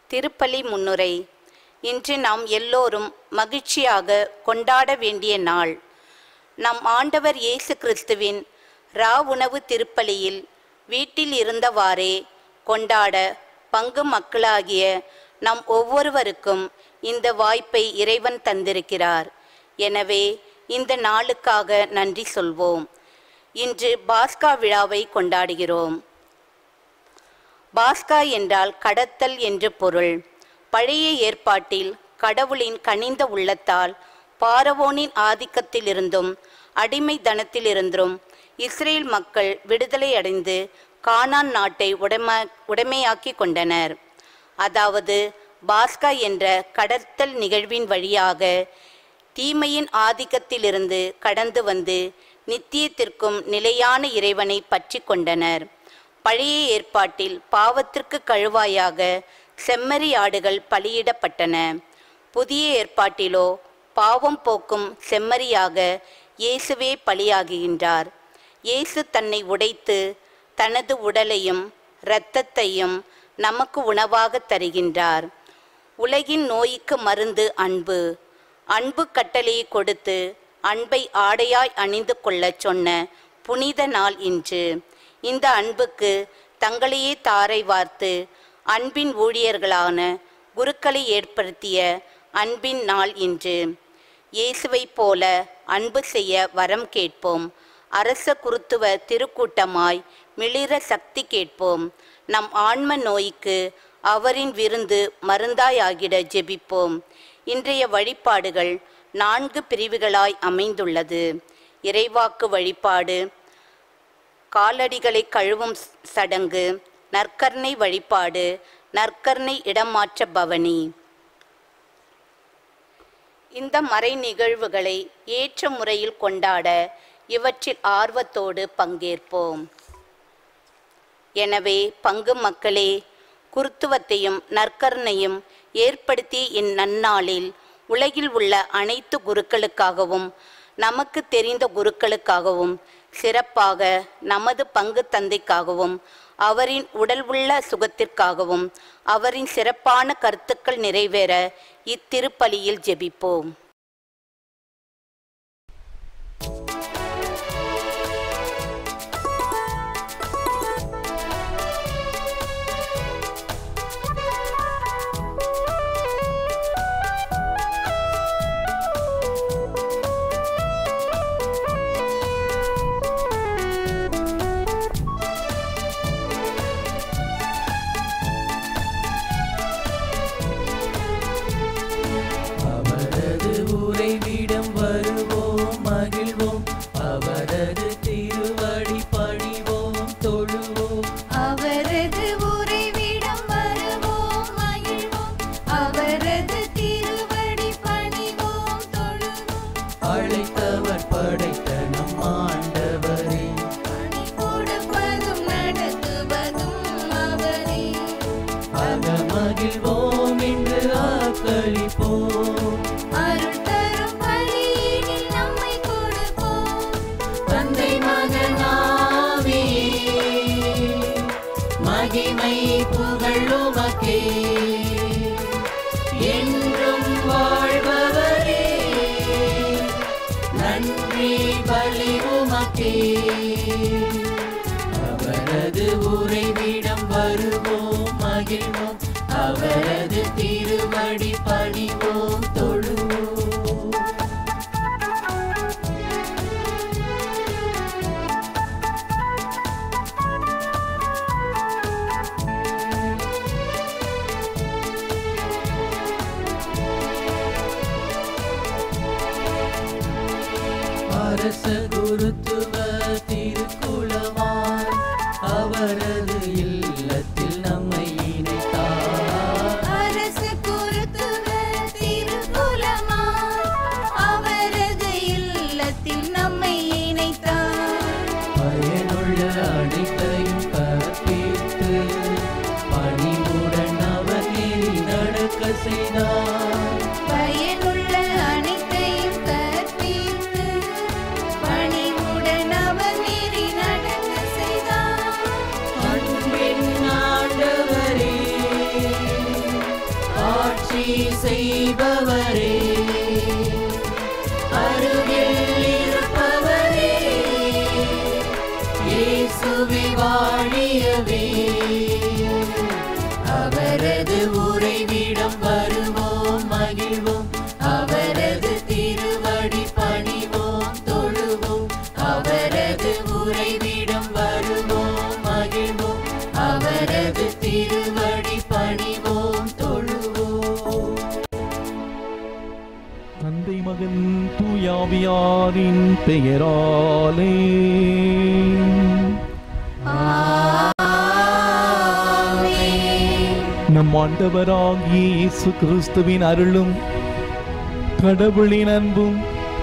திருப்பலி முன்னுரை இன்று நாம் எல்லோரும் மகிழ்ச்சியாக கொண்டாட வேண்டிய நாள் நம் ஆண்டவர் இயேசு கிறிஸ்துவின் ரா உணவு திருப்பலியில் வீட்டில் இருந்தவாறே கொண்டாட பங்கு மக்களாகிய நம் ஒவ்வொருவருக்கும் இந்த வாய்ப்பை இறைவன் தந்திருக்கிறார் எனவே இந்த நாளுக்காக நன்றி சொல்வோம் இன்று பாஸ்கா விழாவை கொண்டாடுகிறோம் பாஸ்கா என்றால் கடத்தல் என்று பொருள் பழைய ஏற்பாட்டில் கடவுளின் கனிந்த உள்ளத்தால் பாரவோனின் ஆதிக்கத்திலிருந்தும் அடிமை தனத்திலிருந்தும் இஸ்ரேல் மக்கள் விடுதலை அடைந்து கானான் நாட்டை உடைம உடைமையாக்கி கொண்டனர் அதாவது பாஸ்கா என்ற கடத்தல் நிகழ்வின் வழியாக தீமையின் ஆதிக்கத்திலிருந்து கடந்து வந்து நித்தியத்திற்கும் நிலையான இறைவனை பற்றி கொண்டனர் பழைய ஏற்பாட்டில் பாவத்திற்கு கழுவாயாக செம்மறி ஆடுகள் பலியிடப்பட்டன புதிய ஏற்பாட்டிலோ பாவம் போக்கும் செம்மறியாக இயேசுவே பலியாகுகின்றார் இயேசு தன்னை உடைத்து தனது உடலையும் இரத்தத்தையும் நமக்கு உணவாக தருகின்றார் உலகின் நோய்க்கு மருந்து அன்பு அன்பு கட்டளையை கொடுத்து அன்பை ஆடையாய் அணிந்து கொள்ளச் சொன்ன புனித நாள் இன்று இந்த அன்புக்கு தங்களையே தாரை வார்த்து அன்பின் ஊழியர்களான குருக்களை ஏற்படுத்திய அன்பின் நாள் இன்று இயேசுவைப் போல அன்பு செய்ய வரம் கேட்போம் அரச குருத்துவ திருக்கூட்டமாய் மிளிர சக்தி கேட்போம் நம் ஆன்ம நோய்க்கு அவரின் விருந்து மருந்தாயாகிட ஜெபிப்போம் இன்றைய வழிபாடுகள் நான்கு பிரிவுகளாய் அமைந்துள்ளது இறைவாக்கு வழிபாடு காலடிகளை கழுவும் ஸ்- சடங்கு நற்கர்ணை வழிபாடு நற்கர்ணை இடமாற்ற பவனி இந்த மறை நிகழ்வுகளை ஏற்ற முறையில் கொண்டாட இவற்றில் ஆர்வத்தோடு பங்கேற்போம் எனவே பங்கு மக்களே குருத்துவத்தையும் நற்கருணையும் ஏற்படுத்திய இந்நன்னாளில் உலகில் உள்ள அனைத்து குருக்களுக்காகவும் நமக்கு தெரிந்த குருக்களுக்காகவும் சிறப்பாக நமது பங்கு தந்தைக்காகவும் அவரின் உடல் உள்ள சுகத்திற்காகவும் அவரின் சிறப்பான கருத்துக்கள் நிறைவேற இத்திருப்பலியில் ஜெபிப்போம் அவரது உறைவிடம் வருவோம் மகிழ்வோம் அவரது திருவடி பணிவோம் தொழுவோம் அவரது உறைவிடம் வருவோம் மகிழ்வோம் அவரது திருவடி பணிவோம் தொழுவோம் அழைத்தவர் படைத்த நம் ஆண்டவரே பணி கொடுப்பதும் நடத்துவதும் அவரே அக மகிழ்வோம் என்று ஆக்களிப்போம் அருள் தரும் பலியினில் நம்மை கொடுப்போம் தந்தை மகனாவே மகிமை புகழுமக்கே என்றும் வாழ்பவரே நன்றி பலி உமக்கே அவரது உறைவிடம் வருவோம் மகிழ்வோம் அவரது திருவடி பணிவோம் தொழுவோம் அரச குருத்துவ திருக்குளமாய் அவரது இல்லத்தில் நம்மை இணைத்தார் அரசு குருத்துவ திருக்குலமாய் அவரது இல்லத்தில் நம்மை இணைத்தார் பயனுள்ள அனைத்தையும் கற்பித்து பணிவுடன் அவர் நெறி நடக்க செய்தார் பயனுள்ள அனைத்தையும் கற்பித்து செய்பவரே அருகில் இருப்பவரே இயேசுவே வாழியவே அவரது உறைவிடம் வருவோம் மகிழ்வோம் அவரது திருவடி பணிவோம் தொழுவோம் அவரது உறைவிடம் வருவோம் மகிழ்வோம் அவரது திருவடி பணிவோம் தொழுவோம் தந்தை மகன் தூயாவியாரின் பெயராலே நம் ஆண்டவராகிய இயேசு கிறிஸ்துவின் அருளும் கடவுளின் அன்பும்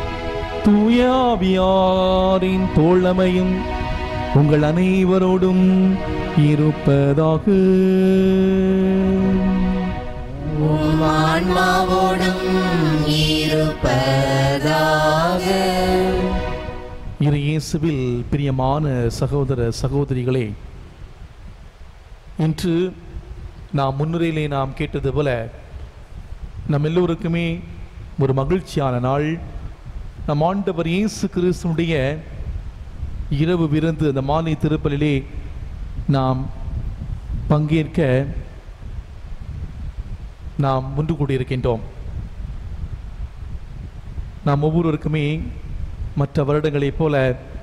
தூயாவியாரின் தோழமையும் உங்கள் அனைவரோடும் இருப்பதாக ஆன்மாவோடும் இருப்பதாக இரு இயேசுவில் பிரியமான சகோதர சகோதரிகளே இன்று நாம் முன்னுரையிலே நாம் கேட்டது போல நம் எல்லோருக்குமே ஒரு மகிழ்ச்சியான நாள் நம் ஆண்டவர் இயேசு கிறிஸ்துனுடைய இரவு விருந்து அந்த மாலை திருப்பலிலே நாம் பங்கேற்க நாம் ஒன்று கூடியிருக்கின்றோம் நாம் ஒவ்வொருவருக்குமே மற்ற வருடங்களைப் போல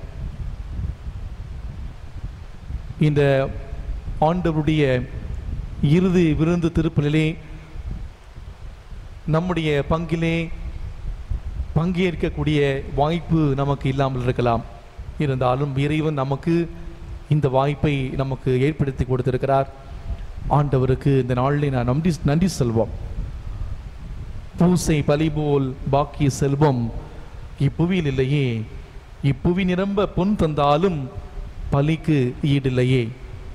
இந்த ஆண்டவருடைய இறுதி விருந்து திருப்பலிலே நம்முடைய பங்கிலே பங்கேற்கக்கூடிய வாய்ப்பு நமக்கு இல்லாமல் இருக்கலாம் இருந்தாலும் இறைவன் நமக்கு இந்த வாய்ப்பை நமக்கு ஏற்படுத்தி கொடுத்திருக்கிறார் ஆண்டவருக்கு இந்த நாளிலே நான் நன்றி நன்றி செல்வோம் பூசை பலி போல் பாக்கிய செல்வம் இப்புவியில் இல்லையே இப்புவி நிரம்ப பொன் தந்தாலும் பலிக்கு ஈடில்லையே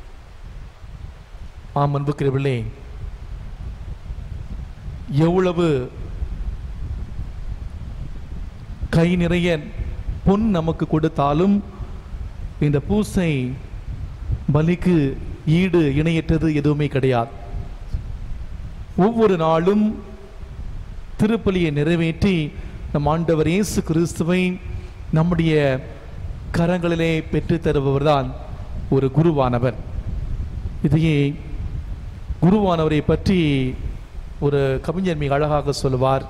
ஆம் அன்புக்கிறவில்லை எவ்வளவு கை நிறைய பொன் நமக்கு கொடுத்தாலும் இந்த பூசை பலிக்கு ஈடு இணையற்றது எதுவுமே கிடையாது ஒவ்வொரு நாளும் திருப்பலியை நிறைவேற்றி நம் ஆண்டவர் இயேசு கிறிஸ்துவை நம்முடைய கரங்களிலே பெற்றுத் தருபவர்தான் ஒரு குருவானவர் இதையே குருவானவரை பற்றி ஒரு கவிஞர் மிக அழகாக சொல்லுவார்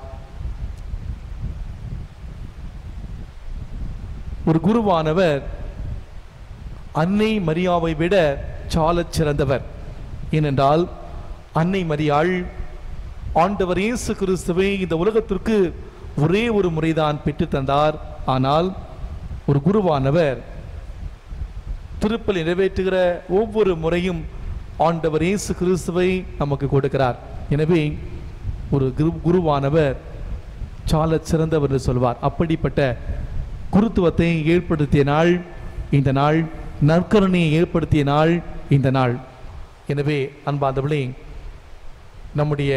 ஒரு குருவானவர் அன்னை மரியாவை விட சாலச் சிறந்தவர் ஏனென்றால் அன்னை மரியாள் ஆண்டவர் இயேசு கிறிஸ்துவை இந்த உலகத்திற்கு ஒரே ஒரு முறைதான் பெற்றுத் தந்தார் ஆனால் ஒரு குருவானவர் திருப்பலி நிறைவேற்றுகிற ஒவ்வொரு முறையும் ஆண்டவர் இயேசு கிறிஸ்துவை நமக்கு கொடுக்கிறார் எனவே ஒரு குரு குருவானவர் சாலச் சிறந்தவர் என்று சொல்வார் அப்படிப்பட்ட குருத்துவத்தை ஏற்படுத்திய நாள் இந்த நாள் நற்கருணையை ஏற்படுத்திய நாள் இந்த நாள் எனவே அன்பாந்தவளே நம்முடைய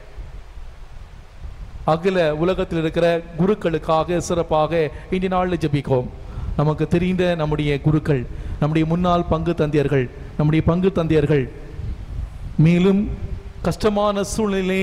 அகில உலகத்தில் இருக்கிற குருக்களுக்காக சிறப்பாக இன்றைய நாளில் ஜெபிக்கும் நமக்கு தெரிந்த நம்முடைய குருக்கள் நம்முடைய முன்னாள் பங்கு தந்தையர்கள் நம்முடைய பங்கு தந்தையர்கள் மேலும் கஷ்டமான சூழ்நிலை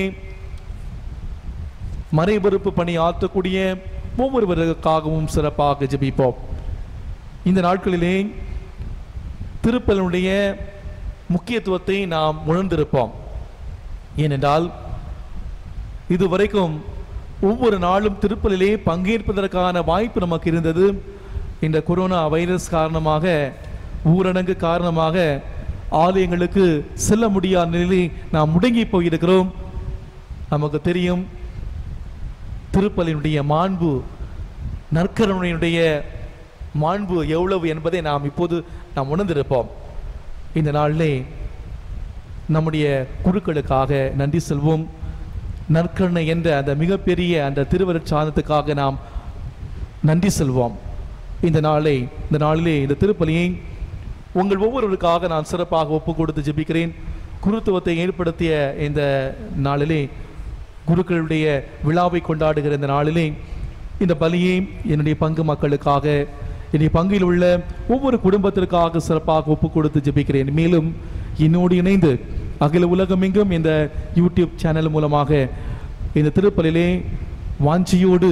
மறைபொறுப்பு பணி ஆற்றக்கூடிய ஒவ்வொருவருக்காகவும் சிறப்பாக ஜெபிப்போம் இந்த நாட்களிலே திருப்பலனுடைய முக்கியத்துவத்தை நாம் உணர்ந்திருப்போம் ஏனென்றால் இதுவரைக்கும் ஒவ்வொரு நாளும் திருப்பலிலே பங்கேற்பதற்கான வாய்ப்பு நமக்கு இருந்தது இந்த கொரோனா வைரஸ் காரணமாக ஊரடங்கு காரணமாக ஆலயங்களுக்கு செல்ல முடியாத நிலையில் நாம் முடங்கி போயிருக்கிறோம் நமக்கு தெரியும் திருப்பலினுடைய மாண்பு நற்கருணையுடைய மாண்பு எவ்வளவு என்பதை நாம் இப்போது நாம் உணர்ந்திருப்போம் இந்த நாளிலே நம்முடைய குருக்களுக்காக நன்றி செல்வோம் நற்கருணை என்ற அந்த மிகப்பெரிய அந்த திருவருட்சாதனத்துக்காக நாம் நன்றி செல்வோம் இந்த நாளை இந்த நாளிலே இந்த திருப்பலியை உங்கள் ஒவ்வொருவருக்காக நான் சிறப்பாக ஒப்பு கொடுத்து ஜெபிக்கிறேன் குருத்துவத்தை ஏற்படுத்திய இந்த நாளிலே குருக்களுடைய விழாவை கொண்டாடுகிற இந்த நாளிலே இந்த பலியை என்னுடைய பங்கு மக்களுக்காக என்னுடைய பங்கில் உள்ள ஒவ்வொரு குடும்பத்திற்காக சிறப்பாக ஒப்பு கொடுத்து ஜெபிக்கிறேன் மேலும் என்னோடு இணைந்து அகில உலகமெங்கும் இந்த யூடியூப் சேனல் மூலமாக இந்த திருப்பலிலே வாஞ்சியோடு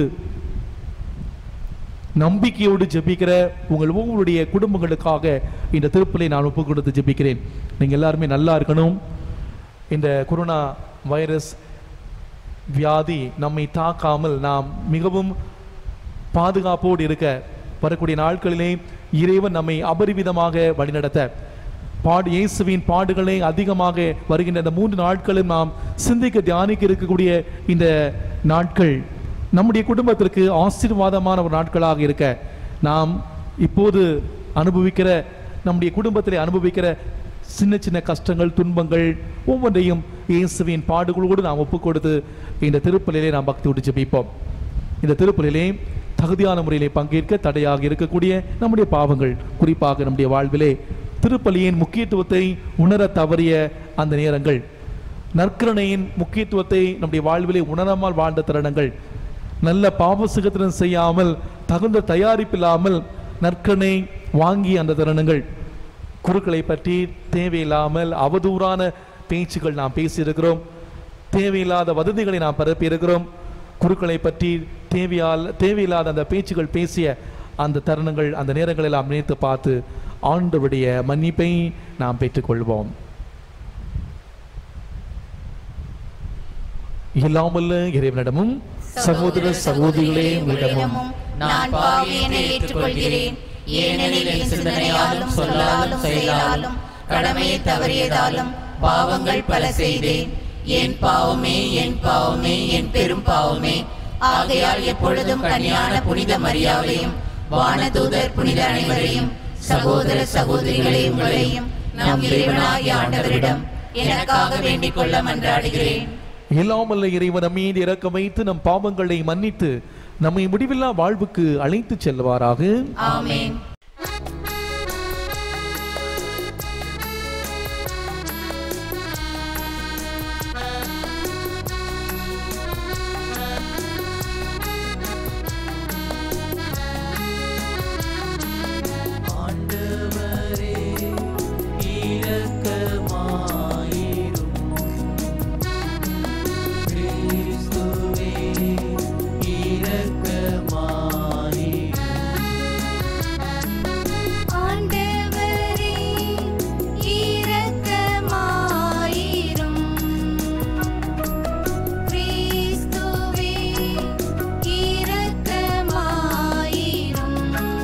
நம்பிக்கையோடு ஜெபிக்கிற உங்கள் ஒவ்வொருடைய குடும்பங்களுக்காக இந்த திருப்பலை நான் ஒப்பு கொடுத்து ஜெபிக்கிறேன் நீங்கள் எல்லாருமே நல்லா இருக்கணும் இந்த கொரோனா வைரஸ் வியாதி நம்மை தாக்காமல் நாம் மிகவும் பாதுகாப்போடு இருக்க வரக்கூடிய நாட்களிலே இறைவன் நம்மை அபரிவிதமாக வழிநடத்த பாடு இயேசுவின் பாடுகளை அதிகமாக வருகின்ற இந்த மூன்று நாட்களும் நாம் சிந்திக்க தியானிக்க இருக்கக்கூடிய இந்த நாட்கள் நம்முடைய குடும்பத்திற்கு ஆசீர்வாதமான ஒரு நாட்களாக இருக்க நாம் இப்போது அனுபவிக்கிற நம்முடைய குடும்பத்திலே அனுபவிக்கிற சின்ன சின்ன கஷ்டங்கள் துன்பங்கள் ஒவ்வொன்றையும் இயேசுவின் பாடுகளோடு நாம் ஒப்புக் கொடுத்து இந்த திருப்பலிலே நாம் பக்தியோடு ஜெபிப்போம் இந்த திருப்பலிலே தகுதியான முறையிலே பங்கேற்க தடையாக இருக்கக்கூடிய நம்முடைய பாவங்கள் குறிப்பாக நம்முடைய வாழ்விலே திருப்பலியின் முக்கியத்துவத்தை உணர தவறிய அந்த நேரங்கள் நற்கரணையின் முக்கியத்துவத்தை நம்முடைய வாழ்விலே உணராமல் வாழ்ந்த தருணங்கள் நல்ல பாவ சுகத்தினம் செய்யாமல் தகுந்த தயாரிப்பில்லாமல் நற்கனை வாங்கிய அந்த தருணங்கள் குருக்களை பற்றி தேவையில்லாமல் அவதூறான பேச்சுகள் நாம் பேசியிருக்கிறோம் தேவையில்லாத வதந்திகளை நாம் பரப்பி இருக்கிறோம் குருக்களை பற்றி தேவையால் தேவையில்லாத அந்த பேச்சுகள் பேசிய அந்த தருணங்கள் அந்த நேரங்களை எல்லாம் நினைத்து பார்த்து ஆண்டவருடைய மன்னிப்பை நாம் பெற்றுக்கொள்வோம் இல்லாமல்ல இறைவனிடமும் சகோதர சகோதரிகளே உங்களிடமும் நான் பாவியனை ஏற்றுக்கொள்கிறேன் ஏனெனில் என் சிந்தனையாலும் சொல்லாலும் செயலாலும் கடமையை தவறியதாலும் பாவங்கள் பல செய்தேன் என் பாவமே என் பாவமே என் பெரும் பாவமே ஆகையால் எப்பொழுதும் கன்னியான புனித மரியாதையும் வானதூதர் புனித அனைவரையும் சகோதர சகோதரிகளே உங்களையும் நம் இறைவனாகிய ஆண்டவரிடம் எனக்காக வேண்டிக் கொள்ள மன்றாடுகிறேன் இல்லாமல்ல இறைவன் மீது இறக்க வைத்து நம் பாவங்களை மன்னித்து நம்மை முடிவில்லா வாழ்வுக்கு அழைத்துச் செல்வாராக ஆமென் ஆண்டவரே இரக்கமாயிரும் கிறிஸ்துவே இரக்கமாயிரும் ஆண்டவரே இரக்கமாயிரும் கிறிஸ்துவே இரக்கமாயிரும்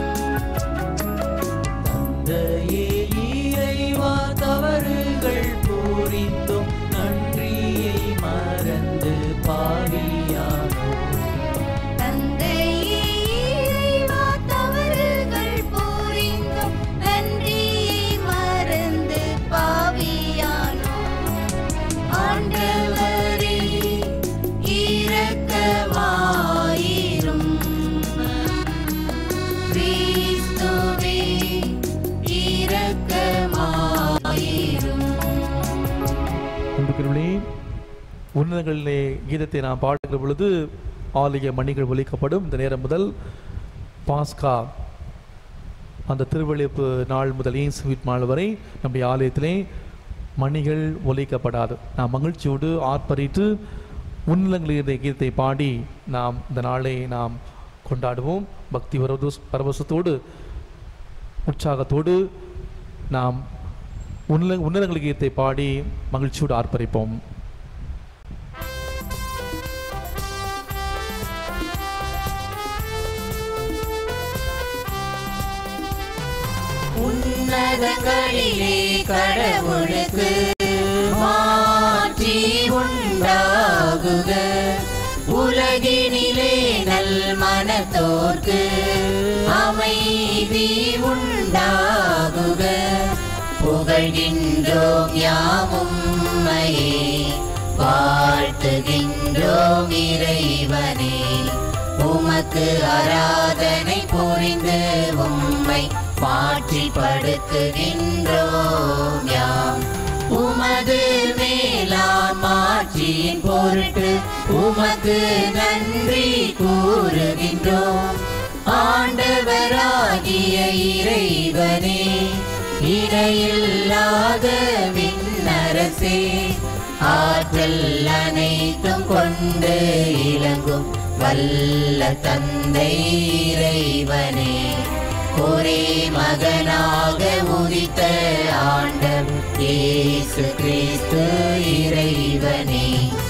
தந்தையே இறைவா தவறுகள் புரிந்தும் நன்றியை மறந்து பாவியானோ தந்தையே இறைவா தவறுகள் புரிந்தும் நன்றியை மறந்து பாவியானோம். ஆண்டவரே இரக்கமாயிரும் கிறிஸ்துவே இரக்கமாயிரும் அன்புக்குரியவர்களே உன்னதங்களிலே கீதத்தை நாம் பாடுகிற பொழுது ஆலய மணிகள் ஒலிக்கப்படும் இந்த நேரம் முதல் பாஸ்கா அந்த திருவழிப்பு நாள் முதல் இயேசுவின் நாள் வரை நம்முடைய ஆலயத்திலே மணிகள் ஒலிக்கப்படாது நாம் மகிழ்ச்சியோடு ஆர்ப்பரித்து உன்னதங்களிலே கீதத்தை பாடி நாம் இந்த நாளை நாம் கொண்டாடுவோம் பக்தி பரவச பரவசத்தோடு உற்சாகத்தோடு நாம் உன்னத உன்னதங்கள் கீதத்தை பாடி மகிழ்ச்சியோடு ஆர்ப்பரிப்போம் உன்னதங்களிலே கடவுளுக்கு மாற்றி உண்டாகுக உலகினிலே நல் மனத்தோர்க்கு அமைதி உண்டாகுக புகழ்கின்றோம் யாமும்மையே வாழ்த்துகின்றோம் இறைவனே உமக்கு ஆராதனை புரிந்து உம்மை மாற்றி படுத்துகின்றோம் யாம் உமது மேலாம் மாற்றியின் பொருட்டு உமக்கு நன்றி கூறுகின்றோம் ஆண்டவராகிய இறைவனே இணையில்லாத விண்ணரசே ஆற்றல் அனைத்தும் கொண்டு இலங்கும் வல்ல தந்தை இறைவனே ஒரே மகனாக உதித்த ஆண்டம் இயேசு கிறிஸ்து இறைவனே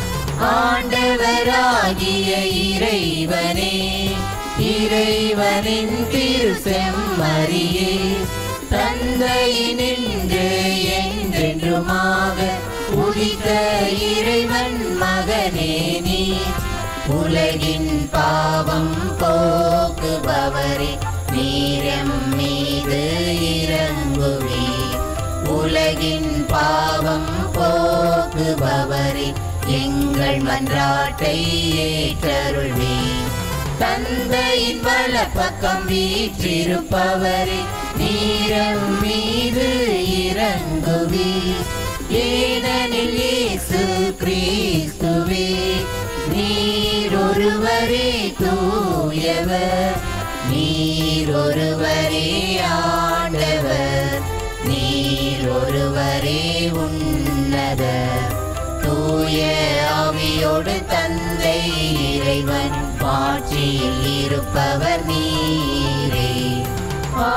ஆண்டவராகிய இறைவனே இறைவனின் திரு செம்மறியே தந்தையினின்று என்றென்றுமாக உதித்த இறைவன் மகனே நீ உலகின் பாவம் போக்குபவரே நீரம் மீது இறங்குவீர் உலகின் பாவம் போக்குபவரே எங்கள் மன்றாட்டை ஏற்றருள்வீர் தந்தையின் வல பக்கம் வீற்றிருப்பவரே நீரம் மீது இறங்குவீர் ஏனெனில் இயேசு கிறிஸ்துவே நீர் ஒருவரே தூயவர் நீர் ஒருவரே ஆண்டவர் நீர் ஒருவரே உன்னதர் தூய ஆவியோடு தந்தை இறைவன் மாட்சியில் இருப்பவர் நீரே ஆ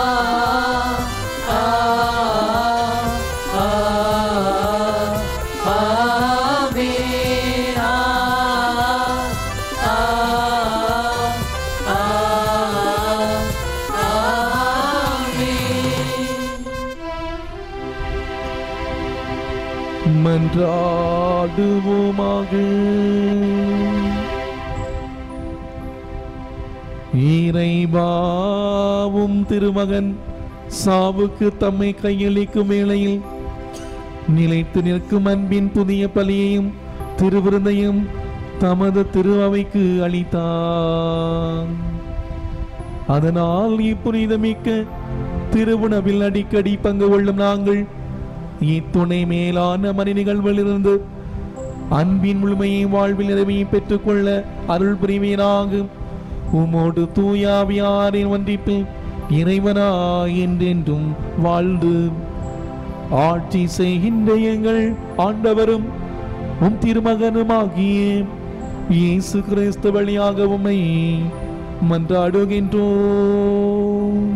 ஆ ஆ ஆமென். ஆ ஆ ஆ ஆமென். மன்றாடுவோமாக இறைவாவும் திருமகன் சாவுக்கு தம்மை கையளிக்கும் வேளையில் நிலைத்து நிற்கும் அன்பின் புதிய பலியையும் திருவிருந்தையும் தமது திருஅவைக்கு அளித்தார் அதனால் இப்புனிதமிக்க திருவுணவில் அடிக்கடி பங்கு கொள்ளும் நாங்கள் இத்துணை மேலான மணி நிகழ்விலிருந்து அன்பின் முழுமையை வாழ்வில் நிறைவையும் பெற்றுக்கொள்ள அருள் புரிவீராகும் உமோடு தூயாவியாரின் ஒன்றிப்பில் இறைவனா என்றென்றும் வாழ்ந்து ஆட்சி செய்கின்ற எங்கள் ஆண்டவரும் உம் திருமகனுமாகிய இயேசு கிறிஸ்து வழியாக உம்மை மன்றாடுகின்றோம்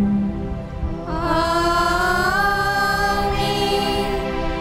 ஆமென்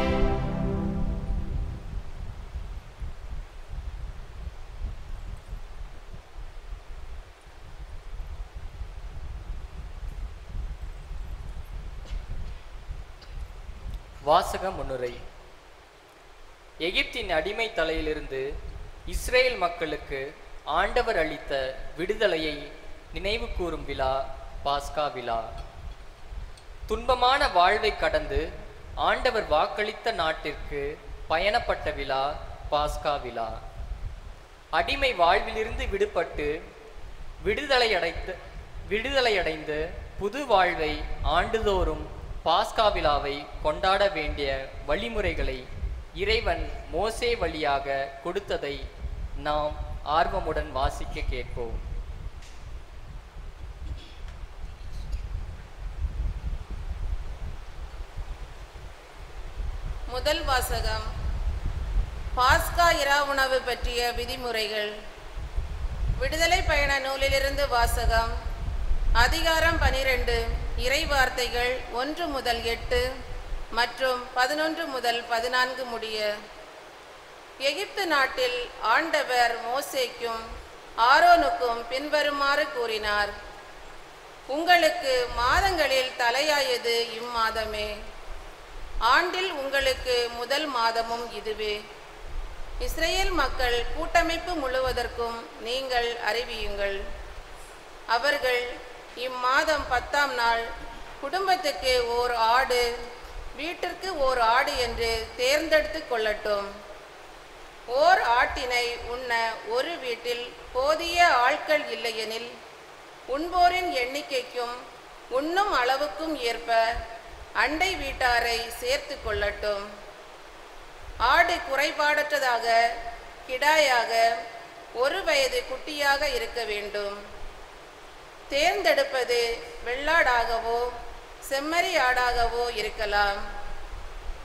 வாசக முன்னுரை எகிப்தின் அடிமை தலையிலிருந்து இஸ்ரேல் மக்களுக்கு ஆண்டவர் அளித்த விடுதலையை நினைவு கூறும் விழா பாஸ்கா விழா துன்பமான வாழ்வை கடந்து ஆண்டவர் வாக்களித்த நாட்டிற்கு பயணப்பட்ட விழா பாஸ்கா விழா அடிமை வாழ்விலிருந்து விடுபட்டு விடுதலை அடைத்து விடுதலையடைந்து புது வாழ்வை ஆண்டுதோறும் பாஸ்கா விழாவை கொண்டாட வேண்டிய வழிமுறைகளை இறைவன் மோசே வழியாக கொடுத்ததை நாம் ஆர்வமுடன் வாசிக்க கேட்போம் முதல் வாசகம் பாஸ்கா இரா உணவு பற்றிய விதிமுறைகள் விடுதலை பயண நூலிலிருந்து வாசகம் அதிகாரம் பனிரெண்டு இறை வார்த்தைகள் ஒன்று முதல் எட்டு மற்றும் பதினொன்று முதல் பதினான்கு முடிய எகிப்து நாட்டில் ஆண்டவர் மோசேக்கும் ஆரோனுக்கும் பின்வருமாறு கூறினார் உங்களுக்கு மாதங்களில் தலையாயது இம்மாதமே ஆண்டில் உங்களுக்கு முதல் மாதமும் இதுவே இஸ்ரேல் மக்கள் கூட்டமைப்பு முழுவதற்கும் நீங்கள் அறிவியுங்கள் அவர்கள் இம்மாதம் பத்தாம் நாள் குடும்பத்துக்கு ஓர் ஆடு வீட்டிற்கு ஓர் ஆடு என்று தேர்ந்தெடுத்து கொள்ளட்டும் ஓர் ஆட்டினை உண்ண ஒரு வீட்டில் போதிய ஆட்கள் இல்லையெனில் உண்போரின் எண்ணிக்கைக்கும் உண்ணும் அளவுக்கும் ஏற்ப அண்டை வீட்டாரை சேர்த்து கொள்ளட்டும் ஆடு குறைபாடற்றதாக கிடாயாக ஒரு வயது குட்டியாக இருக்க வேண்டும் தேர்ந்தெடுப்பது வெள்ளாடாகவோ செம்மறி ஆடாகவோ இருக்கலாம்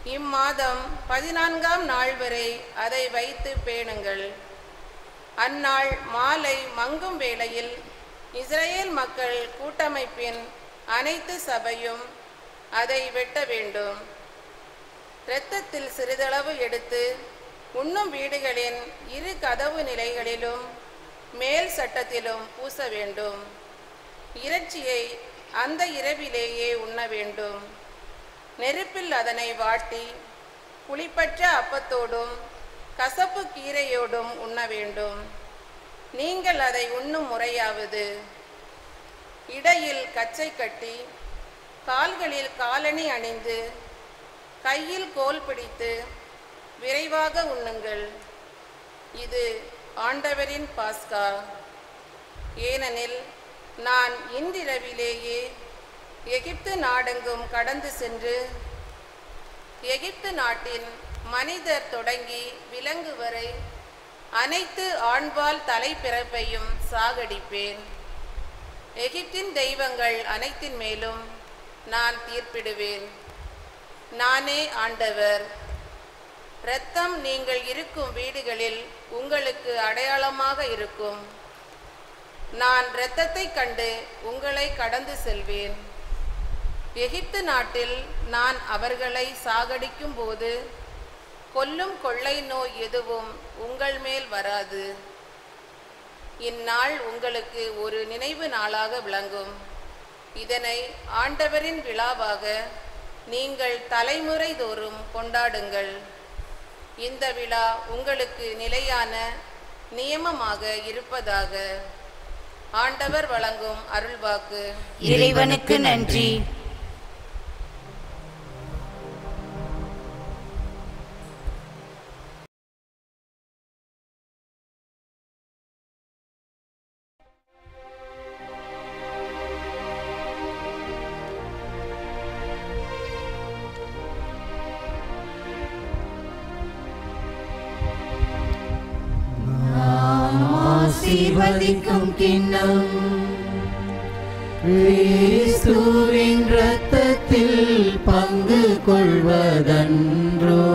இம்மாதம் பதினான்காம் நாள் வரை அதை வைத்து பேணுங்கள் அந்நாள் மாலை மங்கும் வேளையில் இஸ்ரேல் மக்கள் கூட்டமைப்பின் அனைத்து சபையும் அதை வெட்ட வேண்டும் இரத்தத்தில் சிறிதளவு எடுத்து உண்ணும் வீடுகளின் இரு கதவு நிலைகளிலும் மேல் சட்டத்திலும் பூச வேண்டும் இறைச்சியை அந்த இரவிலேயே உண்ண வேண்டும் நெருப்பில் அதனை வாட்டி புளிப்பற்ற அப்பத்தோடும் கசப்பு கீரையோடும் உண்ண வேண்டும் நீங்கள் அதை உண்ணும் முறையாவது இடையில் கச்சை கட்டி கால்களில் காலணி அணிந்து கையில் கோல் பிடித்து விரைவாக உண்ணுங்கள் இது ஆண்டவரின் பாஸ்கா ஏனெனில் நான் இன்றிரவிலேயே எகிப்து நாடெங்கும் கடந்து சென்று எகிப்து நாட்டின் மனிதர் தொடங்கி விலங்கு வரை அனைத்து ஆண்பால் தலைப்பிறப்பையும் சாகடிப்பேன் எகிப்தின் தெய்வங்கள் அனைத்தின் மேலும் நான் தீர்ப்பிடுவேன் நானே ஆண்டவர் இரத்தம் நீங்கள் இருக்கும் வீடுகளில் உங்களுக்கு அடையாளமாக இருக்கும் நான் இரத்தத்தை கண்டு உங்களை கடந்து செல்வேன் எகிப்து நாட்டில் நான் அவர்களை சாகடிக்கும் போது கொல்லும் கொள்ளை நோய் எதுவும் உங்கள் மேல் வராது இந்நாள் உங்களுக்கு ஒரு நினைவு நாளாக விளங்கும் இதனை ஆண்டவரின் விழாவாக நீங்கள் தலைமுறை தோறும் கொண்டாடுங்கள் இந்த விழா உங்களுக்கு நிலையான நியமமாக இருப்பதாக ஆண்டவர் வழங்கும் அருள்வாக்கு இறைவனுக்கு நன்றி ஆசீர்வதிக்கும் கிண்ணம் கிறிஸ்துவின் இரத்தத்தில் பங்கு கொள்வதன்றோ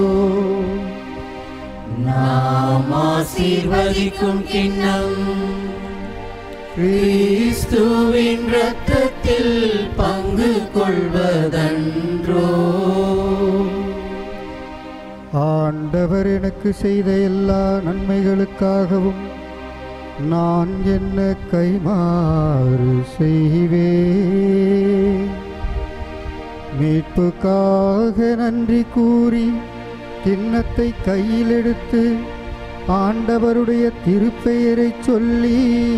நாம் ஆசீர்வதிக்கும் கிண்ணம் கிறிஸ்துவின் இரத்தத்தில் பங்கு கொள்வதன்றோ ஆண்டவர் எனக்கு செய்த எல்லா நன்மைகளுக்காகவும் நான் என்ன கைமாறு செய்வேன் மீட்புக்காக நன்றி கூறி கிண்ணத்தை கையில் எடுத்து ஆண்டவருடைய திருப்பெயரை சொல்லி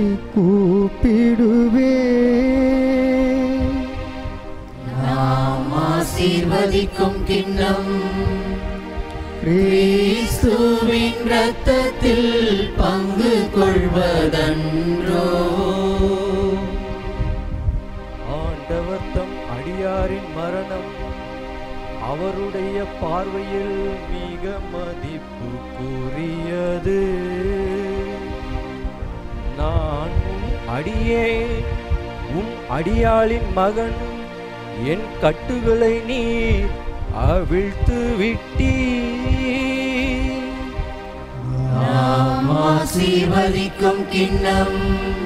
கூப்பிடுவேன் நாம் ஆசீர்வதிக்கும் கிண்ணம் கிறிஸ்துவின் இரத்தத்தில் பங்கு கொள்வதன்றோ ஆண்டவர் தம் அடியாரின் மரணம் அவருடைய பார்வையில் மிக மதிப்புக்குரியது நான் உம் அடியே உம் அடியாளின் மகன் என் கட்டுகளை நீர் அவிழ்த்து விட்டீர் நாம் ஆசீர்வதிக்கும் கிண்ணம்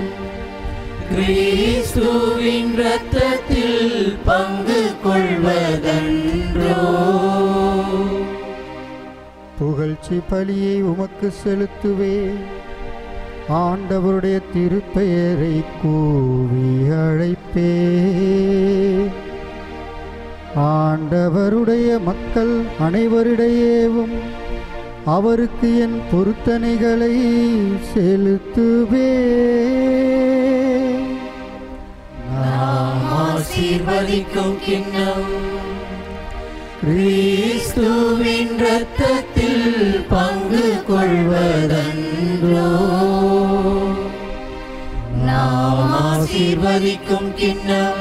கிறிஸ்துவின் இரத்தத்தில் பங்கு கொள்வதன்றோ புகழ்ச்சி பலியை உமக்கு செலுத்துவேன் ஆண்டவருடைய திருப்பெயரை கூவி அழைப்பே ஆண்டவருடைய மக்கள் அனைவரிடையேவும் அவருக்கு என் பொருத்தனைகளை செலுத்துவே நாம் ஆசீர்வதிக்கும் கிண்ணம் கிறிஸ்துவின் இரத்தத்தில் பங்கு கொள்வதன்றோ நாம் ஆசீர்வதிக்கும் கிண்ணம்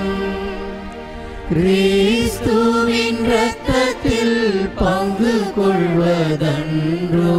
கிறிஸ்துவின் இரத்தத்தில் பங்கு கொள்வதன்றோ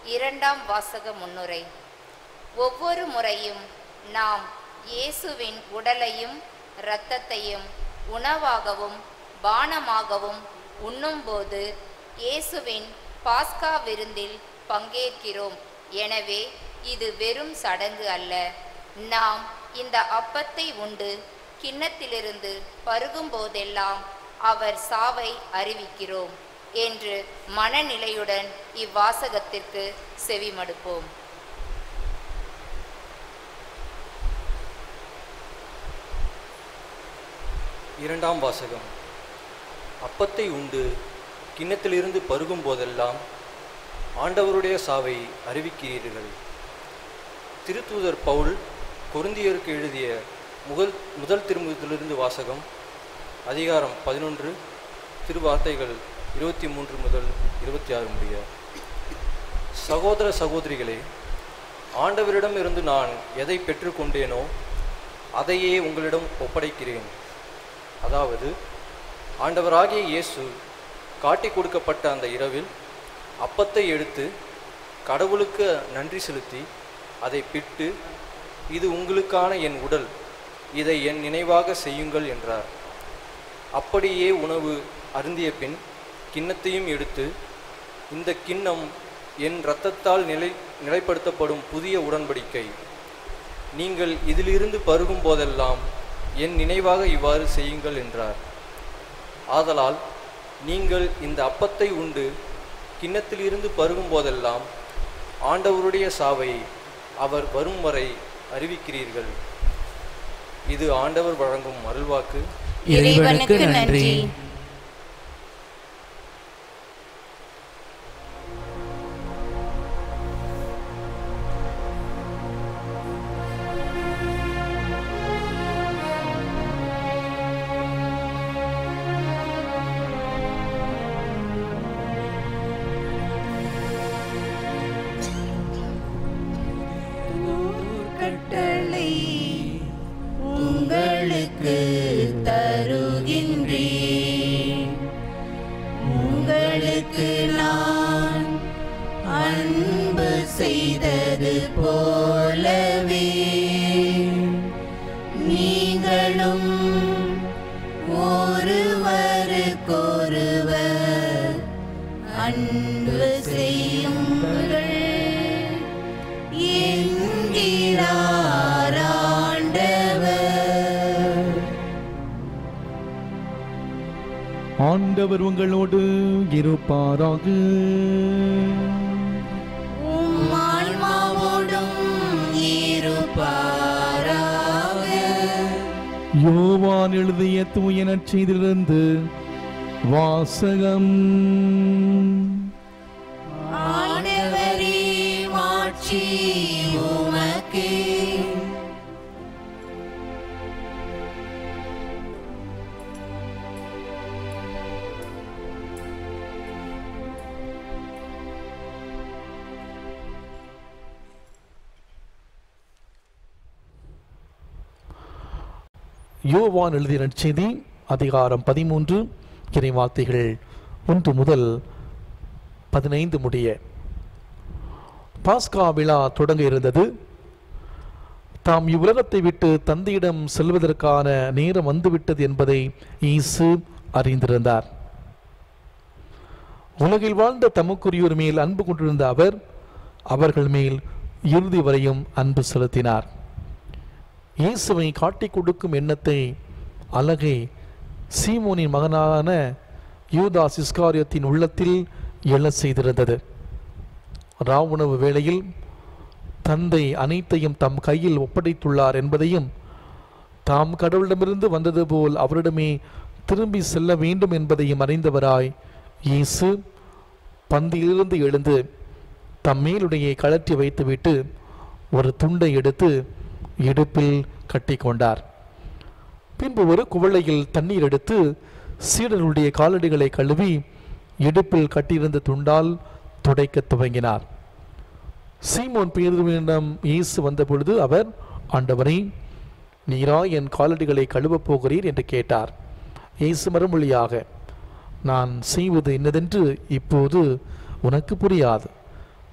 இரண்டாம் வாசக முன்னுரை ஒவ்வொரு முறையும் நாம் இயேசுவின் உடலையும் இரத்தத்தையும் உணவாகவும் பானமாகவும் உண்ணும்போது இயேசுவின் பாஸ்கா விருந்தில் பங்கேற்கிறோம் எனவே இது வெறும் சடங்கு அல்ல நாம் இந்த அப்பத்தை உண்டு கிண்ணத்திலிருந்து பருகும்போதெல்லாம் அவர் சாவை அறிவிக்கிறோம் என்று மனநிலையுடன் இவ்வாசகத்திற்கு செவிமடுப்போம் இரண்டாம் வாசகம் அப்பத்தை உண்டு கிண்ணத்திலிருந்து பருகும் போதெல்லாம் ஆண்டவருடைய சாவை அறிவிக்கிறீர்கள் திருத்தூதர் பவுல் கொருந்தியருக்கு எழுதிய முதல் முதல் திருமுகத்திலிருந்து வாசகம் அதிகாரம் பதினொன்று திருவார்த்தைகள் இருபத்தி மூன்று முதல் இருபத்தி ஆறு முடிய சகோதர சகோதரிகளே ஆண்டவரிடம் இருந்து நான் எதை பெற்றுக்கொண்டேனோ அதையே உங்களிடம் ஒப்படைக்கிறேன் அதாவது ஆண்டவராகிய இயேசு காட்டி கொடுக்கப்பட்ட அந்த இரவில் அப்பத்தை எடுத்து கடவுளுக்கு நன்றி செலுத்தி அதை பிட்டு இது உங்களுக்கான என் உடல் இதை என் நினைவாக செய்யுங்கள் என்றார் அப்படியே உணவு அருந்திய பின் கிண்ணத்தையும் எடுத்து இந்த கிண்ணம் என் இரத்தத்தால் நிலை நிலைப்படுத்தப்படும் புதிய உடன்படிக்கை நீங்கள் இதிலிருந்து பருகும் போதெல்லாம் என் நினைவாக இவ்வாறு செய்யுங்கள் என்றார் ஆதலால் நீங்கள் இந்த அப்பத்தை உண்டு கிண்ணத்திலிருந்து பருகும் போதெல்லாம் ஆண்டவருடைய சாவை அவர் வரும் வரை அறிவிக்கிறீர்கள் இது ஆண்டவர் வழங்கும் அருள்வாக்கு இறைவனுக்கு நன்றி கட்டளை உங்களுக்கு தருகின்றேன் உங்களுக்கு நான் அன்பு செய்தது போலவே நீங்களும் ஒருவருக்கொருவர் அன்பு செய்யுங்கள் என்கிறார் ஆண்டவர் ஆண்டவர் உங்களோடு இருப்பாராக உம் ஆன்மாவோடும் இருப்பாராக யோவான் எழுதிய தூய நற்செய்திலிருந்து வாசகம் ஆண்டவரே மாட்சி உமக்கே யோவான் எழுதிய நற்செய்தி அதிகாரம் பதிமூன்று இறை வார்த்தைகள் ஒன்று முதல் பதினைந்து முடிய பாஸ்கா விழா தொடங்க இருந்தது தாம் இவ்வுலகத்தை விட்டு தந்தையிடம் செல்வதற்கான நேரம் வந்துவிட்டது என்பதை இயேசு அறிந்திருந்தார் உலகில் வாழ்ந்த தமக்குரியோர் மேல் அன்பு கொண்டிருந்த அவர் அவர்கள் மேல் இறுதி வரையும் அன்பு செலுத்தினார் இயேசுவை காட்டிக் கொடுக்கும் எண்ணத்தை அழகை சீமோனின் மகனான யூதாஸ் இஸ்காரியத்தின் உள்ளத்தில் எழச் செய்திருந்தது ராவுணவு வேளையில் தந்தை அனைத்தையும் தம் கையில் ஒப்படைத்துள்ளார் என்பதையும் தாம் கடவுளிடமிருந்து வந்தது போல் அவரிடமே திரும்பி செல்ல வேண்டும் என்பதையும் அறிந்தவராய் இயேசு பந்தியிலிருந்து எழுந்து தம் மேலுடையை கழற்றி வைத்துவிட்டு ஒரு துண்டை எடுத்து இடுப்பில் கட்டிக்கொண்டார் பின்பு ஒரு குவளையில் தண்ணீர் எடுத்து சீடர்களுடைய காலடிகளை கழுவி இடுப்பில் கட்டியிருந்த துண்டால் துடைக்கத் துவங்கினார் சீமோன் பேதுருவினிடம் இயேசு வந்தபொழுது அவர் ஆண்டவரை நீரா என் காலடிகளை கழுவப் போகிறீர் என்று கேட்டார் இயேசு மறுமொழியாக நான் செய்வது என்னதென்று இப்போது உனக்கு புரியாது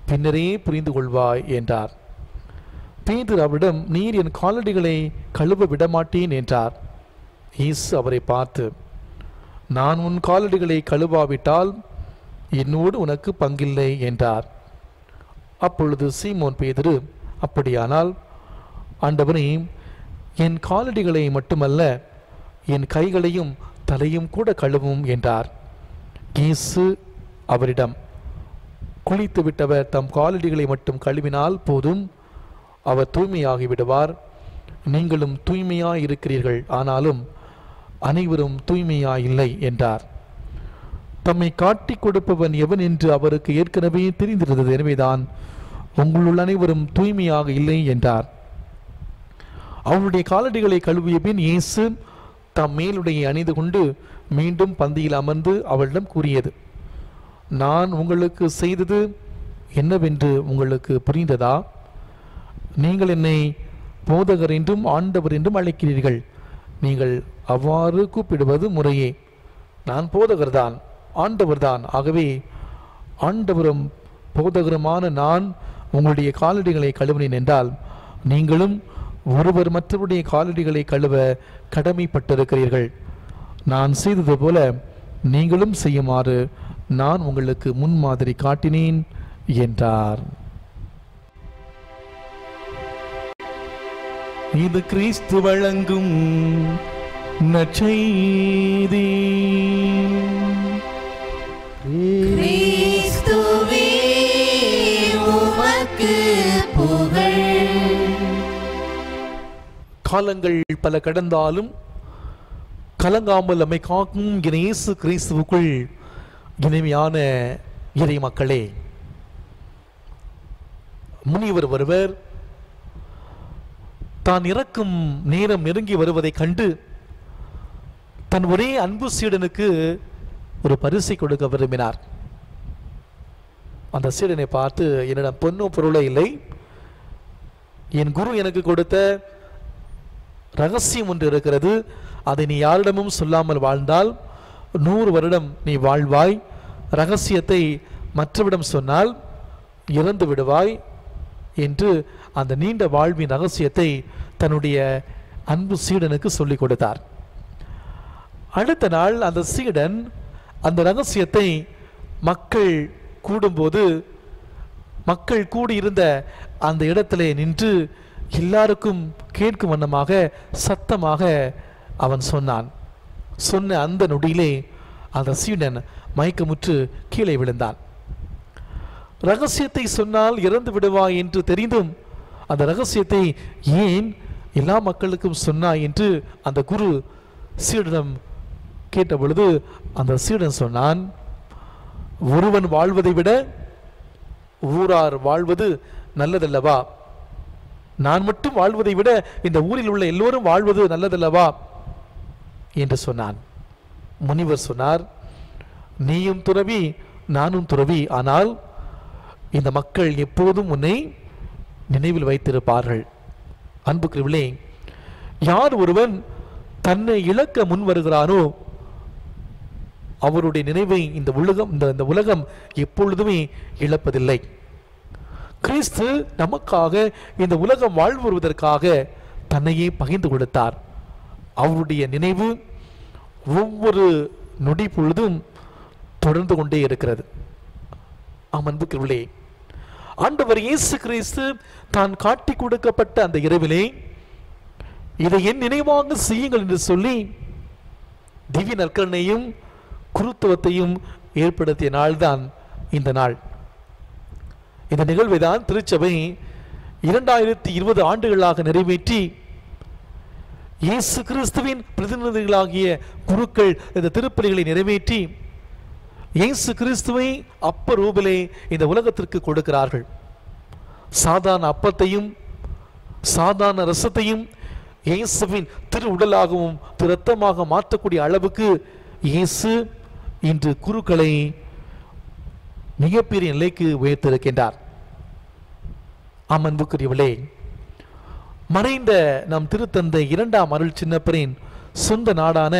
பின்னரே புரிந்து கொள்வாய் என்றார் பேதுரு அவரிடம் நீர் என் காலடிகளை கழுவ விடமாட்டேன் என்றார் இயேசு அவரை பார்த்து நான் உன் காலடிகளை கழுவாவிட்டால் என்னோடு உனக்கு பங்கில்லை என்றார் அப்பொழுது சீமோன் பேதுரு அப்படியானால் ஆண்டவரே என் காலடிகளை மட்டுமல்ல என் கைகளையும் தலையும் கூட கழுவும் என்றார் இயேசு அவரிடம் குளித்து விட்டவர் தம் காலடிகளை மட்டும் கழுவினால் போதும் அவர் தூய்மையாகி விடுவார் நீங்களும் தூய்மையாய் இருக்கிறீர்கள் ஆனாலும் அனைவரும் தூய்மையாய் இல்லை என்றார் தம்மை காட்டிக் கொடுப்பவன் எவன் என்று அவருக்கு ஏற்கனவே தெரிந்திருந்தது எனவேதான் உங்களுள் அனைவரும் தூய்மையாக இல்லை என்றார் அவருடைய காலடிகளை கழுவிய பின் இயேசு தம் மேலுடையை அணிந்து கொண்டு மீண்டும் பந்தியில் அமர்ந்து அவளிடம் கூறியது நான் உங்களுக்கு செய்தது என்னவென்று உங்களுக்கு புரிந்ததா நீங்கள் என்னை போதகர் என்றும் ஆண்டவர் என்றும் அழைக்கிறீர்கள் நீங்கள் அவ்வாறு கூப்பிடுவது முறையே நான் போதகர்தான் ஆண்டவர்தான் ஆகவே ஆண்டவரும் போதகருமான நான் உங்களுடைய காலடிகளை கழுவினேன் என்றால் நீங்களும் ஒருவர் மற்றவருடைய காலடிகளை கழுவ கடமைப்பட்டிருக்கிறீர்கள் நான் செய்தது போல நீங்களும் செய்யுமாறு நான் உங்களுக்கு முன்மாதிரி காட்டினேன் என்றார் இது கிறிஸ்து வழங்கும் நற்செய்தி கிறிஸ்துவே உமக்கு புகழ் காலங்கள் பல கடந்தாலும் கலங்காமல் நம்மை காக்கும் என இயேசு கிறிஸ்துவுக்குள் இனிமையான இறை மக்களே முனிவர் ஒருவர் தான் இறக்கும் நேரம் நெருங்கி வருவதைக் கண்டு தன் ஒரே அன்பு சீடனுக்கு ஒரு பரிசை கொடுக்க விரும்பினார் அந்த சீடனை பார்த்து என்னிடம் பொன்னோ பொருளே இல்லை என் குரு எனக்கு கொடுத்த ரகசியம் ஒன்று இருக்கிறது அதை நீ யாரிடமும் சொல்லாமல் வாழ்ந்தால் நூறு வருடம் நீ வாழ்வாய் ரகசியத்தை மற்றவிடம் சொன்னால் இறந்து விடுவாய் என்று அந்த நீண்ட வாழ்வின் ரகசியத்தை தன்னுடைய அன்பு சீடனுக்கு சொல்லிக் கொடுத்தார் அடுத்த நாள் அந்த சீடன் அந்த ரகசியத்தை மக்கள் கூடும்போது மக்கள் கூடியிருந்த அந்த இடத்திலே நின்று எல்லாருக்கும் கேட்கும் வண்ணமாக சத்தமாக அவன் சொன்னான் சொன்ன அந்த நொடியிலே அந்த சீடன் மயக்கமுற்று கீழே விழுந்தான் ரகசியத்தை சொன்னால் இறந்து விடுவாய் என்று தெரிந்தும் அந்த ரகசியத்தை ஏன் எல்லா மக்களுக்கும் சொன்னாய் என்று அந்த குரு சீடனிடம் கேட்ட பொழுது அந்த சீடன் சொன்னான் ஒருவன் வாழ்வதை விட ஊரார் வாழ்வது நல்லதல்லவா நான் மட்டும் வாழ்வதை விட இந்த ஊரில் உள்ள எல்லோரும் வாழ்வது நல்லதல்லவா என்று சொன்னான் முனிவர் சொன்னார் நீயும் துறவி நானும் துறவி ஆனால் இந்த மக்கள் எப்போதும் உன்னை நினைவில் வைத்திருப்பார்கள் அன்புக்குரியவர்களே யார் ஒருவன் தன்னை இழக்க முன் வருகிறானோ அவருடைய நினைவை இந்த உலகம் இந்த இந்த உலகம் எப்பொழுதுமே இழப்பதில்லை கிறிஸ்து நமக்காக இந்த உலகம் வாழ்வு வருவதற்காக தன்னையே பகிர்ந்து கொடுத்தார் அவருடைய நினைவு ஒவ்வொரு நொடி பொழுதும் தொடர்ந்து கொண்டே இருக்கிறது ஆம் அன்புக்குள்ளே ஆண்டவர் இயேசு கிறிஸ்து தான் காட்டி கொடுக்கப்பட்ட அந்த இரவிலே இதை என் நினைவாக செய்யுங்கள் என்று சொல்லி திவ்ய நற்கரணையும் குருத்துவத்தையும் ஏற்படுத்திய நாள்தான் இந்த நாள் இந்த நிகழ்வை தான் திருச்சபை இரண்டாயிரத்தி இருபது ஆண்டுகளாக நிறைவேற்றி இயேசு கிறிஸ்துவின் பிரதிநிதிகளாகிய குருக்கள் இந்த திருப்பலிகளை நிறைவேற்றி இயேசு கிறிஸ்துவை அப்ப ரூபிலே இந்த உலகத்திற்கு கொடுக்கிறார்கள் சாதாரண அப்பத்தையும் சாதாரண ரசத்தையும் இயேசுவின் திரு உடலாகவும் திரு ரத்தமாக மாற்றக்கூடிய அளவுக்கு இயேசு இன்று குருக்களை மிகப்பெரிய நிலைக்கு உயர்த்திருக்கின்றார் ஆம் அன்புக்குரியவளே மறைந்த நம் திருத்தந்தை இரண்டாம் அருள் சின்னப்பரின் சொந்த நாடான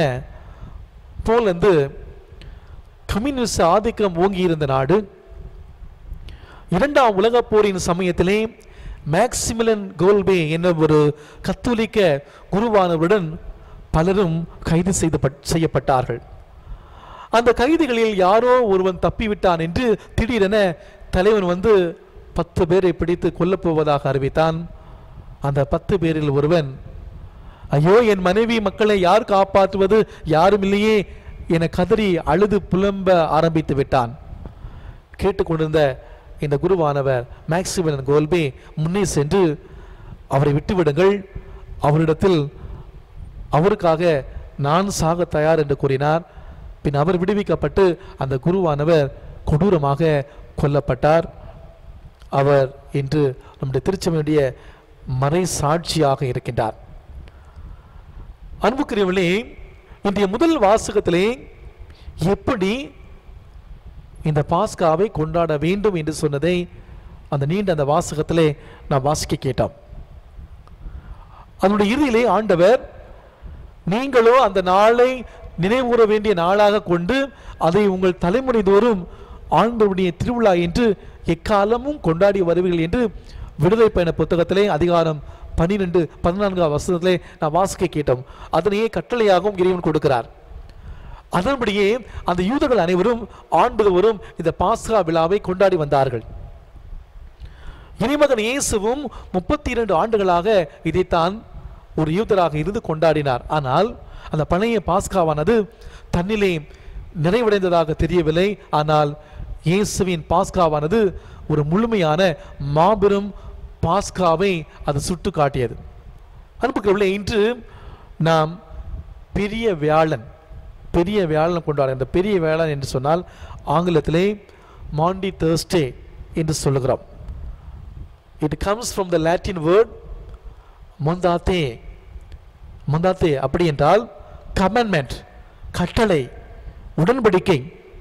போலந்து கம்யூனிஸ்ட் ஆதிக்கம் ஓங்கியிருந்த நாடு இரண்டாம் உலகப் போரின் சமயத்திலே மேக்சிமிலன் கோல்பே என்ற ஒரு கத்தோலிக்க குருவானவருடன் பலரும் கைது செய்த செய்யப்பட்டார்கள் அந்த கைதிகளில் யாரோ ஒருவன் தப்பிவிட்டான் என்று திடீரென தலைவன் வந்து பத்து பேரை பிடித்து கொல்லப் போவதாக அறிவித்தான் அந்த பத்து பேரில் ஒருவன் ஐயோ என் மனைவி மக்களை யார் காப்பாற்றுவது யாரும் இல்லையே என கதறி அழுது புலம்ப ஆரம்பித்து விட்டான் கேட்டுக்கொண்டிருந்த இந்த குருவானவர் மேக்சிமன் கோல்பே முன்னே சென்று அவரை விட்டுவிடுங்கள் அவரிடத்தில் அவருக்காக நான் சாக தயார் என்று கூறினார் பின் அவர் விடுவிக்கப்பட்டு அந்த குருவானவர் கொடூரமாக கொல்லப்பட்டார் அவர் இன்று நம்முடைய திருச்சபையுடைய மறை சாட்சியாக இருக்கின்றார் அன்புக்குரியவர்களே இன்றைய முதல் வாசகத்திலே எப்படி இந்த பாஸ்காவை கொண்டாட வேண்டும் என்று சொன்னதை அந்த நீண்ட அந்த வாசகத்திலே நாம் வாசிக்க கேட்டோம் அதனுடைய இறுதியிலே ஆண்டவர் நீங்களோ அந்த நாளை நினைவுகூர வேண்டிய நாளாக கொண்டு அதை உங்கள் தலைமுறை தோறும் ஆண்டவருடைய திருவிழா என்று எக்காலமும் கொண்டாடி வருவீர்கள் என்று விடுதலை பயண புத்தகத்திலே அதிகாரம் பன்னிரெண்டு பதினான்காம் வருஷத்திலே நான் வாசிக்க கேட்டோம் அதனையே கட்டளையாகவும் இறைவன் கொடுக்கிறார் அதன்படியே அந்த யூதர்கள் அனைவரும் ஆண்டுதோறும் இந்த பாஸ்கா விழாவை கொண்டாடி வந்தார்கள் இறைமகன் இயேசுவும் முப்பத்தி இரண்டு ஆண்டுகளாக இதைத்தான் ஒரு யூதராக இருந்து கொண்டாடினார் ஆனால் அந்த பழைய பாஸ்காவானது தன்னிலே நிறைவடைந்ததாக தெரியவில்லை ஆனால் இயேசுவின் பாஸ்காவானது ஒரு முழுமையான மாபெரும் பாஸ்காவை அது சுட்டு காட்டியது அன்புக்குள்ளே இன்று நாம் பெரிய வியாழன் பெரிய வியாழன் கொண்டாட இந்த பெரிய வியாழன் என்று சொன்னால் ஆங்கிலத்திலே மாண்டி தேர்ஸ்டே என்று சொல்லுகிறோம் it comes from the Latin word மொந்தாத்தே மொந்தாத்தே அப்படி என்றால் கமெண்ட்மெண்ட் கட்டளை உடன்படிக்கை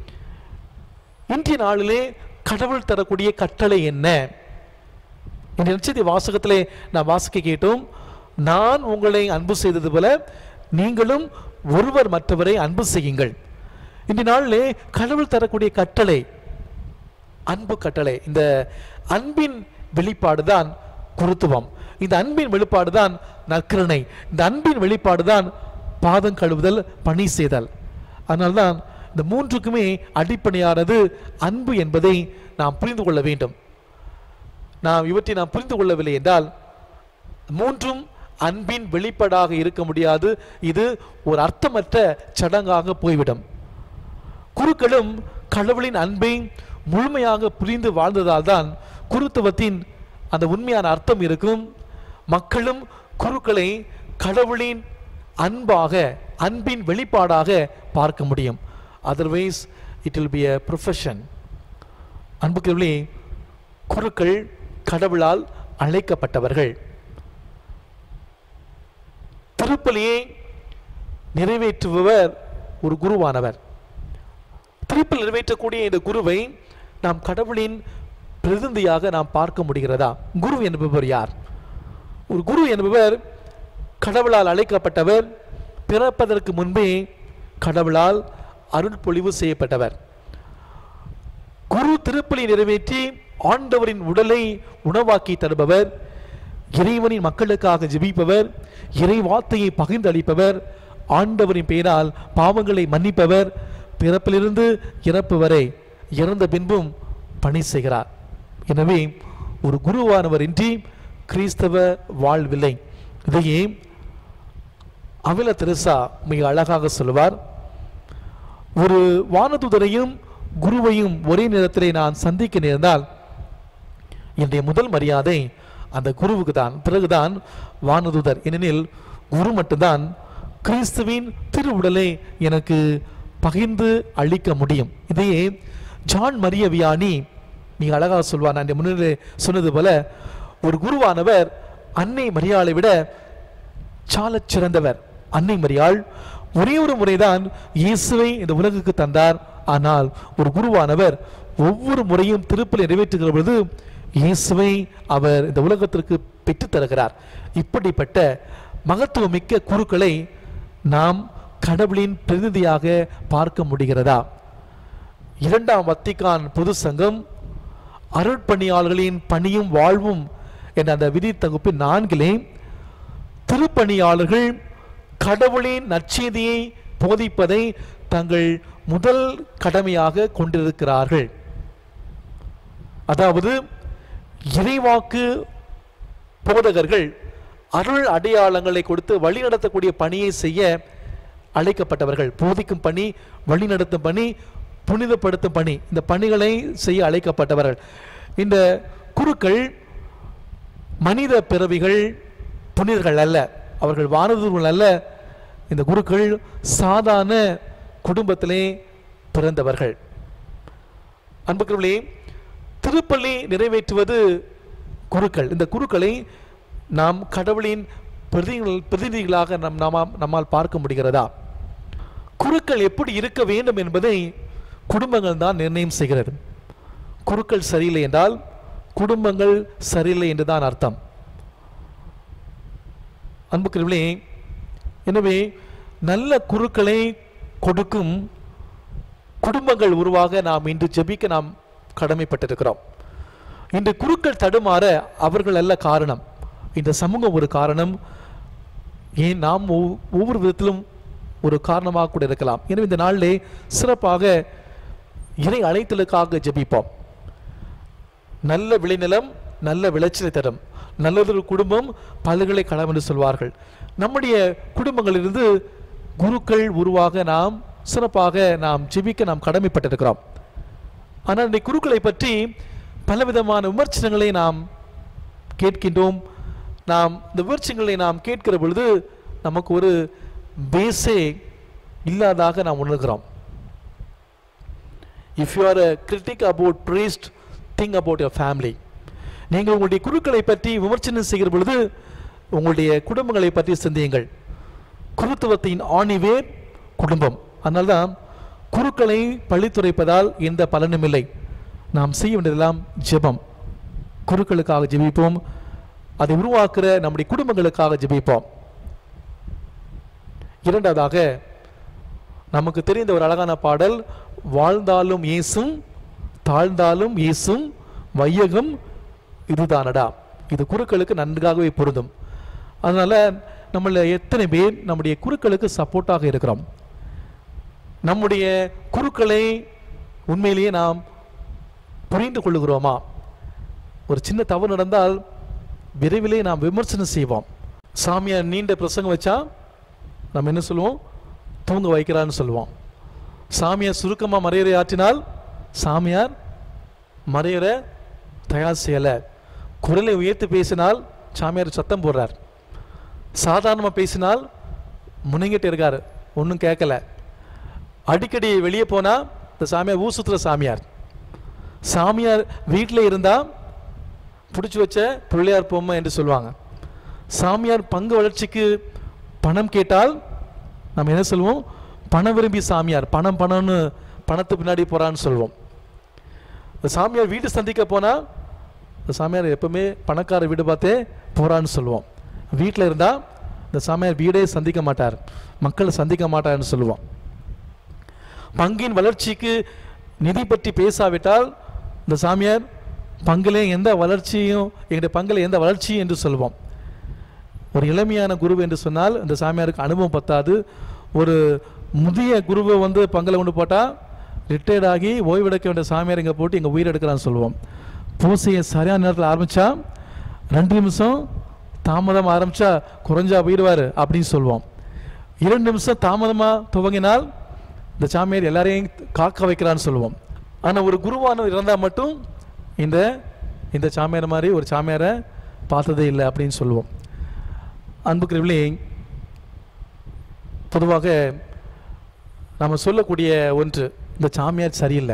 இன்றைய நாளிலே கடவுள் தரக்கூடிய கட்டளை என்ன இந்த நிச்சயத்தை வாசகத்திலே நான் வாசிக்க கேட்டோம் நான் உங்களை அன்பு செய்தது போல நீங்களும் ஒருவர் மற்றவரை அன்பு செய்யுங்கள் இந்த நாளிலே கடவுள் தரக்கூடிய கட்டளை அன்பு கட்டளை இந்த அன்பின் வெளிப்பாடு தான் குருத்துவம் இந்த அன்பின் வெளிப்பாடு தான் நற்கருணை இந்த அன்பின் வெளிப்பாடு தான் பாதம் கழுவுதல் பணி செய்தல் அதனால்தான் இந்த மூன்றுக்குமே அடிப்படையானது அன்பு என்பதை நாம் புரிந்து கொள்ள வேண்டும் நாம் இவற்றை நாம் புரிந்து கொள்ளவில்லை என்றால் மூன்றும் அன்பின் வெளிப்பாடாக இருக்க முடியாது இது ஒரு அர்த்தமற்ற சடங்காக போய்விடும் குருக்களும் கடவுளின் அன்பை முழுமையாக புரிந்து வாழ்ந்ததால் தான் குருத்துவத்தின் அந்த உண்மையான அர்த்தம் இருக்கும் மக்களும் குருக்களை கடவுளின் அன்பாக அன்பின் வெளிப்பாடாக பார்க்க முடியும் otherwise it will be a profession அன்புக்குள்ளே குருக்கள் கடவுளால் அழைக்கப்பட்டவர்கள் திருப்பலியை நிறைவேற்றுபவர் ஒரு குருவானவர் திருப்பல் நிறைவேற்றக்கூடிய இந்த குருவை நாம் கடவுளின் பிரதிநிதியாக நாம் பார்க்க முடிகிறதா குரு என்பவர் யார் ஒரு குரு என்பவர் கடவுளால் அழைக்கப்பட்டவர் பிறப்பதற்கு முன்பே கடவுளால் அருள் பொழிவு செய்யப்பட்டவர் குரு திருப்பலி நிறைவேற்றி ஆண்டவரின் உடலை உணவாக்கி தருபவர் இறைவனின் மக்களுக்காக ஜெபிப்பவர் இறை வார்த்தையை பகிர்ந்து அளிப்பவர் ஆண்டவரின் பெயரால் பாவங்களை மன்னிப்பவர் பிறப்பிலிருந்து இறப்பு வரை இறந்த பின்பும் பணி செய்கிறார் எனவே ஒரு குருவானவர் இன்றி கிறிஸ்தவ வாழ்வில்லை இதையே அவில தெரசா மிக அழகாக சொல்லுவார் ஒரு வானதுதரையும் குருவையும் ஒரே நேரத்திலே நான் சந்திக்க நேர்ந்தால் என்னுடைய முதல் மரியாதை அந்த குருவுக்கு தான் பிறகுதான் வானதுதர் ஏனெனில் குரு மட்டும்தான் கிறிஸ்துவின் திருவுடலை எனக்கு பகிர்ந்து அளிக்க முடியும் இதையே ஜான் மரிய வியானி மிக அழகாக சொல்வார் நான் முன்னிலை சொன்னது போல ஒரு குருவானவர் அன்னை மரியாளை விட சாலச் சிறந்தவர் அன்னை மரியாள் ஒரே ஒரு முறைதான் இயேசுவை இந்த உலகுக்கு தந்தார் ஆனால் ஒரு குருவானவர் ஒவ்வொரு முறையும் திருப்பலி நிறைவேற்றுகிற பொழுது இயேசுவை அவர் இந்த உலகத்திற்கு பெற்றுத் தருகிறார் இப்படிப்பட்ட மகத்துவமிக்க குருக்களை நாம் கடவுளின் பிரதிநிதியாக பார்க்க முடிகிறதா இரண்டாம் வத்திக்கான் பொது சங்கம் அருட்பணியாளர்களின் பணியும் வாழ்வும் என்ற அந்த விதி தொகுப்பின் நான்கிலே திருப்பணியாளர்கள் கடவுளின் நற்செய்தியை போதிப்பதை தங்கள் முதல் கடமையாக கொண்டிருக்கிறார்கள் அதாவது இறைவாக்கு போதகர்கள் அருள் அடையாளங்களை கொடுத்து வழிநடத்தக்கூடிய பணியை செய்ய அழைக்கப்பட்டவர்கள் போதிக்கும் பணி வழிநடத்தும் பணி புனிதப்படுத்தும் பணி இந்த பணிகளை செய்ய அழைக்கப்பட்டவர்கள் இந்த குருக்கள் மனித பிறவிகள் புனிதர்கள் அல்ல அவர்கள் வானதூர்கள் அல்ல இந்த குருக்கள் சாதாரண குடும்பத்திலே பிறந்தவர்கள் அன்புக்குரியவர்களே திருப்பள்ளி நிறைவேற்றுவது குருக்கள் இந்த குருக்களை நாம் கடவுளின் பிரதிநிதிகள் பிரதிநிதிகளாக நம் நாம நம்மால் பார்க்க முடிகிறதா குருக்கள் எப்படி இருக்க வேண்டும் என்பதை குடும்பங்கள் தான் நிர்ணயம் செய்கிறது குருக்கள் சரியில்லை என்றால் குடும்பங்கள் சரியில்லை என்றுதான் அர்த்தம் அன்புக்குரியவர்களே எனவே நல்ல குருக்களை கொடுக்கும் குடும்பங்கள் உருவாக நாம் இன்று ஜெபிக்க நாம் கடமைப்பட்டிருக்கிறோம் இன்று குருக்கள் தடுமாற அவர்கள் அல்ல காரணம் இந்த சமூகம் ஒரு காரணம் ஏன் நாம் ஒவ்- ஒவ்வொரு விதத்திலும் ஒரு காரணமாக கூட இருக்கலாம் எனவே இந்த நாளிலே சிறப்பாக இறை அழைத்தலுக்காக ஜெபிப்போம் நல்ல விளைநிலம் நல்ல விளைச்சலை தரும் நல்லதொரு குடும்பம் பல்கலைக்கழகம் என்று சொல்வார்கள் நம்முடைய குடும்பங்களிலிருந்து குருக்கள் உருவாக நாம் சிறப்பாக நாம் ஜெபிக்க நாம் கடமைப்பட்டிருக்கிறோம் ஆனால் இந்த குருக்களை பற்றி பலவிதமான விமர்சனங்களை நாம் கேட்கின்றோம் நாம் இந்த விமர்சனங்களை நாம் கேட்கிற பொழுது நமக்கு ஒரு பேஸே இல்லாதாக நாம் உணர்கிறோம் if you are a critic about priest think about your family நீங்கள் உங்களுடைய குருக்களை பற்றி விமர்சனம் செய்கிற பொழுது உங்களுடைய குடும்பங்களை பற்றி சிந்தியுங்கள் குருத்துவத்தின் ஆணிவேர் குடும்பம் அதனால்தான் குருக்களை பழித்துரைப்பதால் எந்த பலனும் இல்லை நாம் செய்ய வேண்டியதெல்லாம் ஜெபம் குருக்களுக்காக ஜெபிப்போம் அதை உருவாக்குற நம்முடைய குடும்பங்களுக்காக ஜெபிப்போம் இரண்டாவதாக நமக்கு தெரிந்த ஒரு அழகான பாடல் வாழ்ந்தாலும் இயேசும் தாழ்ந்தாலும் இயேசும் வையகம் இதுதானடா இது குருக்களுக்கு நன்றாகவே பொருந்தும் அதனால நம்மள எத்தனை பேர் நம்முடைய குருக்களுக்கு சப்போர்ட்டாக இருக்கிறோம் நம்முடைய குருக்களை உண்மையிலேயே நாம் புரிந்து கொள்ளுகிறோமா ஒரு சின்ன தவறு நடந்தால் விரைவிலே நாம் விமர்சனம் செய்வோம் சாமியார் நீண்ட பிரசங்கம் வச்சா நம்ம என்ன சொல்லுவோம் தூங்க வைக்கிறான்னு சொல்லுவோம் சாமியார் சுருக்கமாக மறையறை ஆற்றினால் சாமியார் மறையறை தயார் செய்யலை குரலை உயர்த்தி பேசினால் சாமியார் சத்தம் போடுறார் சாதாரணமாக பேசினால் முனைங்கிட்டு இருக்கார் ஒன்றும் கேட்கல அடிக்கடி வெளியே போனால் இந்த சாமியார் ஊசுத்துற சாமியார் சாமியார் வீட்டில் இருந்தால் பிடிச்சி வச்ச பிள்ளையார் பொம்மை என்று சொல்லுவாங்க சாமியார் பங்கு வளர்ச்சிக்கு பணம் கேட்டால் நம்ம என்ன சொல்லுவோம் பணம் விரும்பி சாமியார் பணம் பணம்னு பணத்து பின்னாடி போகிறான்னு சொல்லுவோம் இந்த சாமியார் வீடு சந்திக்க போனால் இந்த சாமியார் எப்பவுமே பணக்கார வீடு பார்த்தே போகிறான்னு சொல்லுவோம் வீட்டில் இருந்தால் இந்த சாமியார் வீடே சந்திக்க மாட்டார் மக்களை சந்திக்க மாட்டார்னு சொல்லுவோம் பங்கின் வளர்ச்சிக்கு நிதி பற்றி பேசாவிட்டால் இந்த சாமியார் பங்கிலே எந்த வளர்ச்சியும் எங்களுடைய பங்கில் எந்த வளர்ச்சியும் என்று சொல்வோம் ஒரு இளமையான குரு என்று சொன்னால் இந்த சாமியாருக்கு அனுபவம் பத்தாது ஒரு முதிய குருவை வந்து பங்கில் கொண்டு போட்டால் ரிட்டையர்ட் ஆகி ஓய்வெடுக்க வேண்டிய சாமியார் இங்கே போட்டு இங்கே உயிர் எடுக்கலாம்னு சொல்லுவோம் பூசையை சரியான நேரத்தில் ஆரம்பித்தா ரெண்டு நிமிஷம் தாமதம் ஆரம்பித்தா குறைஞ்சா போயிடுவார் அப்படின்னு சொல்லுவோம் இரண்டு நிமிஷம் தாமதமாக துவங்கினால் இந்த சாமியார் எல்லாரையும் காக்க வைக்கிறான்னு சொல்லுவோம் ஆனால் ஒரு குருவானவர் இருந்தால் மட்டும் இந்த இந்த சாமியார் மாதிரி ஒரு சாமியாரை பார்த்ததே இல்லை அப்படின்னு சொல்லுவோம் அன்புக்குரியவர்களே பொதுவாக நம்ம சொல்லக்கூடிய ஒன்று இந்த சாமியார் சரியில்லை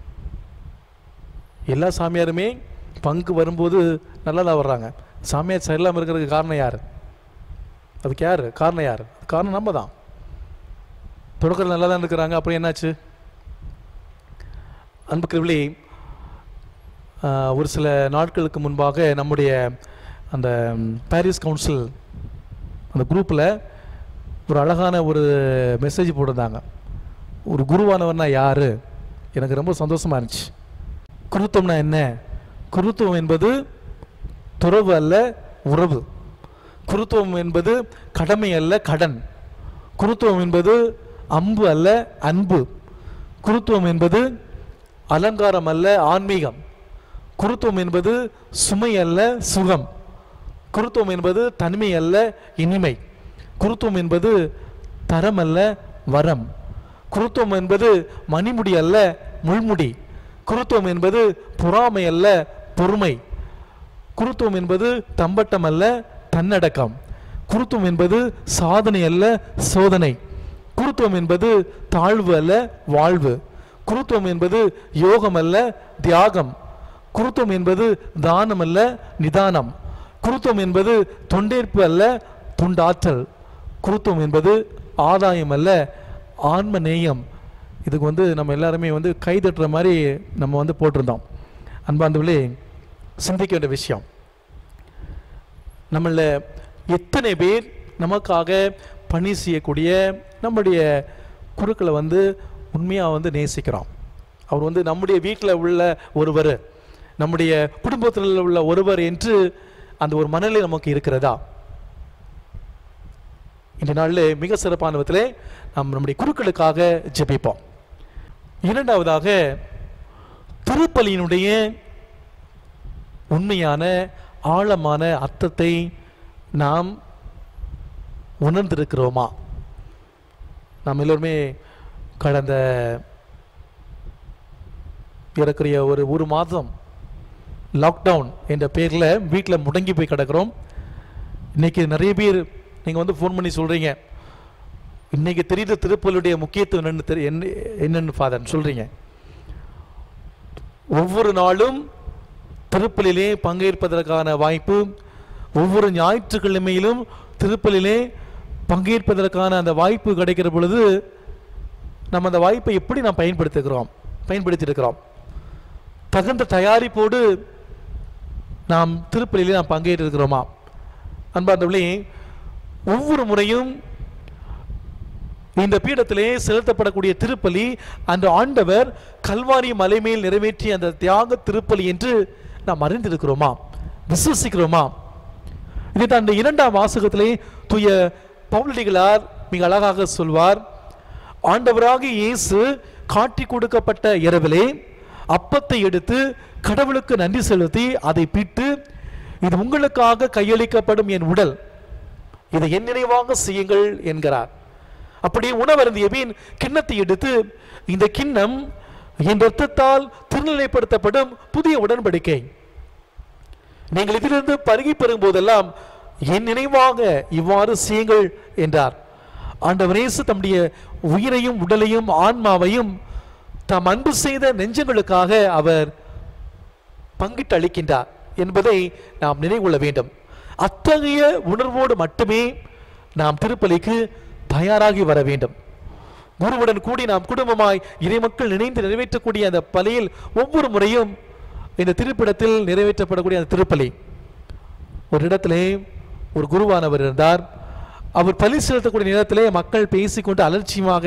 எல்லா சாமியாருமே பங்கு வரும்போது நல்லா வர்றாங்க சாமியார் சரியில்லாமல் இருக்கிறதுக்கு காரணம் யார் அதுக்கு யார் காரணம் யார் காரணம் நம்ம தான் தொடக்கத்தில் நல்லா தான் இருக்கிறாங்க அப்புறம் என்னாச்சு அன்புக்குரியவர்களே ஆஹ், ஒரு சில நாட்களுக்கு முன்பாக நம்முடைய அந்த ம், பாரிஸ் கவுன்சில் அந்த குரூப்பில் ஒரு அழகான ஒரு மெசேஜ் போட்டிருந்தாங்க ஒரு குருவானவர்னா யார் எனக்கு ரொம்ப சந்தோஷமாக இருந்துச்சு குருத்தம்னா என்ன குருத்துவம் என்பது துறவு அல்ல உறவு குருத்துவம் என்பது கடமை அல்ல கடன் குருத்துவம் என்பது அம்பு அல்ல அன்பு குருத்துவம் என்பது அலங்காரம் அல்ல ஆன்மீகம் குருத்துவம் என்பது சுமை அல்ல சுகம் குருத்துவம் என்பது தனிமை அல்ல இனிமை குருத்துவம் என்பது தரம் அல்ல வரம் குருத்துவம் என்பது மணிமுடி அல்ல முள்முடி குருத்துவம் என்பது பொறாமை அல்ல பொறுமை குருத்துவம் என்பது தம்பட்டம் அல்ல தன்னடக்கம் குருத்துவம் என்பது சாதனை அல்ல சோதனை குருத்துவம் என்பது தாழ்வு அல்ல வாழ்வு குருத்துவம் என்பது யோகம் அல்ல தியாகம் குருத்துவம் என்பது தானம் அல்ல நிதானம் குருத்துவம் என்பது தொண்டேற்பு அல்ல துண்டாற்றல் குருத்துவம் என்பது ஆதாயம் அல்ல ஆன்ம நேயம் இதுக்கு வந்து நம்ம எல்லாருமே வந்து கை தட்டுற மாதிரி நம்ம வந்து போட்டிருந்தோம் அன்பாந்தவர்களே சிந்திக்க வேண்டிய விஷயம் நம்மள எத்தனை பேர் நமக்காக பணி செய்யக்கூடிய நம்முடைய குருக்களை வந்து உண்மையாக வந்து நேசிக்கிறோம் அவர் வந்து நம்முடைய வீட்டில் உள்ள ஒருவர் நம்முடைய குடும்பத்தில் உள்ள ஒருவர் என்று அந்த ஒரு மனநிலை நமக்கு இருக்கிறதா இந்த நாளில் மிக சிறப்பான விதத்திலே நாம் நம்முடைய குருக்களுக்காக ஜெபிப்போம் இரண்டாவதாக திருப்பலியினுடைய உண்மையான ஆழமான அர்த்தத்தை நாம் உணர்ந்திருக்கிறோமா நாம் எல்லோருமே கடந்த ஏறக்குறைய ஒரு ஒரு மாதம் லாக்டவுன் என்ற பேரில் வீட்டில் முடங்கி போய் கிடக்கிறோம் இன்னைக்கு நிறைய பேர் நீங்கள் வந்து ஃபோன் பண்ணி சொல்கிறீங்க இன்னைக்கு தெரியுது திருப்பலுடைய முக்கியத்துவம் என்னன்னு தெரி என்ன என்னன்னு ஃபாதர் சொல்கிறீங்க ஒவ்வொரு நாளும் திருப்பலிலே பங்கேற்பதற்கான வாய்ப்பு ஒவ்வொரு ஞாயிற்றுக்கிழமையிலும் திருப்பலிலே பங்கேற்பதற்கான அந்த வாய்ப்பு கிடைக்கிற பொழுது நம்ம அந்த வாய்ப்பை எப்படி நாம் பயன்படுத்துகிறோம் பயன்படுத்தியிருக்கிறோம் தகுந்த தயாரிப்போடு நாம் திருப்பலியிலே நாம் பங்கேற்றிருக்கிறோமா அன்பார்ந்தவர்களே ஒவ்வொரு முறையும் இந்த பீடத்திலே செலுத்தப்படக்கூடிய திருப்பலி அந்த ஆண்டவர் கல்வாரி மலை மேல் நிறைவேற்றிய அந்த தியாக திருப்பலி என்று நாம் அறிந்திருக்கிறோமா விசுவசிக்கிறோமா இதை தான் இந்த இரண்டாம் வாசகத்திலே தூய பவுலடிகளார் மிக அழகாக சொல்வார் ஆண்டவராக இயேசு காட்டி கொடுக்கப்பட்ட இரவிலே அப்பத்தை எடுத்து கடவுளுக்கு நன்றி செலுத்தி அதை பிட்டு இது உங்களுக்காக கையளிக்கப்படும் என் உடல் இதை என் நினைவாக செய்யுங்கள் என்கிறார் அப்படியே உணவருந்திய பின் கிண்ணத்தை எடுத்து இந்த கிண்ணம் என் ரத்தத்தால் திருநிலைப்படுத்தப்படும் புதிய உடன்படிக்கை நீங்கள் இதிலிருந்து பருகி பெறும் போதெல்லாம் என் நினைவாக இவ்வாறு செய்யுங்கள் என்றார் ஆண்டவர் இயேசு தம்முடைய உயிரையும் உடலையும் ஆன்மாவையும் தாம் அன்பு செய்த நெஞ்சங்களுக்காக அவர் பங்கிட்டு அளிக்கின்றார் என்பதை நாம் நினைவுகொள்ள வேண்டும் அத்தகைய உணர்வோடு மட்டுமே நாம் திருப்பலிக்கு தயாராகி வர வேண்டும் குருவுடன் கூடி நாம் குடும்பமாய் இறைமக்கள் நினைந்து நிறைவேற்றக்கூடிய அந்த பலியில் ஒவ்வொரு முறையும் இந்த திருப்பிடத்தில் நிறைவேற்றப்படக்கூடிய அந்த திருப்பலி ஒரு இடத்திலே ஒரு குருவானவர் இருந்தார் அவர் பலி செலுத்தக்கூடிய நேரத்திலே மக்கள் பேசிக்கொண்டு அலட்சியமாக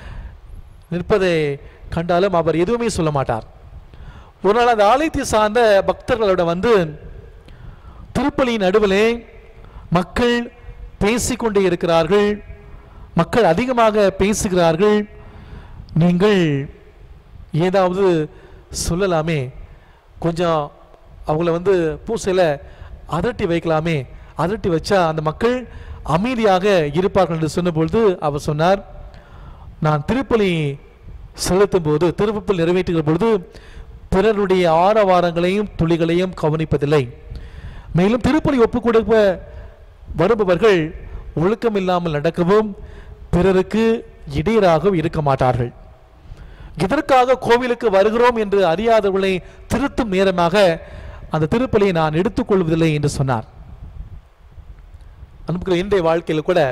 நிற்பதை கண்டாலும் அவர் எதுவுமே சொல்ல மாட்டார் ஒரு நாள் அந்த ஆலயத்தை சார்ந்த பக்தர்களோட வந்து திருப்பலியின் நடுவிலே மக்கள் பேசிக்கொண்டே இருக்கிறார்கள் மக்கள் அதிகமாக பேசுகிறார்கள் நீங்கள் ஏதாவது சொல்லலாமே கொஞ்சம் அவங்கள வந்து பூசையில் அதட்டி வைக்கலாமே அதட்டி வச்சா அந்த மக்கள் அமைதியாக இருப்பார்கள் என்று சொன்னபொழுது அவர் சொன்னார் நான் திருப்பலி செலுத்தும் போது திருப்பல் நிறைவேற்றுகிற பொழுது பிறருடைய ஆரவாரங்களையும் துளிகளையும் கவனிப்பதில்லை மேலும் திருப்பலி ஒப்புக் கொடுக்க வருபவர்கள் ஒழுக்கம் இல்லாமல் நடக்கவும் பிறருக்கு இடையராகவும் இருக்க மாட்டார்கள் இதற்காக கோவிலுக்கு வருகிறோம் என்று அறியாதவர்களை திருத்தும் நேரமாக அந்த திருப்பலியை நான் எடுத்துக்கொள்வதில்லை என்று சொன்னார் அன்புக்குரிய இன்றைய வாழ்க்கையில் கூட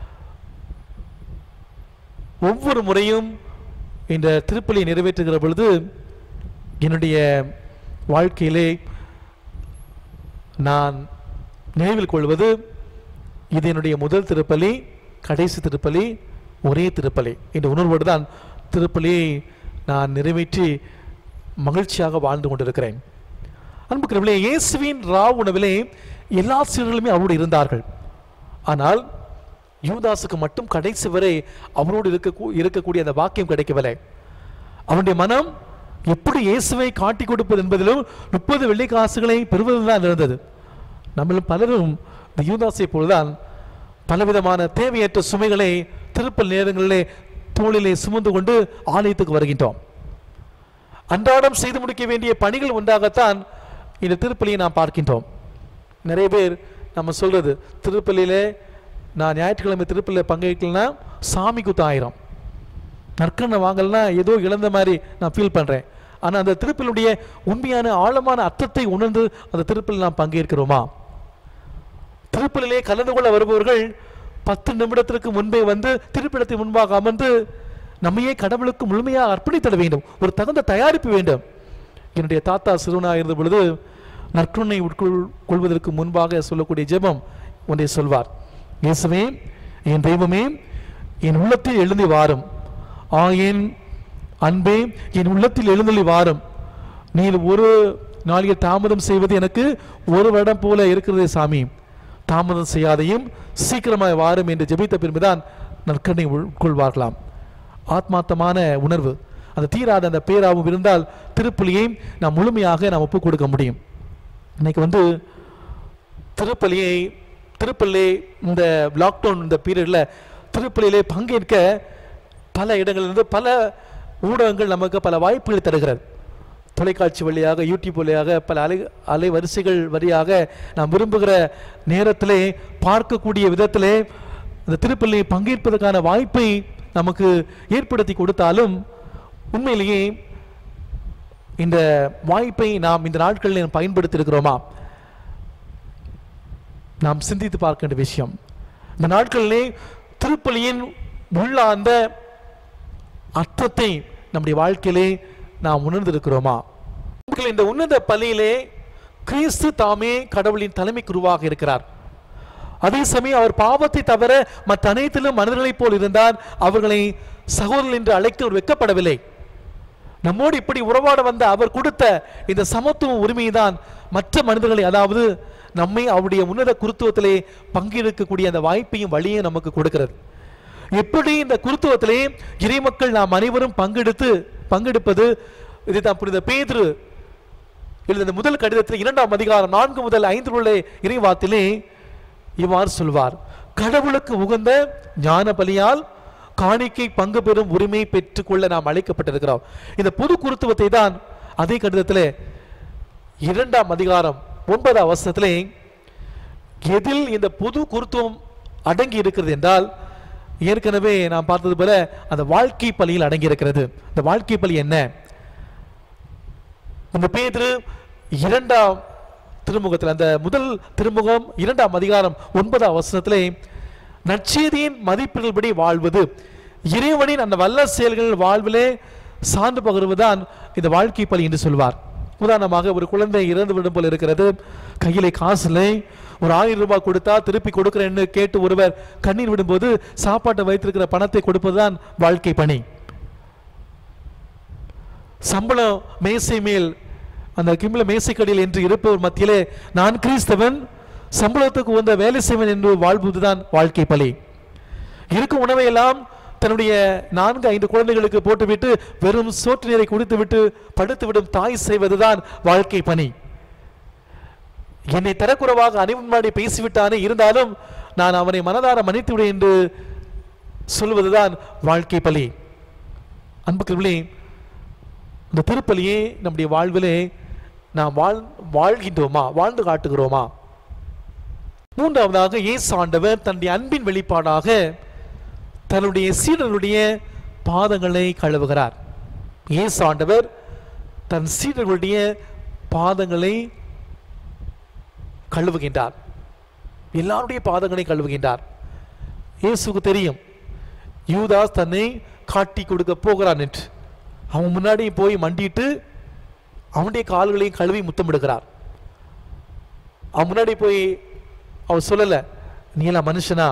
ஒவ்வொரு முறையும் இந்த திருப்பலியை நிறைவேற்றுகிற பொழுது என்னுடைய வாழ்க்கையிலே நான் நினைவில் கொள்வது இது என்னுடைய முதல் திருப்பலி கடைசி திருப்பலி ஒரே திருப்பலி இந்த உணர்வோடு தான் திருப்பலியை நான் நிறைவேற்றி மகிழ்ச்சியாக வாழ்ந்து கொண்டிருக்கிறேன் அன்புக்கிறவர்களே இயேசுவின் ரா உணவிலே எல்லா சீடர்களுமே அவரோடு இருந்தார்கள் ஆனால் யூதாசுக்கு மட்டும் கடைசி வரை அவரோடு இருக்க இருக்கக்கூடிய அந்த வாக்கியம் கிடைக்கவில்லை அவனுடைய மனம் எப்படி இயேசுவை காட்டி கொடுப்பது என்பதிலும் முப்பது வெள்ளி காசுகளை பெறுவதில் தான் இருந்தது நம்மளும் பலரும் இந்த யூதாசை போலதான் பலவிதமான தேவையற்ற சுமைகளை திருப்பல் நேரங்களிலே தோளிலே சுமந்து கொண்டு ஆலயத்துக்கு வருகின்றோம் அன்றாடம் செய்து முடிக்க வேண்டிய பணிகள் ஒன்றாகத்தான் இந்த திருப்பலியை நாம் பார்க்கின்றோம் நிறைய பேர் நம்ம சொல்றது திருப்பலியிலே நான் ஞாயிற்றுக்கிழமை திருப்பலியில் பங்கேற்கலன்னா சாமி குத்து ஆயிரம் நற்கண்ணை வாங்கலனா ஏதோ இழந்த மாதிரி நான் ஃபீல் பண்ணுறேன் ஆனால் அந்த திருப்பலியுடைய உண்மையான ஆழமான அர்த்தத்தை உணர்ந்து அந்த திருப்பலில் நாம் பங்கேற்கிறோமா திருப்பலிலே கலந்து கொள்ள வருபவர்கள் பத்து நிமிடத்திற்கு முன்பே வந்து திருப்பிடத்தின் முன்பாக அமர்ந்து நம்மையே கடவுளுக்கு முழுமையாக அர்ப்பணித்திட வேண்டும் ஒரு தகுந்த தயாரிப்பு வேண்டும் என்னுடைய தாத்தா சிறுவனாக இருந்த பொழுது நற்கருணை உட்கொள் கொள்வதற்கு முன்பாக சொல்லக்கூடிய ஜெபம் ஒன்றை சொல்வார் இயேசுவே என் தெய்வமே என் உள்ளத்தில் எழுந்தி வாரும் ஆ என் அன்பே என் உள்ளத்தில் எழுந்தள்ளி வாரும் நீர் ஒரு நாளில் தாமதம் செய்வது எனக்கு ஒரு வருடம் போல இருக்கிறதே சாமி தாமதம் செய்யாதையும் சீக்கிரமாய் வாரும் என்று ஜெபித்த பின்புதான் நற்கண்ணை உட்கொள்வார்களாம் ஆத்மார்த்தமான உணர்வு அந்த தீராத அந்த பேராவும் இருந்தால் திருப்பலியை நாம் முழுமையாக நாம் ஒப்புக் கொடுக்க முடியும் இன்னைக்கு வந்து திருப்பலியை திருப்பள்ளி இந்த லாக்டவுன் இந்த பீரியடில் திருப்பலியிலே பங்கேற்க பல இடங்களிலிருந்து பல ஊடகங்கள் நமக்கு பல வாய்ப்புகளை தருகிறது தொலைக்காட்சி வழியாக யூடியூப் வழியாக பல அலை அலைவரிசைகள் வழியாக நாம் விரும்புகிற நேரத்திலே பார்க்கக்கூடிய விதத்திலே இந்த திருப்பள்ளியை பங்கேற்பதற்கான வாய்ப்பை நமக்கு ஏற்படுத்தி கொடுத்தாலும் உண்மையிலேயே இந்த வாய்ப்பை நாம் இந்த நாட்களில் பயன்படுத்தி இருக்கிறோமா நாம் சிந்தித்து பார்க்க வேண்டிய விஷயம் இந்த நாட்களிலே திருப்பலியின் உள்ளார்ந்த அர்த்தத்தை நம்முடைய வாழ்க்கையிலே நாம் உணர்ந்திருக்கிறோமா இந்த உன்னத பலியிலே கிறிஸ்து தாமே கடவுளின் தலைமை குருவாக இருக்கிறார் அதே சமயம் அவர் பாவத்தை தவிர மற்ற அனைத்திலும் மனிதர்களைப் போல் இருந்தார் அவர்களை சகோதரர்கள் என்று அழைக்க அவர் வெக்கப்படவில்லை நம்மோடு இப்படி உறவாட வந்த அவர் கொடுத்த இந்த சமத்துவ உரிமையை தான் மற்ற மனிதர்களை அதாவது நம்மை அவருடைய உன்னத குருத்துவத்திலே பங்கெடுக்கக்கூடிய அந்த வாய்ப்பையும் வழியும் நமக்கு கொடுக்கிறது எப்படி இந்த குருத்துவத்திலே இறைமக்கள் நாம் அனைவரும் பங்கெடுத்து பங்கெடுப்பது இதுதான் புனித பேதுரு எழுதின முதல் கடிதத்தில் இரண்டாம் அதிகாரம் நான்கு முதல் ஐந்து உள்ள இறைவாத்திலே இவ்வாறு சொல்வார் கடவுளுக்கு உகந்த ஞான பலியால் காணிக்கை பங்கு பெறும் உரிமை பெற்றுக்கொள்ள நாம் அழைக்கப்பட்டிருக்கிறோம் இந்த புது குருத்துவத்தை தான் அதே கடிதத்திலே இரண்டாம் அதிகாரம் ஒன்பதாம் அவசரத்திலே எதில் இந்த புது குருத்துவம் அடங்கி இருக்கிறது என்றால் ஏற்கனவே நாம் பார்த்தது போல அந்த வாழ்க்கை பலியில் அடங்கி இருக்கிறது இந்த வாழ்க்கை பலி என்ன அந்த பேதிரு இரண்டாம் திருமுகத்தில் அந்த முதல் திருமுகம் இரண்டாம் அதிகாரம் ஒன்பதாம் அவசரத்திலே நற்செய்தியின் மதிப்புகள்படி வாழ்வது இறைவனின் அந்த வல்ல செயல்கள் வாழ்விலே சார்ந்து பகிர்வதுதான் இந்த வாழ்க்கை பலி என்று சொல்வார் உதாரணமாக ஒரு குழந்தை இறந்து விடும் போல் இருக்கிறது கையிலே காசு இல்லை ஒரு ஆயிரம் ரூபாய் கொடுத்தா திருப்பி கொடுக்கிறேன்னு கேட்டு ஒருவர் கண்ணீர் விடும்போது சாப்பாட்டை வைத்திருக்கிற பணத்தை கொடுப்பதுதான் வாழ்க்கை பணி சம்பளம் மேசை மேல் அந்த கிம்ல மேசைக்கடியில் என்று இருப்பவர் மத்தியிலே நான் கிறிஸ்தவன் சம்பளத்துக்கு உந்த வேலை செய்வன் என்று வாழ்வதுதான் வாழ்க்கை பலி இருக்கும் உணவையெல்லாம் தன்னுடைய நான்கு ஐந்து குழந்தைகளுக்கு போட்டுவிட்டு வெறும் சோற்று நீரை குடித்துவிட்டு படுத்துவிடும் தாய் செய்வதுதான் வாழ்க்கை பணி என்னை தரக்குறைவாக அணிமுன்னாடி பேசிவிட்டானே இருந்தாலும் நான் அவனை மனதார மன்னித்து விடு என்று சொல்வதுதான் வாழ்க்கை பலி அன்புக்குள்ளே இந்த திருப்பலியே நம்முடைய வாழ்விலே நாம் வாழ் வாழ்கின்றோமா வாழ்ந்து காட்டுகிறோமா மூன்றாவதாக இயேசு ஆண்டவர் தன்னுடைய அன்பின் வெளிப்பாடாக தன்னுடைய சீடர்களுடைய பாதங்களை கழுவுகிறார் இயேசு ஆண்டவர் தன் சீடர்களுடைய பாதங்களை கழுவுகின்றார் எல்லாருடைய பாதங்களை கழுவுகின்றார் இயேசுக்கு தெரியும் யூதாஸ் தன்னை காட்டி கொடுக்க போகிறான் என்று அவன் முன்னாடி போய் மண்டிட்டு அவனுடைய கால்களையும் கழுவி முத்தமிடுகிறார் அவன் முன்னாடி போய் அவர் சொல்லல நீ எல்லாம் மனுஷனா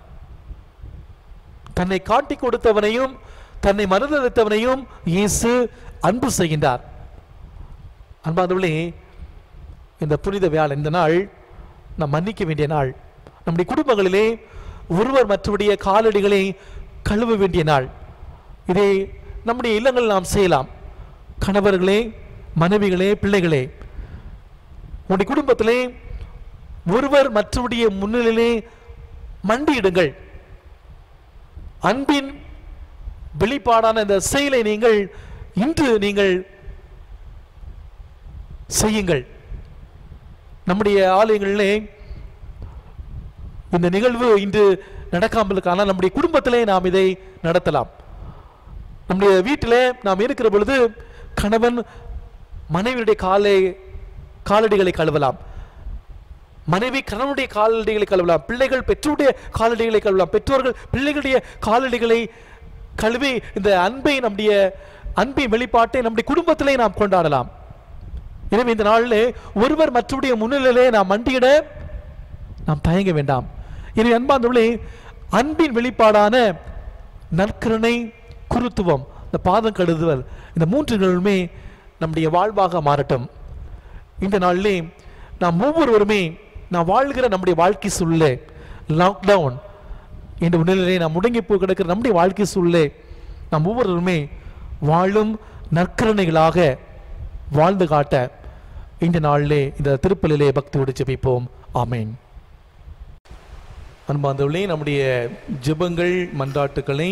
தன்னை காட்டி கொடுத்தவனையும் தன்னை மறுதளித்தவனையும் இயேசு அன்பு செய்கின்றார் அன்பாந்தவர்களே இந்த புனித வியாழன் இந்த நாள் நாம் மன்னிக்க வேண்டிய நாள் நம்முடைய குடும்பங்களிலே ஒருவர் மற்றவருடைய காலடிகளை கழுவ வேண்டிய நாள் இதை நம்முடைய இல்லங்களில் நாம் செய்யலாம் கணவர்களே மனைவிகளே பிள்ளைகளே உங்களுடைய குடும்பத்திலே ஒருவர் மற்றவருடைய முன்னிலையிலே மண்டியிடுங்கள் அன்பின் வெளிப்பாடான இந்த செயலை நீங்கள் இன்று நீங்கள் செய்யுங்கள் நம்முடைய ஆலயங்களிலே இந்த நிகழ்வு இன்று நடக்காமல் இருக்கானால் நம்முடைய குடும்பத்திலே நாம் இதை நடத்தலாம் நம்முடைய வீட்டிலே நாம் இருக்கிற பொழுது கணவன் மனைவியுடைய காலை காலடிகளை கழுவலாம் மனைவி கணவனுடைய காலடிகளை கழுவலாம் பிள்ளைகள் பெற்றோருடைய காலடிகளை கழுவலாம் பெற்றோர்கள் பிள்ளைகளுடைய காலடிகளை கழுவி இந்த அன்பை நம்முடைய அன்பின் வெளிப்பாட்டை நம்முடைய குடும்பத்திலே நாம் கொண்டாடலாம் எனவே இந்த நாளிலே ஒருவர் மற்றவருடைய முன்னிலையிலே நாம் மண்டியிட நாம் தயங்க வேண்டாம் எனவே அன்பாந்தவர்களே அன்பின் வெளிப்பாடான நற்கருணை குருத்துவம் இந்த பாதம் கழுதுதல் இந்த மூன்று நிகழ்வுமே நம்முடைய வாழ்வாக மாறட்டும் இந்த நாளிலே நாம் ஒவ்வொருவருமே நாம் வாழ்கிற நம்முடைய வாழ்க்கை சூழலே லாக்டவுன் என்ற உடலிலே நாம் முடங்கி போய் கிடக்கிற நம்முடைய வாழ்க்கை சூழலே நாம் ஒவ்வொருவருமே வாழும் நற்கரணைகளாக வாழ்ந்து காட்ட இந்த நாளிலே இந்த திருப்பலிலே பக்தியோடு ஜெபிப்போம் ஆமேன் அன்பாந்தவர்களே நம்முடைய ஜெபங்கள் மன்றாட்டுக்களை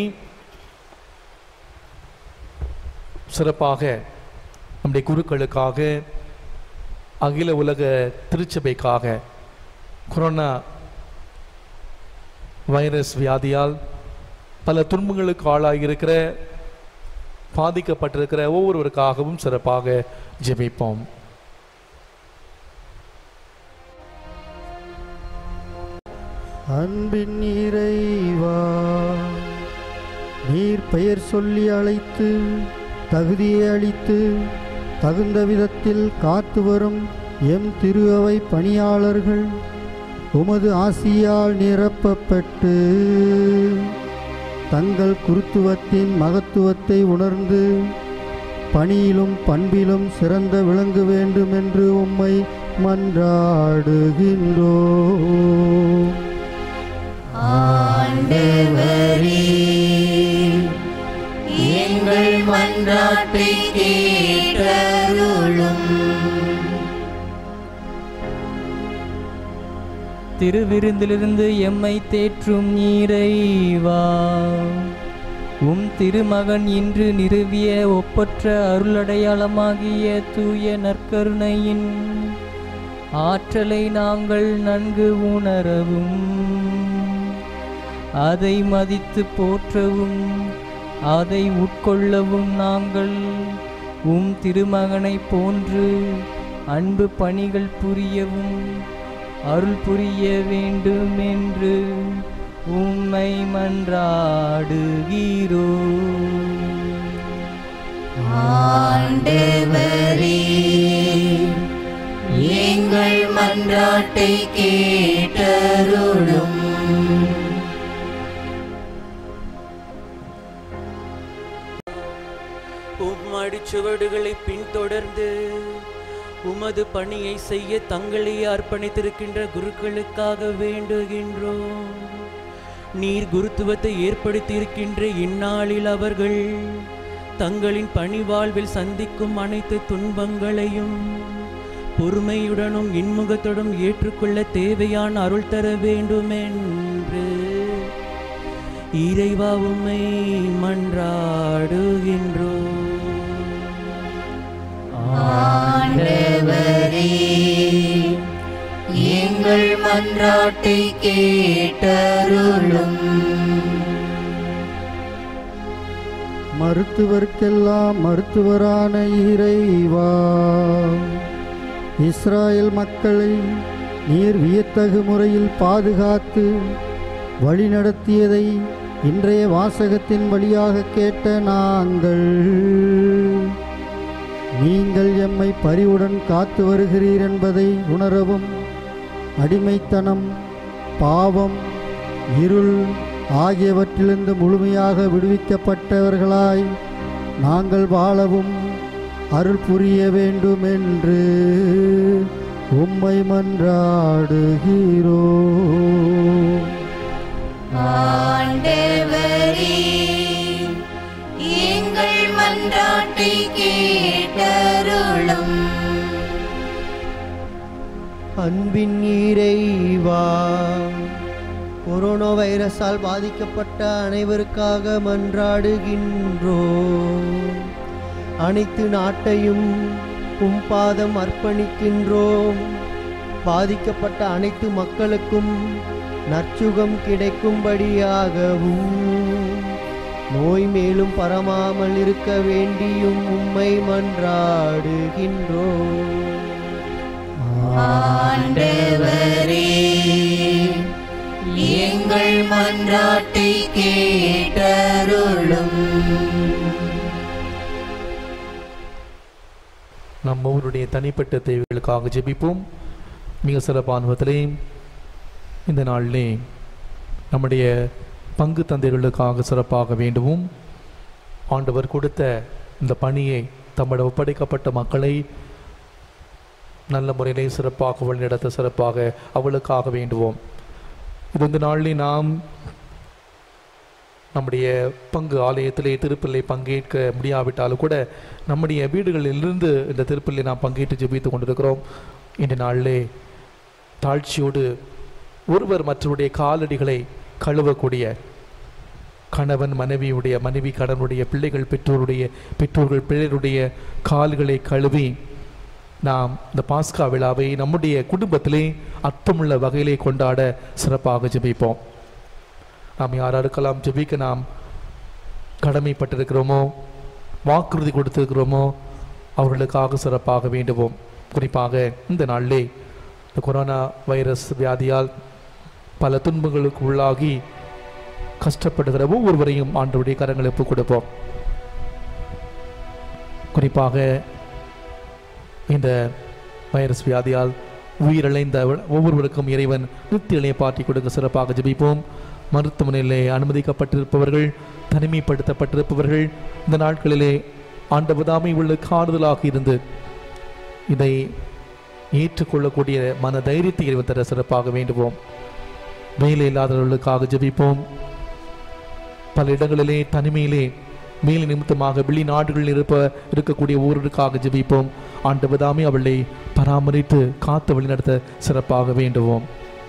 சிறப்பாக நம்முடைய குருக்களுக்காக அகில உலக திருச்சபைக்காக கொரோனா வைரஸ் வியாதியால் பல துன்பங்களுக்கு ஆளாகியிருக்கிற பாதிக்கப்பட்டிருக்கிற ஒவ்வொருவருக்காகவும் சிறப்பாக ஜெபிப்போம் அன்பின் இறைவா நீர் பெயர் சொல்லி அழைத்து தகுதியை அளித்து தகுந்த விதத்தில் காத்து வரும் எம் திரு அவை பணியாளர்கள் உமது ஆசியால் நிரப்பப்பட்டு தங்கள் குருத்துவத்தின் மகத்துவத்தை உணர்ந்து பணியிலும் பண்பிலும் சிறந்த விளங்க வேண்டும் என்று உம்மை மன்றாடுகின்றோ ஆண்டவரே எங்கள் மன்றாட்டை கேட்டருளும் திருவிருந்திலிருந்து எம்மை தேற்றும் நீரைவா உம் திருமகன் இன்று நிறுவிய ஒப்பற்ற அருளடையாளமாகிய தூய நற்கருணையின் ஆற்றலை நாங்கள் நன்கு உணரவும் அதை மதித்து போற்றவும் அதை உட்கொள்ளவும் நாங்கள் உம் திருமகனைப் போன்று அன்பு பணிகள் புரியவும் அருள் புரிய வேண்டும் என்று உம்மை மன்றாடுகிறோ ஆண்டவரே எங்கள் மன்றாட்டை கேட்டருளும் உம் அடிச்சுவடுகளை பின்தொடர்ந்து உமது பணியை செய்ய தங்களை அர்ப்பணித்திருக்கின்ற குருக்களுக்காக வேண்டுகின்றோம் நீர் குருத்துவத்தை ஏற்படுத்தியிருக்கின்ற இந்நாளில் அவர்கள் தங்களின் பணி வாழ்வில் சந்திக்கும் அனைத்து துன்பங்களையும் பொறுமையுடனும் இன்முகத்துடன் ஏற்றுக்கொள்ள தேவையான அருள் தர வேண்டுமென்று இறைவா உம்மை மன்றாடுகின்றோம் ஆண்டவரே எங்கள் மன்றாட்டை கேட்டருளும் மருத்துவர்க்கெல்லாம் மருத்துவரான இறைவா இஸ்ராயல் மக்களை நீர் வியத்தகு முறையில் பாதுகாத்து வழிநடத்தியதை இன்றைய வாசகத்தின் வழியாக கேட்ட நாங்கள் நீங்கள் எம்மை பரிவுடன் காத்து வருகிறீர் என்பதை உணரவும் அடிமைத்தனம் பாவம் இருள் ஆகியவற்றிலிருந்து முழுமையாக விடுவிக்கப்பட்டவர்களாய் நாங்கள் வாழவும் அருள் புரிய வேண்டும் என்று உம்மை மன்றாடுகிறோ ஆண்டவரே எங்கள் மன்றாட்டை கேட்டருளும் அன்பின் இறைவா கொரோனா வைரஸால் பாதிக்கப்பட்ட அனைவருக்காக மன்றாடுகின்றோ அனைத்து நாட்டையும் உம் பாதம் அர்ப்பணிக்கின்றோம் பாதிக்கப்பட்ட அனைத்து மக்களுக்கும் நற்சுகம் கிடைக்கும்படியாகவும் நோய் மேலும் பரமாமல் இருக்க வேண்டியும் உம்மை மன்றாடுகின்றோம் ஆண்டவரே எங்கள் மன்றாட்டை கேட்டருளும் நம் ஒவ்வொருடைய தனிப்பட்ட தேவைகளுக்காக ஜெபிப்போம் மிக சிறப்பான விதத்திலே இந்த நாளிலே நம்முடைய பங்கு தந்தைகளுக்காக சிறப்பாக வேண்டுவோம் ஆண்டவர் கொடுத்த இந்த பணியை தம்மிடம் ஒப்படைக்கப்பட்ட மக்களை நல்ல முறையிலே சிறப்பாக வழிநடத்த சிறப்பாக அவளுக்காக வேண்டுவோம் இது இந்த நாளிலே நாம் நம்முடைய பங்கு ஆலயத்திலே திருப்பலியை பங்கேற்க முடியாவிட்டாலும் கூட நம்முடைய வீடுகளிலிருந்து இந்த திருப்பலியை நாம் பங்கேற்று ஜெபித்து கொண்டிருக்கிறோம் இந்த நாளிலே தாழ்ச்சியோடு ஒருவர் மற்றவருடைய காலடிகளை கழுவக்கூடிய கணவன் மனைவியுடைய மனைவி கடனுடைய பிள்ளைகள் பெற்றோருடைய பெற்றோர்கள் பிள்ளைகளுடைய கால்களை கழுவி நாம் இந்த பாஸ்கா விழாவை நம்முடைய குடும்பத்திலே அர்த்தமுள்ள வகையிலே கொண்டாட சிறப்பாக ஜெபிப்போம் நாம் யாராருக்கெல்லாம் ஜெபிக்க நாம் கடமைப்பட்டிருக்கிறோமோ வாக்குறுதி கொடுத்திருக்கிறோமோ அவர்களுக்காக சிறப்பாக வேண்டுவோம் குறிப்பாக இந்த நாளிலே இந்த கொரோனா வைரஸ் வியாதியால் பல துன்பங்களுக்கு உள்ளாகி கஷ்டப்படுகிற ஒவ்வொருவரையும் ஆண்டவருடைய கரங்களை ஒப்புக் கொடுப்போம் குறிப்பாக இந்த வைரஸ் வியாதியால் உயிரிழந்த ஒவ்வொருவருக்கும் இறைவன் நித்திய பாட்டி கொடுக்க சிறப்பாக ஜெபிப்போம் மருத்துவமனையிலே அனுமதிக்கப்பட்டிருப்பவர்கள் தனிமைப்படுத்தப்பட்டிருப்பவர்கள் இந்த நாட்களிலே ஆண்டவதாமை உள்ள காறுதலாக இருந்து இதை ஏற்றுக்கொள்ளக்கூடிய மன தைரியத்தை இறைவன் தர சிறப்பாக வேண்டுவோம் வேலை இல்லாதவர்களுக்காக ஜெபிப்போம் பல இடங்களிலே தனிமையிலே மேல் நிமித்தமாக வெளிநாடுகளில் இருப்ப இருக்கக்கூடிய ஒவ்வொருவருக்காக ஜெபிப்போம் ஆண்டவதாமே அவளை பராமரித்து காத்து வழிநடத்த சிறப்பாக வேண்டுவோம்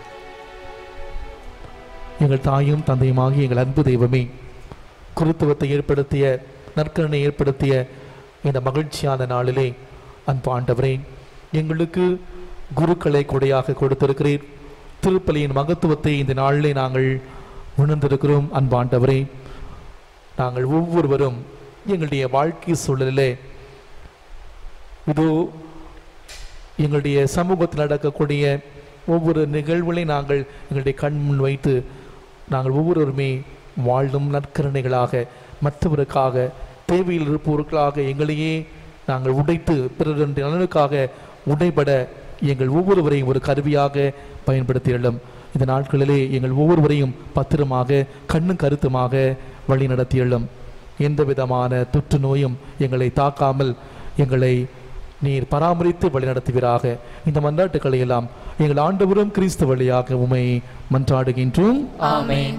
எங்கள் தாயும் தந்தையுமாகி எங்கள் அன்பு தெய்வமே குருத்துவத்தை ஏற்படுத்திய நற்கரணை ஏற்படுத்திய இந்த மகிழ்ச்சியான நாளிலே அன்பு ஆண்டவரே எங்களுக்கு குருக்களை கொடையாக கொடுத்திருக்கிறீர் திருப்பலியின் மகத்துவத்தை இந்த நாளிலே நாங்கள் உணர்ந்திருக்கிறோம் அன்பாண்டவரே நாங்கள் ஒவ்வொருவரும் எங்களுடைய வாழ்க்கை சூழலிலே இதோ எங்களுடைய சமூகத்தில் நடக்கக்கூடிய ஒவ்வொரு நிகழ்வுகளை நாங்கள் எங்களுடைய கண் முன் வைத்து நாங்கள் ஒவ்வொருவருமே வாழும் நற்கரணைகளாக மற்றவருக்காக தேவையில் இருப்பவர்களாக எங்களையே நாங்கள் உடைத்து பிறருடைய நலனுக்காக உடைபட எங்கள் ஒவ்வொருவரையும் ஒரு கருவியாக பயன்படுத்தியுள்ளோம் இந்த நாட்களிலே எங்கள் ஒவ்வொருவரையும் பத்திரமாக கண்ணும் கருத்துமாக வழி நடத்தியுள்ளோம் எந்த விதமான தொற்று நோயும் எங்களை தாக்காமல் எங்களை நீர் பராமரித்து வழிநடத்துவீராக இந்த மன்றாட்டுக்களை எல்லாம் எங்கள் ஆண்டவரும் கிறிஸ்து வழியாக உமை மன்றாடுகின்றோம் ஆமென்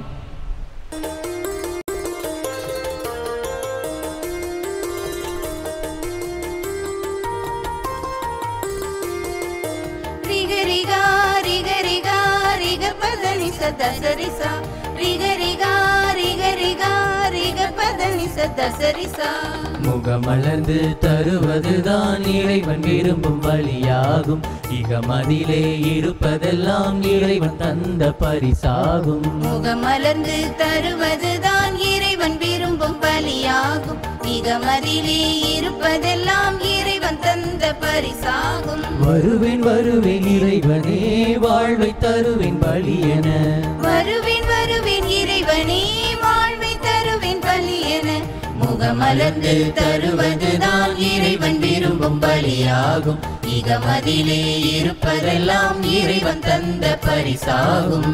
ரிக ரிகா ரிக ரிகா ரிக பதனி சதசரிசா ரிக ரிகா ரிக ரிகா ரிக பதனி சதசரிசா முகமலர்ந்து தருவதுதான் இறைவன் விரும்பும் வழியாகும் இகமதிலே இருப்பதெல்லாம் இறைவன் தந்த பரிசாகும் முகமலர்ந்து தருவதுதான் இறைவன் விரும்பும் பலியாகும் மிகமதிலே இருப்பதெல்லாம் இறைவன் தந்த பரிசாகும் வருவேன் வருவேன் இறைவனே வாழ்வை தருவேன் பலி என வருவேன் வருவேன் இறைவனே வாழ்வை தருவேன் பலி என முகமலர்ந்து தருவதுதான் இறைவன் விரும்பும் பலியாகும் இகமதிலே இருப்பதெல்லாம் இறைவன் தந்த பரிசாகும்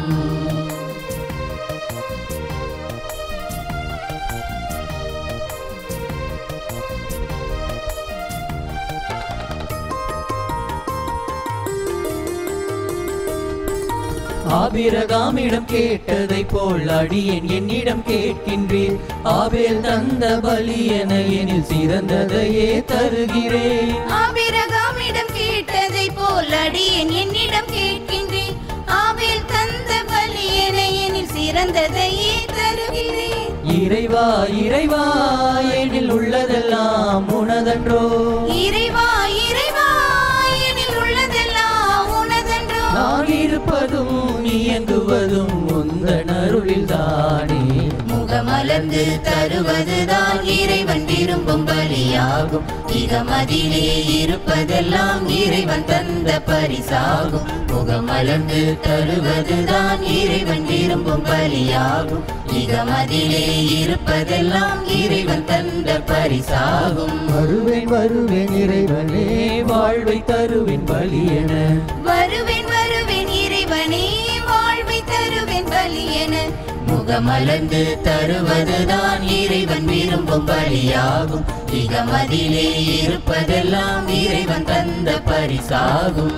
ஆபிரகாமிடம் கேட்டதை போல் அடியேன் என்னிடம் கேட்கின்றீர் ஆபேல் தந்த பலி என எனில் சிறந்ததையே தருகிறேன் ஆபிரகாமிடம் கேட்டதை போல் அடியேன் என்னிடம் கேட்கின்றேன் ஆபேல் தந்த பலி என எனில் சிறந்ததையே தருகிறேன் இறைவா இறைவா எனில் உள்ளதெல்லாம் உனதன்றோ இறைவா இறைவா எனில் உள்ளதெல்லாம் உனதன்றோ நான் இருப்பதும் இயங்குவதும் உந்தன் அருளில் தானே முகமலர்ந்து தருவதுதான் இறைவன் விரும்பும் பலியாகும் இகமதிலே இருப்பதெல்லாம் இறைவன் தந்த பரிசாகும் முகமலர்ந்து தருவதுதான் இறைவன் விரும்பும் பலியாகும் இகமதிலே இருப்பதெல்லாம் இறைவன் தந்த பரிசாகும் வருவேன் வருவேன் இறைவனே வாழ்வை தருவேன் பலி என வருவேன் வருவேன் இறைவனே வாழ்வை தருவேன் பலி என முகமலர்ந்து தருவதுதான் இறைவன் விரும்பும் பலியாகும் இகமதிலே இருப்பதெல்லாம் இறைவன் தந்த பரிசாகும்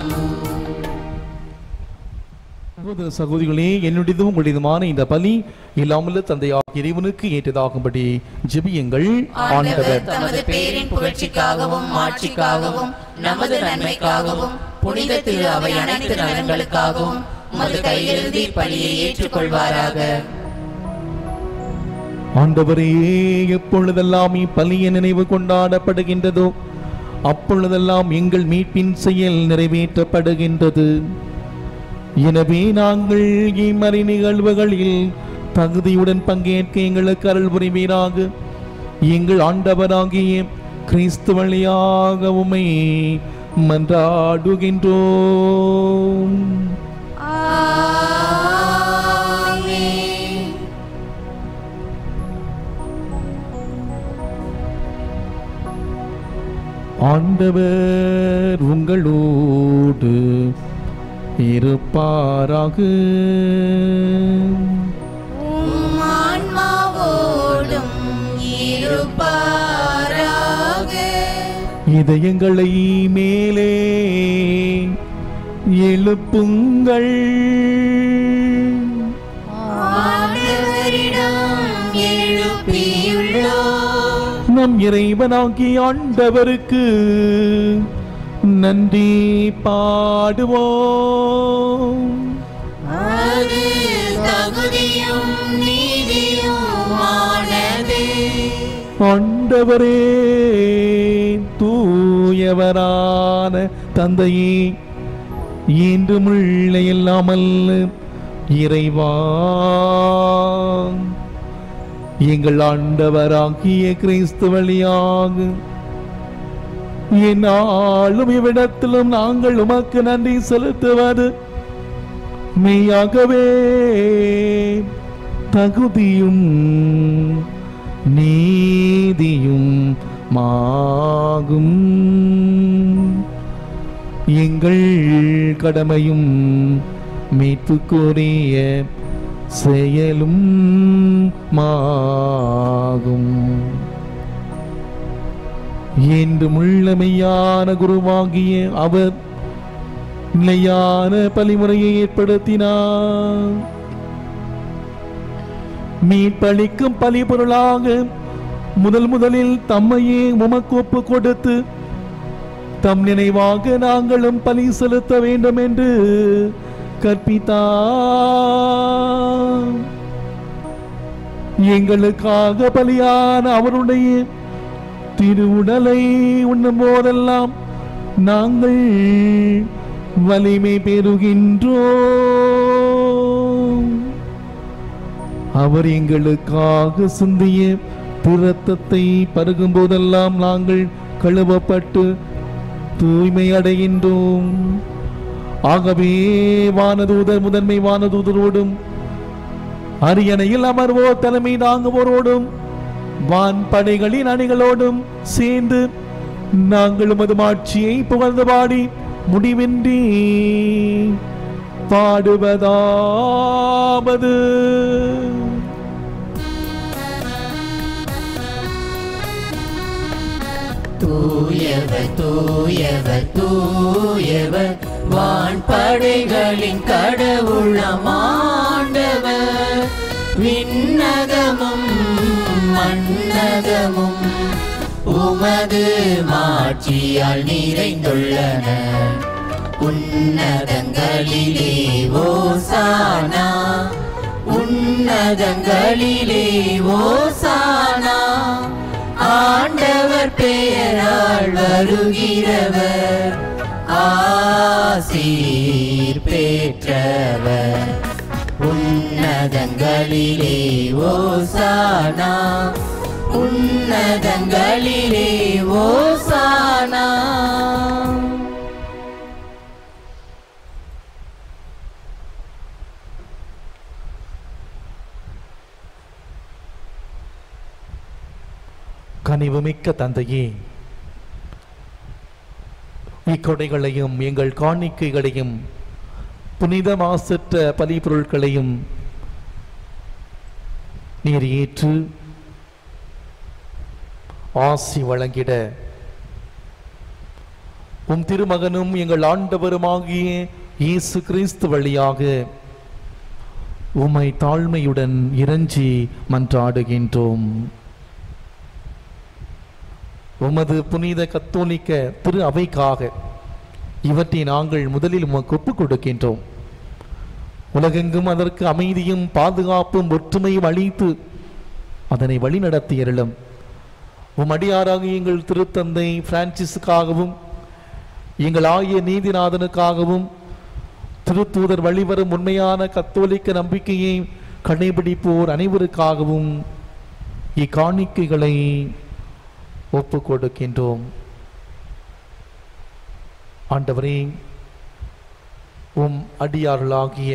சகோதர சகோதரிகளே என்னுடையதும் உங்களுடையதுமான இந்த பலி இல்லாமல் தந்தையாக இறைவனுக்கு ஏற்றதாகும்படி ஜெபியுங்கள் ஆண்டவர் தமது பேரின் புகழ்ச்சிக்காகவும் மாட்சிக்காகவும் நமது நன்மைக்காகவும் புனித திரு அவை அனைத்து நலன்களுக்காகவும் உமது கையிலிருந்து பலியை ஏற்றுக்கொள்வாராக ஆண்டவரே எப்பொழுதெல்லாம் இப்பலிய நினைவு கொண்டாடப்படுகின்றதோ அப்பொழுதெல்லாம் எங்கள் மீட்பின் செயல் நிறைவேற்றப்படுகின்றது எனவே நாங்கள் இம்மறை நிகழ்வுகளில் தகுதியுடன் பங்கேற்க எங்களுக்கு அருள் புரிவீராக எங்கள் ஆண்டவராகிய கிறிஸ்து வழியாக உமை மன்றாடுகின்றோம் ஆண்டவர் உங்களோடு இருப்பாராக உம் ஆன்மாவோடும் இருப்பாராக இதயங்களை மேலே எழுப்புங்கள் ஆண்டவரிடம் எழுப்பியுள்ளோம் நம் இறைவனாகி ஆண்டவருக்கு நன்றி பாடுவோம் அது தகுதியும் நீதியுமானதே ஆண்டவரே தூயவரான தந்தையே என்றுமுள்ள இல்லாமல் இறைவா எங்கள் ஆண்டவராகிய கிறிஸ்து வழியாக என்னாலும் இவ்விடத்திலும் நாங்கள் உமக்கு நன்றி செலுத்துவது மெய்யாகவே தகுதியும் நீதியும் மாகும் எங்கள் கடமையும் மீட்புக்குரிய செயலும் மாகும் என்று முள்ளமையான குருவாகிய அவர் நிலையான பலிமுறையை ஏற்படுத்தினார் மீட்பளிக்கும் பலிபொருளாக முதல் முதலில் தம்மையே உமக்கு ஒப்பு கொடுத்து தம் நினைவாக நாங்களும் பலி செலுத்த வேண்டும் என்று கற்பித்தார் எங்களுக்காக பலியான அவருடைய திருவுடலை உண்ணும் போதெல்லாம் நாங்கள் வலிமை பெறுகின்றோம் அவர் எங்களுக்காக சிந்திய பிரத்தத்தை பருகும் போதெல்லாம் நாங்கள் கழுவப்பட்டு தூய்மை அடைகின்றோம் ஆகவே வானதூதர் முதன்மை வானதூதரோடும் அரியணையில் அமர்வோ தலைமை தாங்குவோரோடும் வான் படைகளின் அணிகளோடும் சேர்ந்து நாங்கள் உமது மாட்சியை புகழ்ந்து பாடி முடிவின்றி பாடுவதாவது தூயவர் தூயவர் தூயவர் வான்படைகளின் கடவுளமாண்டவர் விண்ணகமும் மண்ணகமும் உமது மாட்சியால் நிறைந்துள்ளன உன்னதங்களிலே ஓசானா உன்னதங்களிலே ஓசானா ஆண்டவர் பெயரால் வருகிறவர் ஆசீர் பெற்றவர் உன்னதங்களிலே ஓசானா உன்னதங்களிலே ஓசானா கனிவுமிக்க தந்தையே இக்கொடைகளையும் எங்கள் காணிக்கைகளையும் புனித மாசற்ற பலிபொருட்களையும் நீர் ஏற்று ஆசி வழங்கிட உம் திருமகனும் எங்கள் ஆண்டவருமாகிய இயேசு கிறிஸ்து வழியாக உம்மை தாழ்மையுடன் இறைஞ்சி மன்றாடுகின்றோம் உமது புனித கத்தோலிக்க திரு அவைக்காக இவற்றை நாங்கள் முதலில் உமக்கு ஒப்புக் கொடுக்கின்றோம் உலகெங்கும் அதற்கு அமைதியும் பாதுகாப்பும் ஒற்றுமையும் அளித்து அதனை வழிநடத்தியருளும் உம் அடியாராக எங்கள் திருத்தந்தை பிரான்சிஸுக்காகவும் எங்கள் ஆகிய நீதிநாதனுக்காகவும் திருத்தூதர் வழிவரும் உண்மையான கத்தோலிக்க நம்பிக்கையை கடைபிடிப்போர் அனைவருக்காகவும் இக்காணிக்கைகளை ஒப்பு கொடுக்கின்றோம் ஆண்டவரே உம் அடியார்களாகிய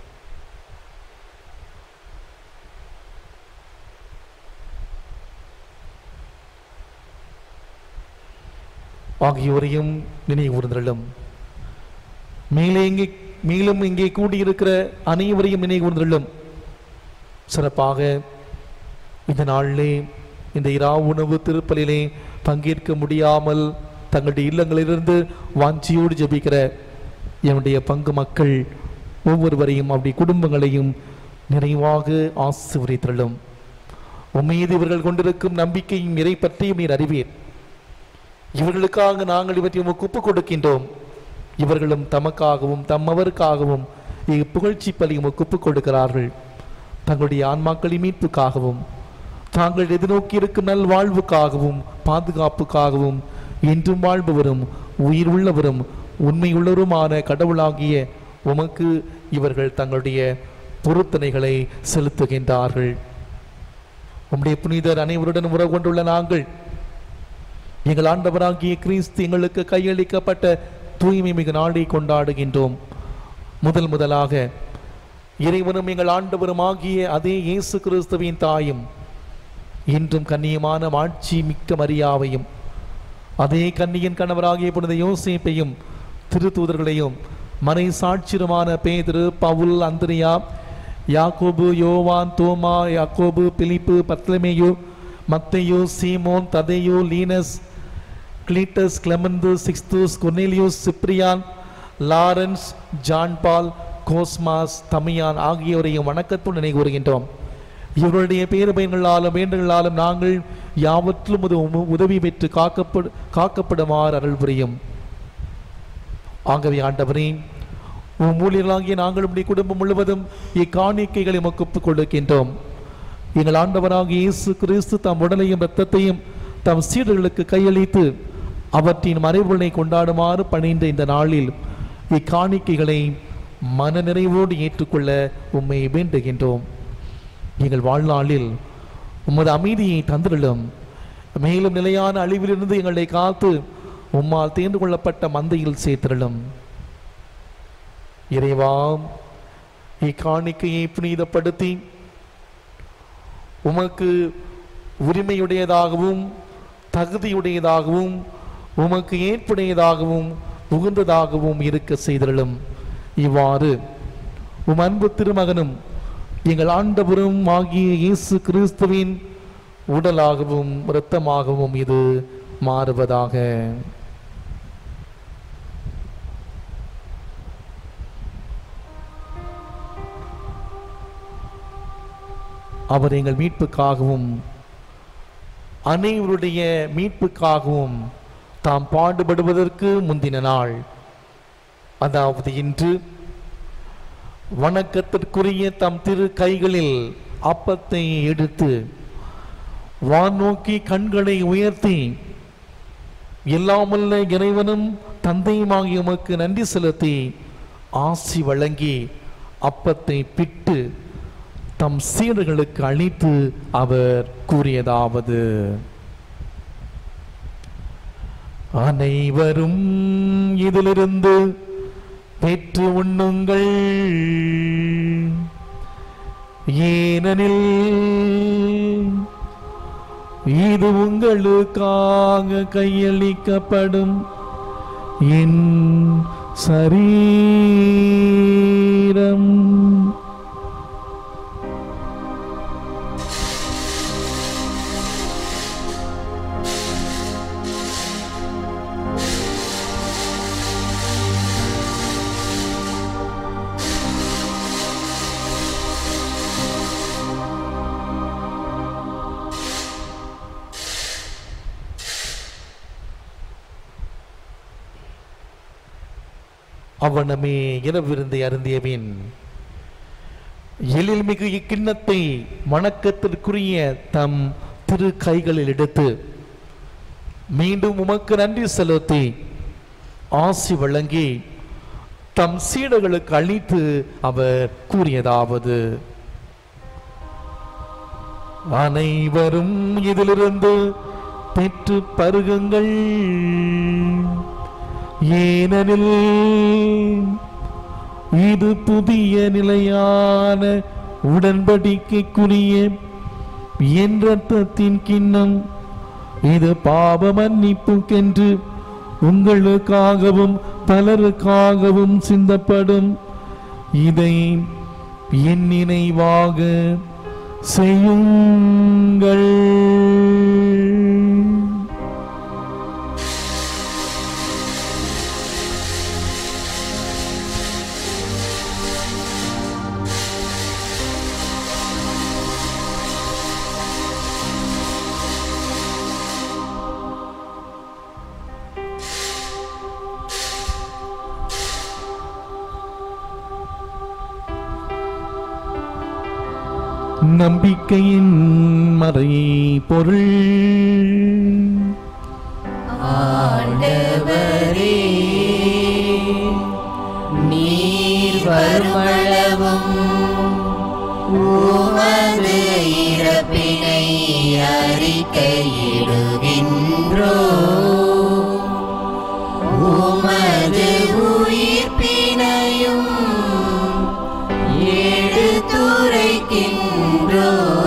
ஆகியோரையும் நினைவுறுந்தலும் மேலே இங்கே மேலும் இங்கே கூடியிருக்கிற அனைவரையும் நினைவுறுந்தலும் சிறப்பாக இந்த நாளிலே இந்த இரா உணவு திருப்பலிலே பங்கேற்க முடியாமல் தங்களுடைய இல்லங்களிலிருந்து வாஞ்சியோடு ஜெபிக்கிற என்னுடைய பங்கு மக்கள் ஒவ்வொருவரையும் அப்படி குடும்பங்களையும் நிறைவாக ஆசிர்வதித்தள்ளும் உம்மீது இவர்கள் கொண்டிருக்கும் நம்பிக்கையும் இறை பற்றியும் நீர் அறிவீர் இவர்களுக்காக நாங்கள் இவற்றை உமக்கு ஒப்புக் கொடுக்கின்றோம் இவர்களும் தமக்காகவும் தம்மவருக்காகவும் இப்புகழ்ச்சி பலி உமக்கு ஒப்புக் கொடுக்கிறார்கள் தங்களுடைய ஆன்மாக்களின் மீட்புக்காகவும் தாங்கள் எதிர்நோக்கி இருக்கும் நல் வாழ்வுக்காகவும் பாதுகாப்புக்காகவும் என்றும் வாழ்பவரும் உயிர் உள்ளவரும் உண்மையுள்ளவருமான கடவுளாகிய உமக்கு இவர்கள் தங்களுடைய பொருத்தனைகளை செலுத்துகின்றார்கள் உம்முடைய புனிதர் அனைவருடன் உறவு கொண்டுள்ள நாங்கள் எங்கள் ஆண்டவராகிய கிறிஸ்து எங்களுக்கு கையளிக்கப்பட்ட தூய்மை மிகு நாளை கொண்டாடுகின்றோம் முதல் முதலாக இறைவனும் எங்கள் ஆண்டவரும் ஆகிய அதே இயேசு கிறிஸ்துவின் தாயும் இன்றும் கண்ணியமான மாட்சி மிக்க மரியாவையும் அதே கன்னியின் கணவராகிய புனித யோசேப்பையும் திருத்தூதர்களையும் மறை சாட்சியருமான பேதுரு பவுல் அந்திரியா யாக்கோபு Yovan Thoma Yakobu Pilippu Bathlameyu Mathaiyu Seemon Thathaiyu Linus Cletus Kilamanthu Sixtus Cornelius Cyprian Lawrence John Paul Cosmas Damian ஆகியோரையும் வணக்கத்துடன் நினைவுறுகின்றோம் இவருடைய பேரு பயன்களாலும் வேண்டுகளாலும் நாங்கள் யாவற்றிலும் உத- உதவி பெற்று காக்கப்படு காக்கப்படுமாறு அருள் புரியும் ஆகவே ஆண்டவரே உம் ஊழியர்களாகிய நாங்கள் உடைய குடும்பம் முழுவதும் இக்காணிக்கைகளை உமக்கு ஒப்புக் கொடுக்கின்றோம் எங்கள் ஆண்டவராகிய இயேசு கிறிஸ்து தம் உடலையும் இரத்தத்தையும் தம் சீடர்களுக்கு கையளித்து அவற்றின் மறைவுகளை கொண்டாடுமாறு பணிந்த இந்த நாளில் இக்காணிக்கைகளை மனநிறைவோடு ஏற்றுக்கொள்ள உம்மை வேண்டுகின்றோம் எங்கள் வாழ்நாளில் உமது அமைதியை தந்திரலும் மேலும் நிலையான அழிவிலிருந்து எங்களை காத்து உம்மால் தேர்ந்து கொள்ளப்பட்ட மந்தையில் சேர்த்திரலும் இறைவா இக்காணிக்கையை புனிதப்படுத்தி உமக்கு உரிமையுடையதாகவும் தகுதியுடையதாகவும் உமக்கு ஏற்புடையதாகவும் உகந்ததாகவும் இருக்க செய்திருளும் இவ்வாறு உம் அன்பு திருமகனும் எங்கள் ஆண்டவரும் ஆகிய இயேசு கிறிஸ்துவின் உடலாகவும் இரத்தமாகவும் இது மாறுவதாக அவர் எங்கள் மீட்புக்காகவும் அனைவருடைய மீட்புக்காகவும் தாம் பாடுபடுவதற்கு முந்தின நாள் அதாவது இன்று வணக்கத்திற்குரிய தம் திரு கைகளில் அப்பத்தை எடுத்து வானோக்கி கண்களை உயர்த்தி எல்லாமல்ல இறைவனும் தந்தையுமாகிய உமக்கு நன்றி செலுத்தி ஆசி வழங்கி அப்பத்தை பிட்டு தம் சீடர்களுக்கு அளித்து அவர் கூறியதாவது அனைவரும் இதிலிருந்து பெற்று உண்ணுங்கள் ஏனெனில் இது உங்களுக்காக கையளிக்கப்படும் என் சரீரம் அவனமே இரவிருந்தை அருந்தியபின் எழில்மிகு இக்கிண்ணத்தை வணக்கத்திற்குரிய தம் திரு கைகளில் எடுத்து மீண்டும் உமக்கு நன்றி செலுத்தி ஆசி வழங்கி தம் சீடர்களுக்கு அளித்து அவர் கூறியதாவது அனைவரும் இதிலிருந்து பெற்று பருகுங்கள் ஏனெனில் இது புதிய நிலையான உடன்படிக்கைக்குரிய என் ரத்தத்தின் கிண்ணம் இது பாவ மன்னிப்புக்கென்று உங்களுக்காகவும் பலருக்காகவும் சிந்தப்படும் இதை என் நினைவாக செய்யுங்கள் நம்பிக்கையின் மறை பொருள் ஆண்டவரே நீர் வருமளவும் உமது இறப்பினை அறிக்கையிடுகின்றோ உமது உயிர்ப்பினையும் எடுத்துரைக்கின்றோ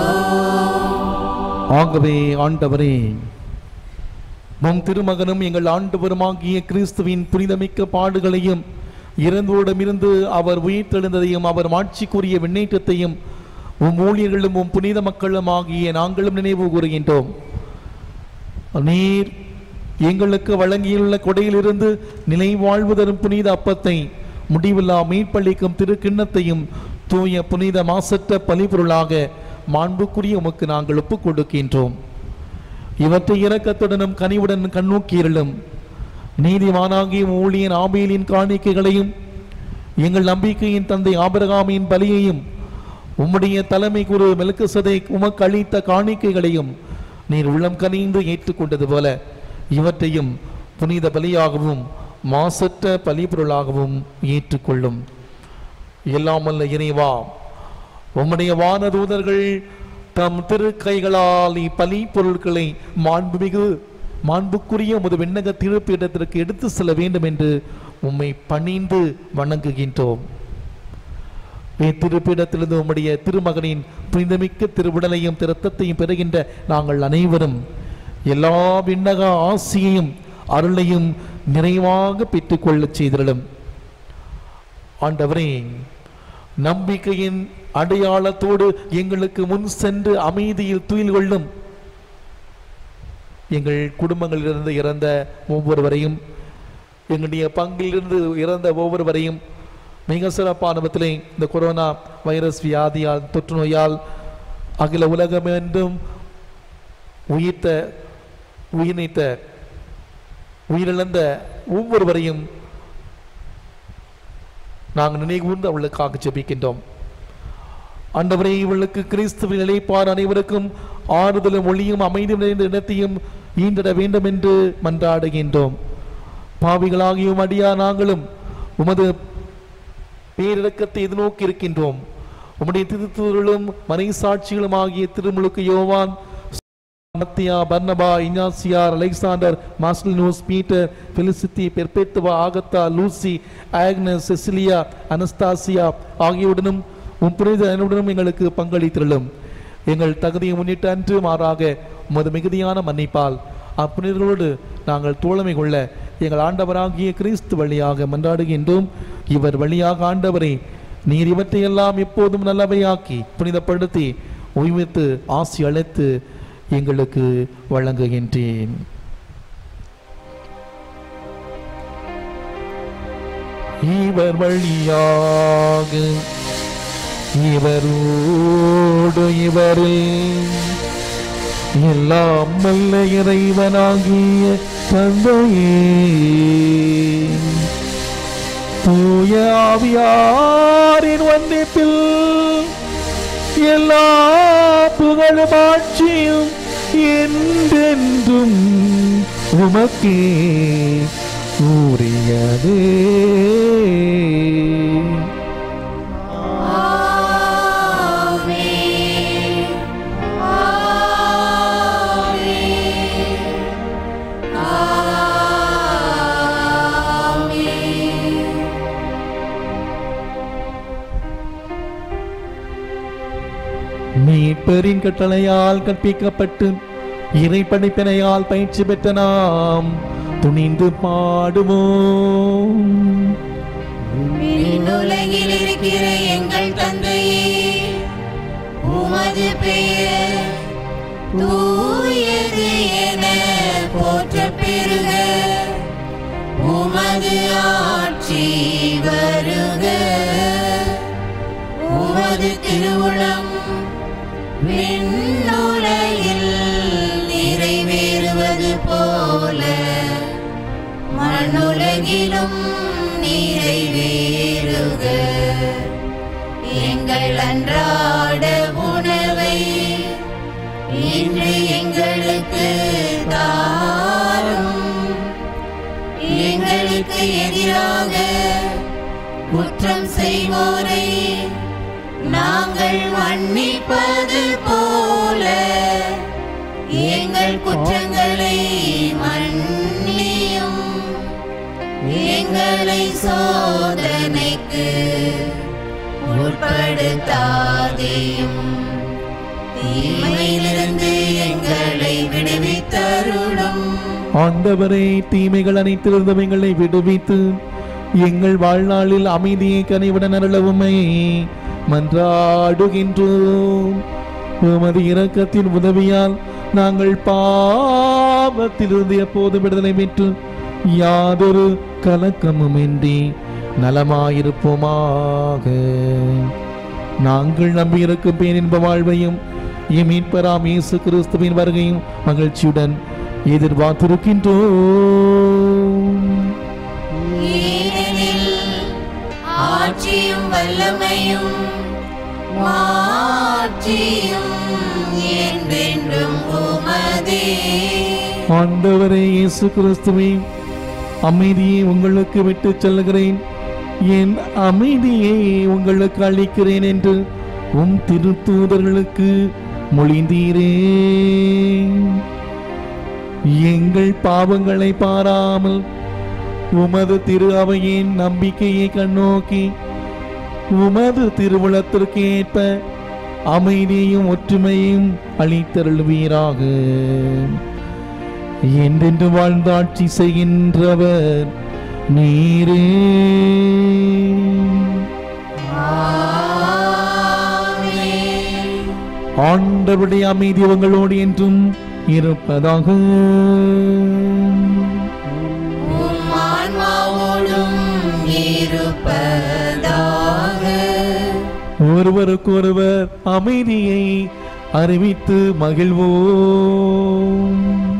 ஆகவே ஆண்டவரே உம் திருமகனும் எங்கள் ஆண்டவருமாகிய கிறிஸ்துவின் புனிதமிக்க பாடுகளையும் இறந்தோரிடமிருந்து அவர் உயிர்த்தெழுந்ததையும் அவர் மாட்சிக்குரிய விண்ணேற்றத்தையும் உம் ஊழியர்களும் உம் புனித மக்களும் ஆகிய நாங்களும் நினைவு கூறுகின்றோம் நீர் எங்களுக்கு வழங்கியுள்ள கொடையிலிருந்து நிலை வாழ்வு தரும் புனித அப்பத்தை முடிவில்லா மீட்பளிக்கும் திருக்கிண்ணத்தையும் தூய புனித மாசற்ற பலிபொருளாக மாண்புக்குரிய உமக்கு நாங்கள் ஒப்புக் கொடுக்கின்றோம் இவற்றை இரக்கத்துடனும் கனிவுடன் கண்ணோக்கியிருளும் நீதிமானாகிய ஊழியன் ஆபேலின் காணிக்கைகளையும் எங்கள் நம்பிக்கையின் தந்தை ஆபிரகாமின் பலியையும் உம்முடைய தலைமை குரு மெல்குசதை உமக்கு அளித்த காணிக்கைகளையும் நீர் உள்ளம் கனிந்து ஏற்றுக்கொண்டது போல இவற்றையும் புனித பலியாகவும் மாசற்ற பலிபொருளாகவும் ஏற்றுக்கொள்ளும் எல்லாமல்ல இறைவா உம்முடைய வானதூதர்கள் தம் திருக்கைகளால் இப்பலி பொருட்களை மாண்புமிகு மாண்புக்குரிய உமது விண்ணக திருப்பீடத்திற்கு எடுத்து செல்ல வேண்டும் என்று உம்மை பணிந்து வணங்குகின்றோம் திருப்பீடத்திலிருந்து உம்முடைய திருமகனின் புனிதமிக்க திருவுடலையும் திருத்தத்தையும் பெறுகின்ற நாங்கள் அனைவரும் எல்லா விண்ணக ஆசியையும் அருளையும் நிறைவாக பெற்றுக்கொள்ளச் செய்திருளும் ஆண்டவரே நம்பிக்கையின் அடையாளத்தோடு எங்களுக்கு முன் சென்று அமைதியில் துயில் கொள்ளும் எங்கள் குடும்பங்களிலிருந்து இறந்த ஒவ்வொருவரையும் எங்களுடைய பங்கிலிருந்து இறந்த ஒவ்வொருவரையும் மிக சிறப்பான விதத்திலே இந்த கொரோனா வைரஸ் வியாதியால் தொற்று நோயால் அகில உலகம் என்றும் உயிர்த்த உயிர் நீத்த உயிரிழந்த ஒவ்வொருவரையும் நாங்கள் நினைவுகூர்ந்து அவளுக்காக ஜெபிக்கின்றோம் ஆண்டவரே இவளுக்கு கிறிஸ்துவின் நிலைப்பார் அனைவருக்கும் ஆறுதலும் ஒளியும் அமைதியும் நிறைந்த இடத்தையும் ஈந்திட வேண்டும் என்று மன்றாடுகின்றோம் பாவிகளாகியும் அடியா நாங்களும் உமது பேரிறக்கத்தை எதிர்நோக்கி இருக்கின்றோம் உம்முடைய திருத்தூர்களும் மறை சாட்சிகளும் ஆகிய திருமுழுக்கு Yovan Mathiya Barnaba Inasiyar Alexander Marcellinus Peter Felicity Perpetua Agatha Lucy Agnes Cecilia Anastasia ஆகியோருடனும் உம் புனித அனைவருடனும் எங்களுக்கு பங்களித்திருளும் எங்கள் தகுதியை முன்னிட்டு அன்று மாறாக உமது மிகுதியான மன்னிப்பால் அப்புனிதர்களோடு நாங்கள் தோழமை கொள்ள எங்கள் ஆண்டவராகிய கிறிஸ்து வழியாக மன்றாடுகின்றோம் இவர் வழியாக ஆண்டவரை நீர் இவற்றையெல்லாம் எப்போதும் நல்லவையாக்கி புனிதப்படுத்தி உய்வித்து ஆசி அழைத்து எங்களுக்கு வழங்குகின்றேன் இவர் வழியாக இவரோடு இவரில் எல்லாம் வல்ல இறைவனாகிய தந்தையே தூய ஆவியாரின் ஒன்றிப்பில் எல்லா புகழும் ஆட்சியும் என்றென்றும் உமக்கே உரியதே மீட்பரின் கட்டளையால் கற்பிக்கப்பட்டு இறை படைப்பினையால் பயிற்சி பெற்ற நாம் துணிந்து பாடுவோம் விண்ணுலகில் இருக்கிற எங்கள் தந்தையே உமது பெயர் தூயது என போற்ற பெருக உமது ஆட்சி வருக உமது திருவுளம் விண்ணுலகில் நிறைவேறுவது போல மண்ணுலகிலும் நிறைவேறுக எங்கள் அன்றாட உணவை இன்று எங்களுக்கு தாரும் எங்களுக்கு எதிராக குற்றம் செய்வோரை நாங்கள் மன்னிப்பது போல எங்கள் குற்றங்களை மன்னியும் எங்களை சோதனைக்கு உட்படுத்தாதேயும் தீமையிலிருந்து எங்களை விடுவித்தருளும் ஆண்டவரே தீமைகள் அனைத்திலிருந்தும் எங்களை விடுவித்து எங்கள் வாழ்நாளில் அமைதியை கனிவுடன் அருளவுமை மன்றாடுகின்றோம் உமது இரக்கத்தின் உதவியால் நாங்கள் பாவத்திலிருந்து எப்போதும் விடுதலை பெற்று யாதொரு கலக்கமுமின்றி நலமாயிருப்போமாக நாங்கள் நம்பியிருக்கும் பேரின்ப வாழ்வையும் எம் மீட்பராம் இயேசு கிறிஸ்துவின் வருகையும் மகிழ்ச்சியுடன் எதிர்பார்த்திருக்கின்றோம் ஏனெனில் ஆட்சியும் வல்லமையும் மாட்சியும் என்றென்றும் உமதே ஆண்டவரே இயேசு கிறிஸ்துவே அமைதியை உங்களுக்கு விட்டு செல்கிறேன் என் அமைதியை உங்களுக்கு அளிக்கிறேன் என்று உம் திருத்தூதர்களுக்கு மொழிந்தீரே எங்கள் பாவங்களை பாராமல் உமது திரு அவையின் நம்பிக்கையை கண்ணோக்கி உமது திருவுளத்திற்கு ஏற்ப அமைதியையும் ஒற்றுமையும் அளித்தருள்வீராக என்றென்று வாழ்ந்து ஆட்சி செய்கின்றவர் நீரே ஆண்டவருடைய அமைதி உங்களோடு என்றும் இருப்பதாக உம் ஆன்மாவோடும் இருப்பதாக ஒருவருக்கொருவர் அமைதியை அறிவித்து மகிழ்வோம்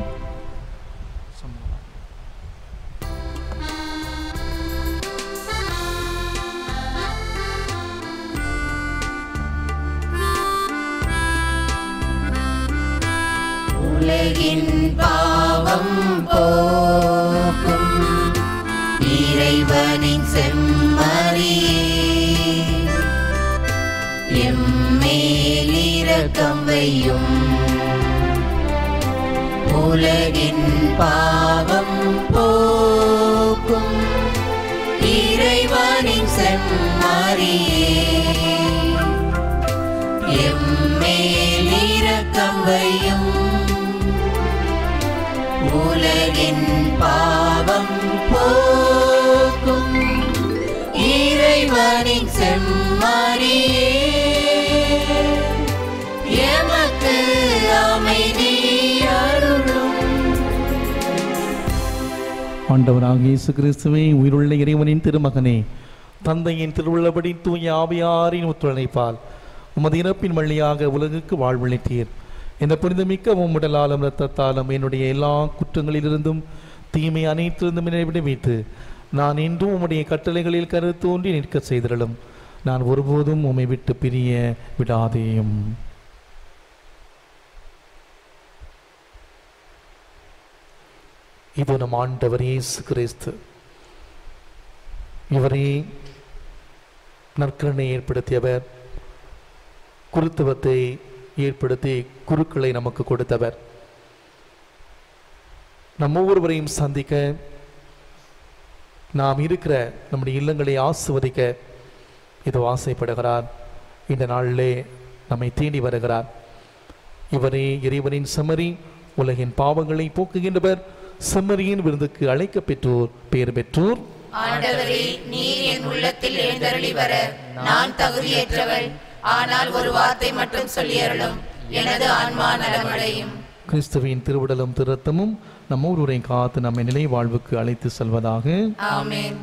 உலகின் பாவம் போக்கும் இறைவனின் செம்மறியே எம்மேலிரக்கம் வையும் உலகின் பாவம் போக்கும் இறைவனின் செம்மறியே எம்மேலிரக்கம் வையும் உலகின் பாவம் போக்கும் இறைவனின் செம்மறியே எமக்கு அமைதி அருளும் ஆண்டவராக இயேசு கிறிஸ்துவே உயிருள்ள இறைவனின் திருமகனே தந்தையின் திருவுள்ளபடி தூய ஆவியாரின் ஒத்துழைப்பால் உமது இறப்பின் வழியாக உலகுக்கு வாழ்வளித்தீர் இந்த புனிதமிக்க உம்முடலாலும் இரத்தத்தாலும் என்னுடைய எல்லா குற்றங்களிலிருந்தும் தீமை அனைத்திலிருந்தும் என்னை விடுவித்து நான் இன்றும் உம்முடைய கட்டளைகளில் கருத்தோன்றி நிற்க செய்திருளும் நான் ஒருபோதும் உம்மை விட்டு பிரிய விடாதேயும் இது நம் ஆண்டவர் இயேசு கிறிஸ்து இவரே நற்கரணை ஏற்படுத்தியவர் குருத்துவத்தை ஏற்படுத்தி குருக்களை நமக்கு கொடுத்தவர் நம்ம ஒவ்வொருவரையும் சந்திக்க நாம் இருக்கிற நம்முடைய இல்லங்களை ஆசுவதிக்க இது ஆசைப்படுகிறார் இந்த நாளிலே நம்மை தேடி வருகிறார் இவரே இறைவனின் செம்மறி உலகின் பாவங்களை போக்குகின்றவர் செம்மறியின் விருந்துக்கு அழைக்க பெற்றோர் பேர் பெற்றோர் ஆண்டவரே நீர் என் உள்ளத்தில் எழுந்தருளி வர நான் தகுதியற்றவள் ஆனால் ஒரு வார்த்தை மட்டும் சொல்லியருளும் எனது ஆன்மா நலமடையும் கிறிஸ்துவின் திருவுடலும் திருத்தமும் நம்ம ஒருவரை காத்து நம்மை நிலை வாழ்வுக்கு அழைத்து செல்வதாக ஆமென்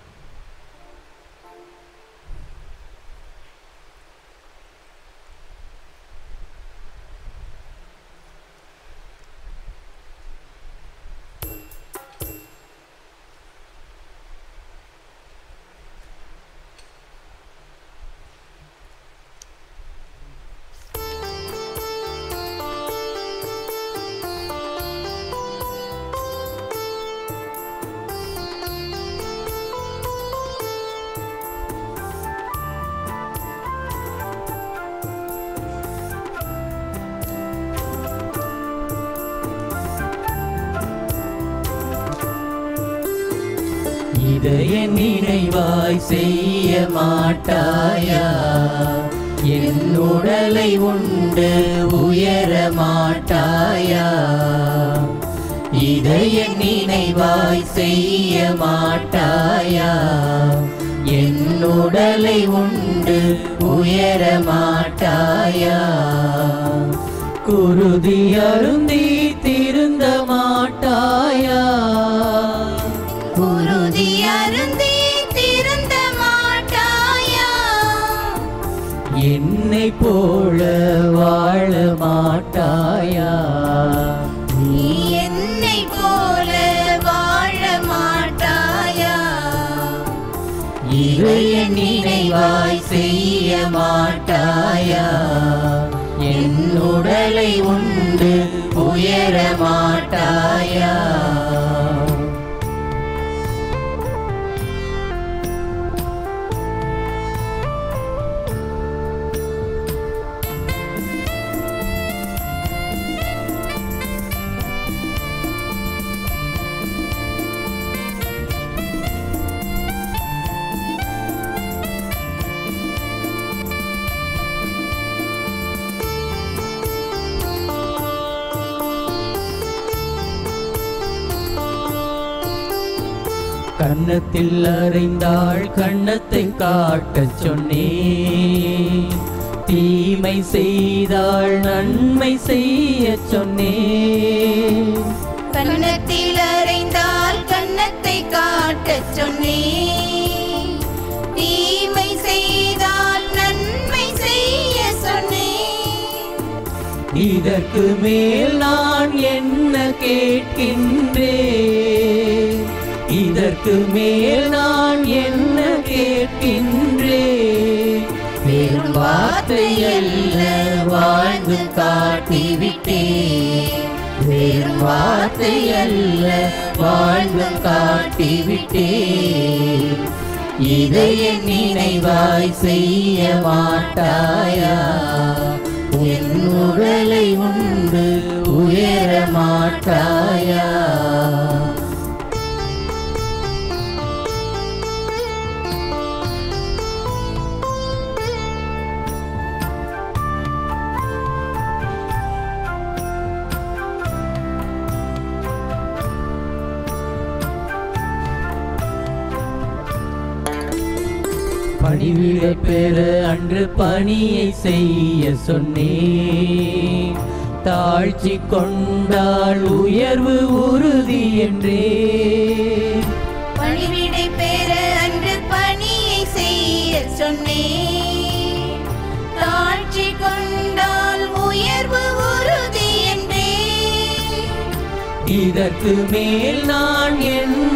இதய நினைவாய் செய்ய மாட்டாயா என் உடலை உண்டு உயர மாட்டாயா இதய நினைவாய் செய்ய மாட்டாயா என் உடலை உண்டு உயர மாட்டாயா குருதி அருந்தி திருந்த மாட்டாயா குருதி அருந்தி திருந்த மாட்டாயா என்னை போல வாழ மாட்டாயா நீ என்னை போல வாழ மாட்டாயா இதய நினைவாய் செய்ய மாட்டாயா என் உடலை உண்டு உயர மாட்டாயா கன்னத்தில் அறைந்தாள் கண்ணத்தை காட்டச் சொன்னே தீமை செய்தாள் நன்மை செய்ய சொன்னே கன்னத்தில் அறைந்தால் கன்னத்தை காட்டச் சொன்னேன் தீமை செய்தால் நன்மை செய்ய சொன்னேன் இதற்கு மேல் நான் என்ன கேட்கின்றேன் இதற்கு மேல் நான் என்ன கேட்கின்றேன் வெறும் வார்த்தை அல்ல வாழ்ந்து காட்டிவிட்டேன் வெறும் வார்த்தை அல்ல வாழ்ந்து காட்டிவிட்டேன் இதை என் நினைவாய் செய்ய மாட்டாயா என் உடலை உண்டு உயர மாட்டாயா பணிவிடை பெற அன்று பணியை செய்ய சொன்னேன் தாழ்ச்சி கொண்டால் உயர்வு உறுதி என்றே பணிவிடை பெற அன்று பணியை செய்ய சொன்னேன் தாழ்ச்சி கொண்டால் உயர்வு உறுதி என்றே இதற்கு மேல் நான் என்ன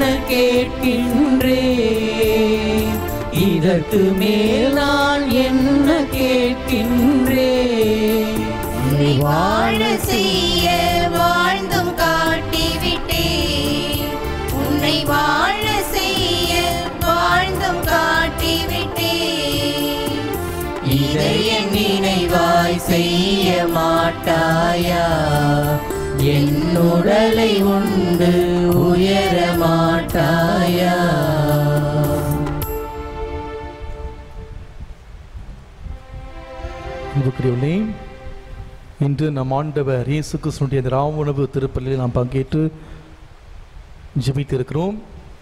கேட்கின்றேன் இதற்கு மேல் நான் என்ன கேட்கின்றேன் உன்னை வாழ செய்ய வாழ்ந்தும் காட்டிவிட்டேன் உன்னை வாழ செய்ய வாழ்ந்தும் காட்டிவிட்டேன் இதை என் நினைவாய் செய்ய மாட்டாயா என் உடலை உண்டு உயர மாட்டாயா அன்புக்குரியவர்களே இன்று நம் ஆண்டவர் இயேசு கிறிஸ்துடைய இந்த ராவுணவு திருப்பலில் நாம் பங்கேற்று ஜெபித்திருக்கிறோம்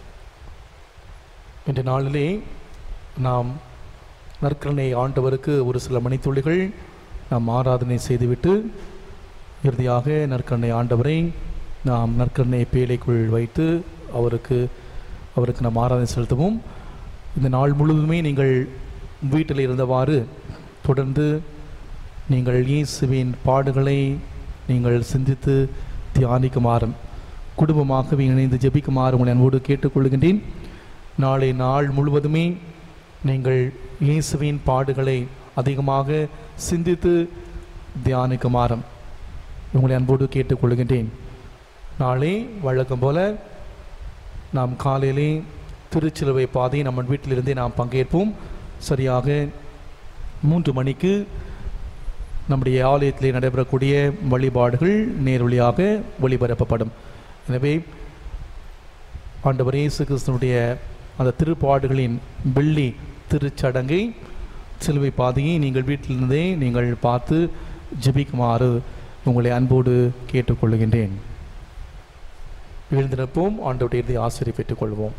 இன்ற நாளிலே நாம் நற்கரணை ஆண்டவருக்கு ஒரு சில மணித்துளிகள் நாம் ஆராதனை செய்துவிட்டு இறுதியாக நற்கரணை ஆண்டவரை நாம் நற்கரணை பேழைக்குள் வைத்து அவருக்கு அவருக்கு நாம் ஆராதனை செலுத்துவோம் இந்த நாள் முழுவதுமே நீங்கள் வீட்டில் இருந்தவாறு தொடர்ந்து நீங்கள் இயேசுவின் பாடுகளை நீங்கள் சிந்தித்து தியானிக்குமாறும் குடும்பமாகவே இணைந்து ஜெபிக்குமாறு உங்களை அன்போடு கேட்டுக்கொள்கின்றேன் நாளை நாள் முழுவதுமே நீங்கள் இயேசுவின் பாடுகளை அதிகமாக சிந்தித்து தியானிக்குமாறும் உங்களை அன்போடு கேட்டுக்கொள்கின்றேன் நாளை வழக்கம் போல நாம் காலையிலே திருச்சிலுவை பாதை நம்ம வீட்டிலிருந்தே நாம் பங்கேற்போம் சரியாக மூன்று மணிக்கு நம்முடைய ஆலயத்திலே நடைபெறக்கூடிய வழிபாடுகள் நேரொலியாக ஒளிபரப்பப்படும் எனவே ஆண்டவர் இயேசு கிறிஸ்தனுடைய அந்த திருப்பாடுகளின் வெள்ளி திருச்சடங்கை சிலுவை பாதையை நீங்கள் வீட்டிலிருந்தே நீங்கள் பார்த்து ஜெபிக்குமாறு உங்களை அன்போடு கேட்டுக்கொள்கின்றேன் எழுந்திருப்போம் ஆண்டவருடைய இறுதி ஆசிரியர் பெற்றுக்கொள்வோம்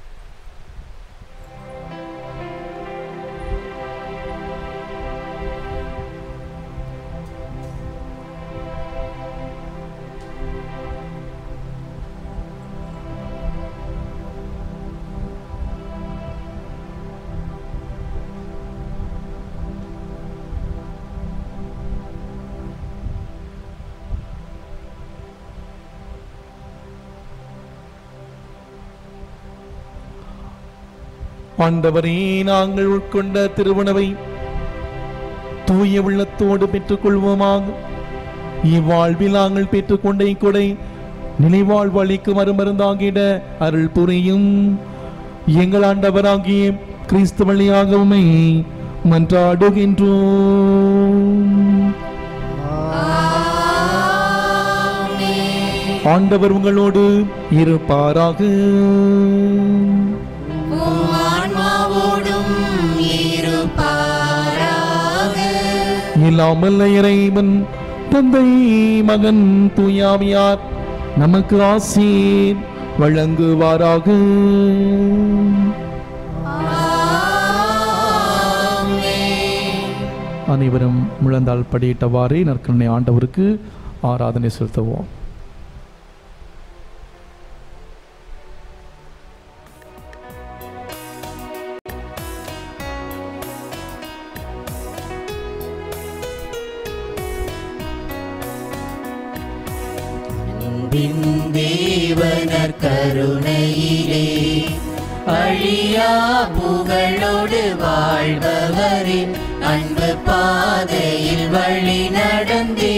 ஆண்டவரே நாங்கள் உட்கொண்ட திருவுணவை தூய உள்ளத்தோடு பெற்றுக்கொள்வோமாக இவ்வாழ்வில் நாங்கள் பெற்றுக்கொண்ட இக்கொடை நினைவாழ்வு அளிக்கும் அருமருந்தாகிட அருள் புரியும் எங்கள் ஆண்டவராகிய கிறிஸ்து வழியாகவுமே மன்றாடுகின்றோம் ஆண்டவர் உங்களோடு இருப்பாராக உம் ஆன்மாவோடும் இருப்பாராக இல்லாமல் இறைவன் தந்தை மகன் தூயாவியார் நமக்கு ஆசீர் வழங்குவாராக அனைவரும் முழந்தால் படியிட்டவாறே நற்கருணை ஆண்டவருக்கு ஆராதனை செலுத்துவோம் அன்பின் தேவனர் கருணையிலே அழியா புகழோடு வாழ்பவரே அன்பு பாதையில் வழி நடந்தே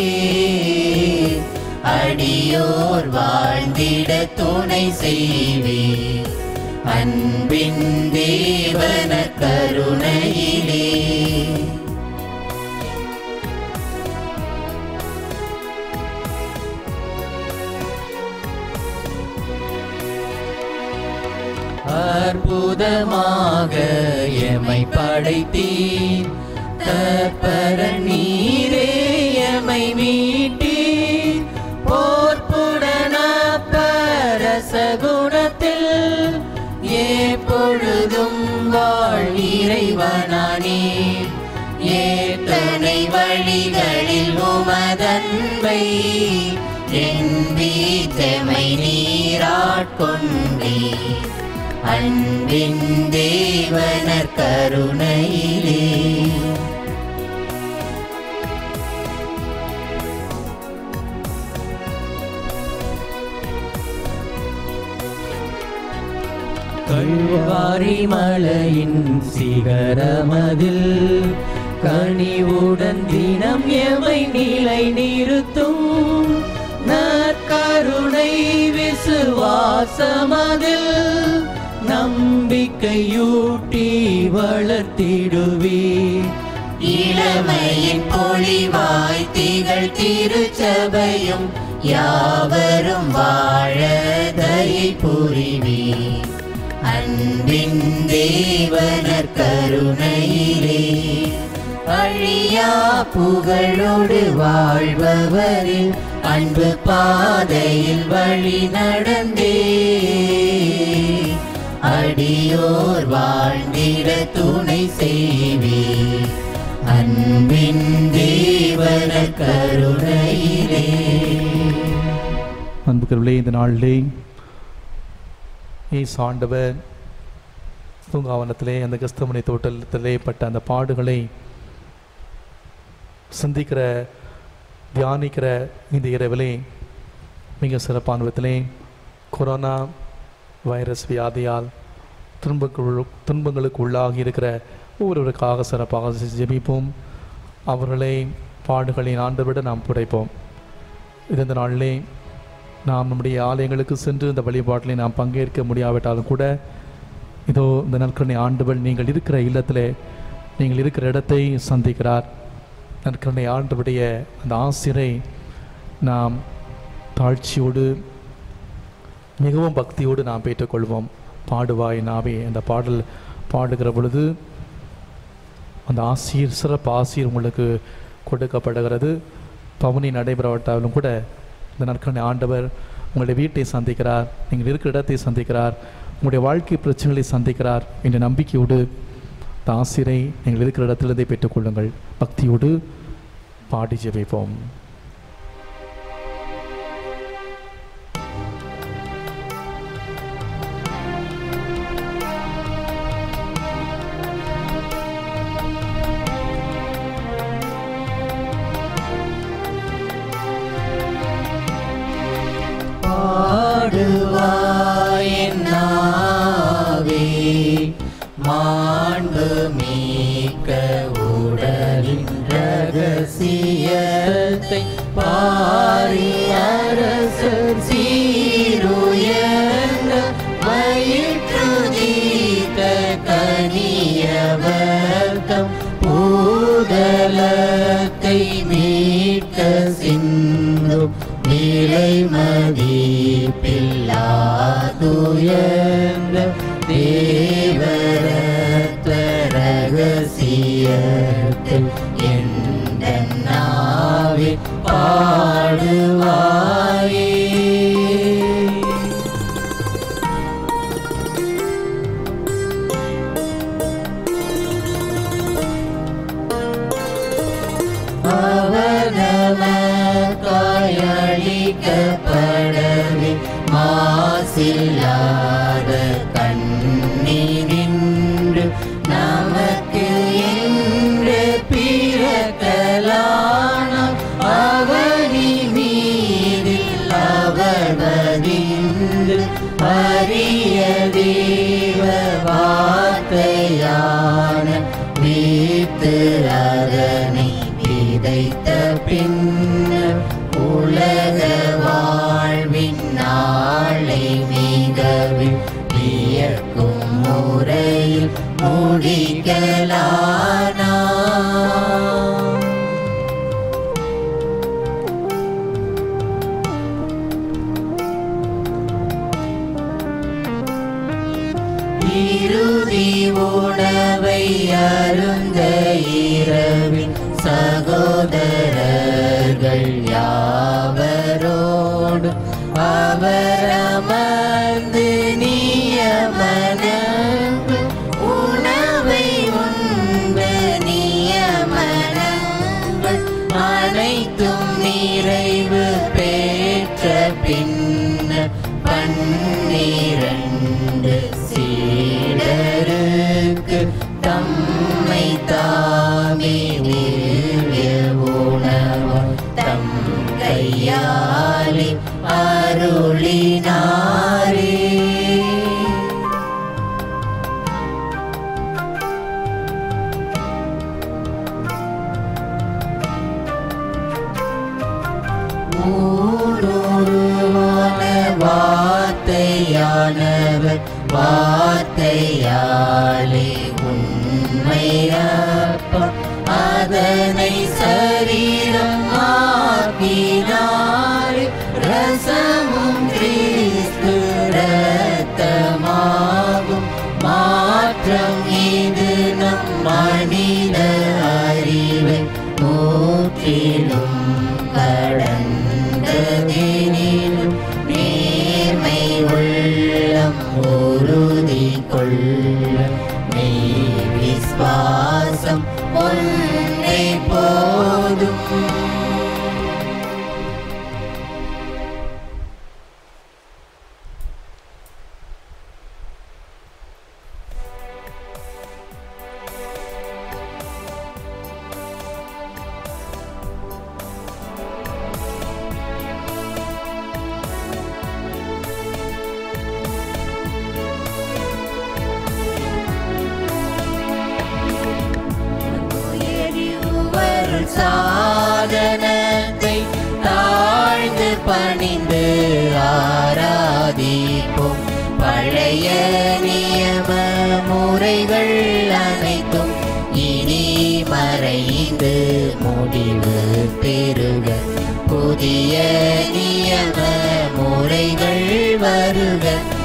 அடியோர் வாழ்ந்திட துணை செய்வே அன்பின் தேவன கருணையிலே அற்புதமாக எமை படைத்தீர் தற்பர நீரே எமை மீட்டீர் போர்ப்புடன பரச குணத்தில் எப்பொழுதும் வாழ் இறைவனானீர் ஏத்தனை வழிகளில் உமதன்பை என் வீத்தமை நீராட்கொண்டீர் அன்பின் தேவனர் கருணையிலே கல்வாரி மலையின் சிகரமதில் கனிவுடன் தினம் எமை நிலை நிறுத்தும் நற்கருணை விசுவாசமதில் நம்பிக்கையூட்டி வளர்த்திடுவே இளமையின் பொழிவாய் திகழ் திருச்சபையும் யாவரும் வாழ தயை புரிவே அன்பின் தேவனர் கருணையிலே அழியா புகழோடு வாழ்பவரின் அன்பு பாதையில் வழி நடந்தே அடியோர் வாழ்ந்திட துணை செய்வே அன்பின் தேவன கருணையிலே அன்புக்கிறவர்களே இந்த நாளிலே இயேசு ஆண்டவர் தூங்காவனத்திலே அந்த கிறிஸ்தமனை தோட்டத்திலே பட்ட அந்த பாடுகளை சிந்திக்கிற தியானிக்கிற இந்த இரவிலே மிக சிறப்பான விதத்திலே கொரோனா வைரஸ் வியாதியால் துன்பங்கள் துன்பங்களுக்கு உள்ளாகி இருக்கிற ஒவ்வொருவருக்காக சிறப்பாக ஜெபிப்போம் அவர்களை பாடுகளின் ஆண்டவிட நாம் புடைப்போம் இது இந்த நாளிலே நாம் நம்முடைய ஆலயங்களுக்கு சென்று இந்த வழிபாட்டிலே நாம் பங்கேற்க முடியாவிட்டாலும் கூட இதோ இந்த நற்கரணை ஆண்டவன் நீங்கள் இருக்கிற இல்லத்திலே நீங்கள் இருக்கிற இடத்தை சந்திக்கிறார் நற்கரணை ஆண்டவுடைய அந்த ஆசிரை நாம் தாழ்ச்சியோடு மிகவும் பக்தியோடு நாம் பெற்றுக்கொள்வோம் பாடுவாய் நாவே அந்த பாடல் பாடுகிற பொழுது அந்த ஆசிர் சிறப்பு ஆசிர் உங்களுக்கு கொடுக்கப்படுகிறது பவனி நடைபெறவிட்டாலும் கூட இந்த நற்கரணை ஆண்டவர் உங்களுடைய வீட்டை சந்திக்கிறார் நீங்கள் இருக்கிற இடத்தை சந்திக்கிறார் உங்களுடைய வாழ்க்கை பிரச்சனைகளை சந்திக்கிறார் என்ற நம்பிக்கையோடு இந்த ஆசிரை நீங்கள் இருக்கிற இடத்திலிருந்தே பெற்றுக்கொள்ளுங்கள் பக்தியோடு பாடி ஜெபிப்போம் பாடுவாயன்னாவே மாண்பு மீக்க உடலின் ரகசியத்தை பாரி அரசர் சீருயர்ந்த வயிற்றுதீத்த கனியவர்த்தம் பூதலத்தை மீட்க சிந்தும் விலை மதிப்பில்லாதுயர்ந்த தேவரத்த ரகசியத்தில் எந்த நாவே பாடுவாயே அவனமக்காயளிக்கப்படவே மாசில்லாத கண்ணீரின்று நமக்கு என்று பிறக்கலான அவனி மீதில் மீட்டு அதனை விதைத்த பின்னர் உலக வாழ்வின் நாளை மிகவே வியக்கும் முறையில் முடிக்கலானா இறுதி உணவை அருந்த இரவில் சகோதரர்கள் யாவரோடு அவர் அமர்ந்து நியமனங்கள் உணவை உண்பு நியமனங்கள் அனைத்தும் நிறைவு பெற்ற பின்னர் பன்னிரண்டு சீடருக்கு தம்மை தாமே நிவ்ய உணவு தம் கையாலே அருளினாரே ஊடுருவான வார்த்தையானவர் வார்த்தையாலே உண்மையப்பம் அதனை சரீரம் ஆக்கினார் ரசமும் கிறிஸ்து ரத்தமாகும் மாற்றம் இது நம் மனித அறிவை முற்றிலும் கடந்ததெனினும் நேர்மை உள்ளம் உறுதி கொள்ள மெய் விஸ்வாசம் ஒன்றே போதும் உயர்வருள் சாதனத்தை தாழ்ந்து பணிந்து ஆராதிப்போம் பழைய நியம முறைகள் அனைத்தும் இனி மறைந்து முடிவு பெறுக புதிய நியம முறைகள் வருக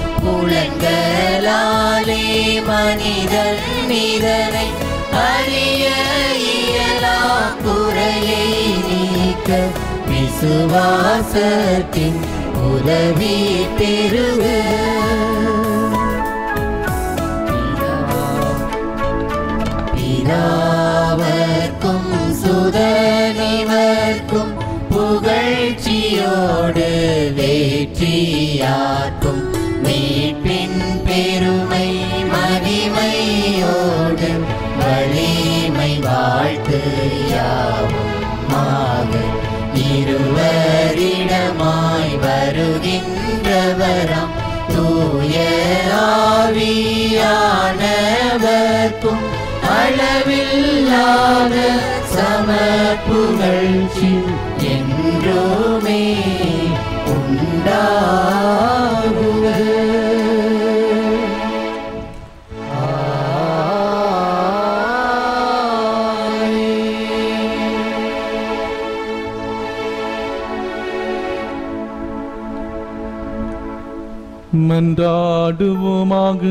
புலன்களாலே மனிதன் இதனை அறிய இயலா குறையை நீக்க விசுவாசத்தின் உதவி பெறுக பிதாவர்க்கும் சுதனிவர்க்கும் புகழ்ச்சியோடு வேற்றியாக்கும் மீட்பின் பெருமை மகிமையோடு வலிமை வாழ்த்து யாவுமாக இருவரிடமாய் வருகின்றவராம் தூய ஆவியானவர்க்கும் அளவில்லாத சமப்புகழ்ச்சி என்றுமே உண்டாகுக மன்றாடுவோமாக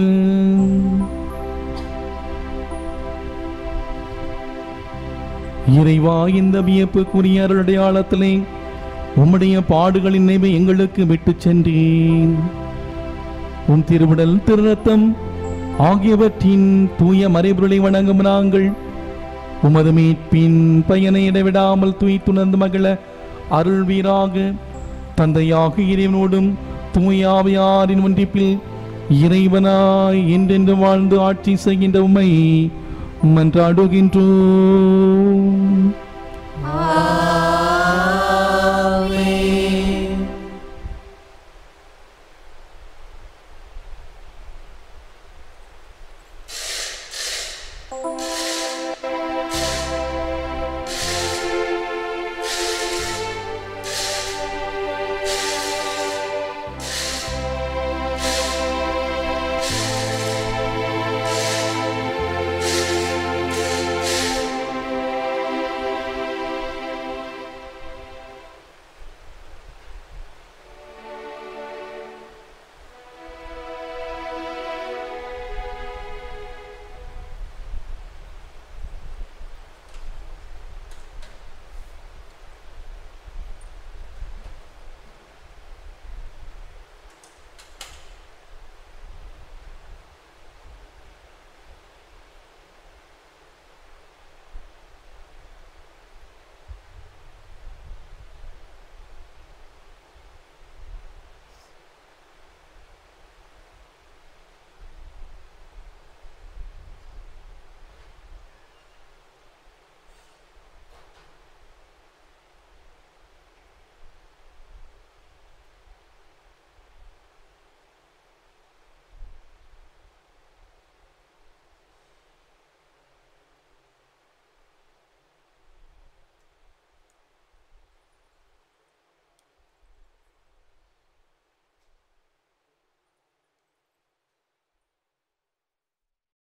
இறைவா இந்த வியப்புக்குரிய அருளடையாளத்திலே உம்முடைய பாடுகளின் நினைவை எங்களுக்கு விட்டுச் சென்றேன் உன் திருவிடல் திருரத்தம் ஆகியவற்றின் தூய மறைபொருளை வணங்கும் நாங்கள் உமது மீட்பின் பயனை இடைவிடாமல் தூய்த்துணர்ந்து மகள அருள்வீராக தந்தையாக இறைவனோடும் தூயாவியாரின் ஒன்றிப்பில் இறைவனாய் என்றென்று வாழ்ந்து ஆட்சி செய்கின்ற உம்மை மன்றாடுகின்றோம் ஆ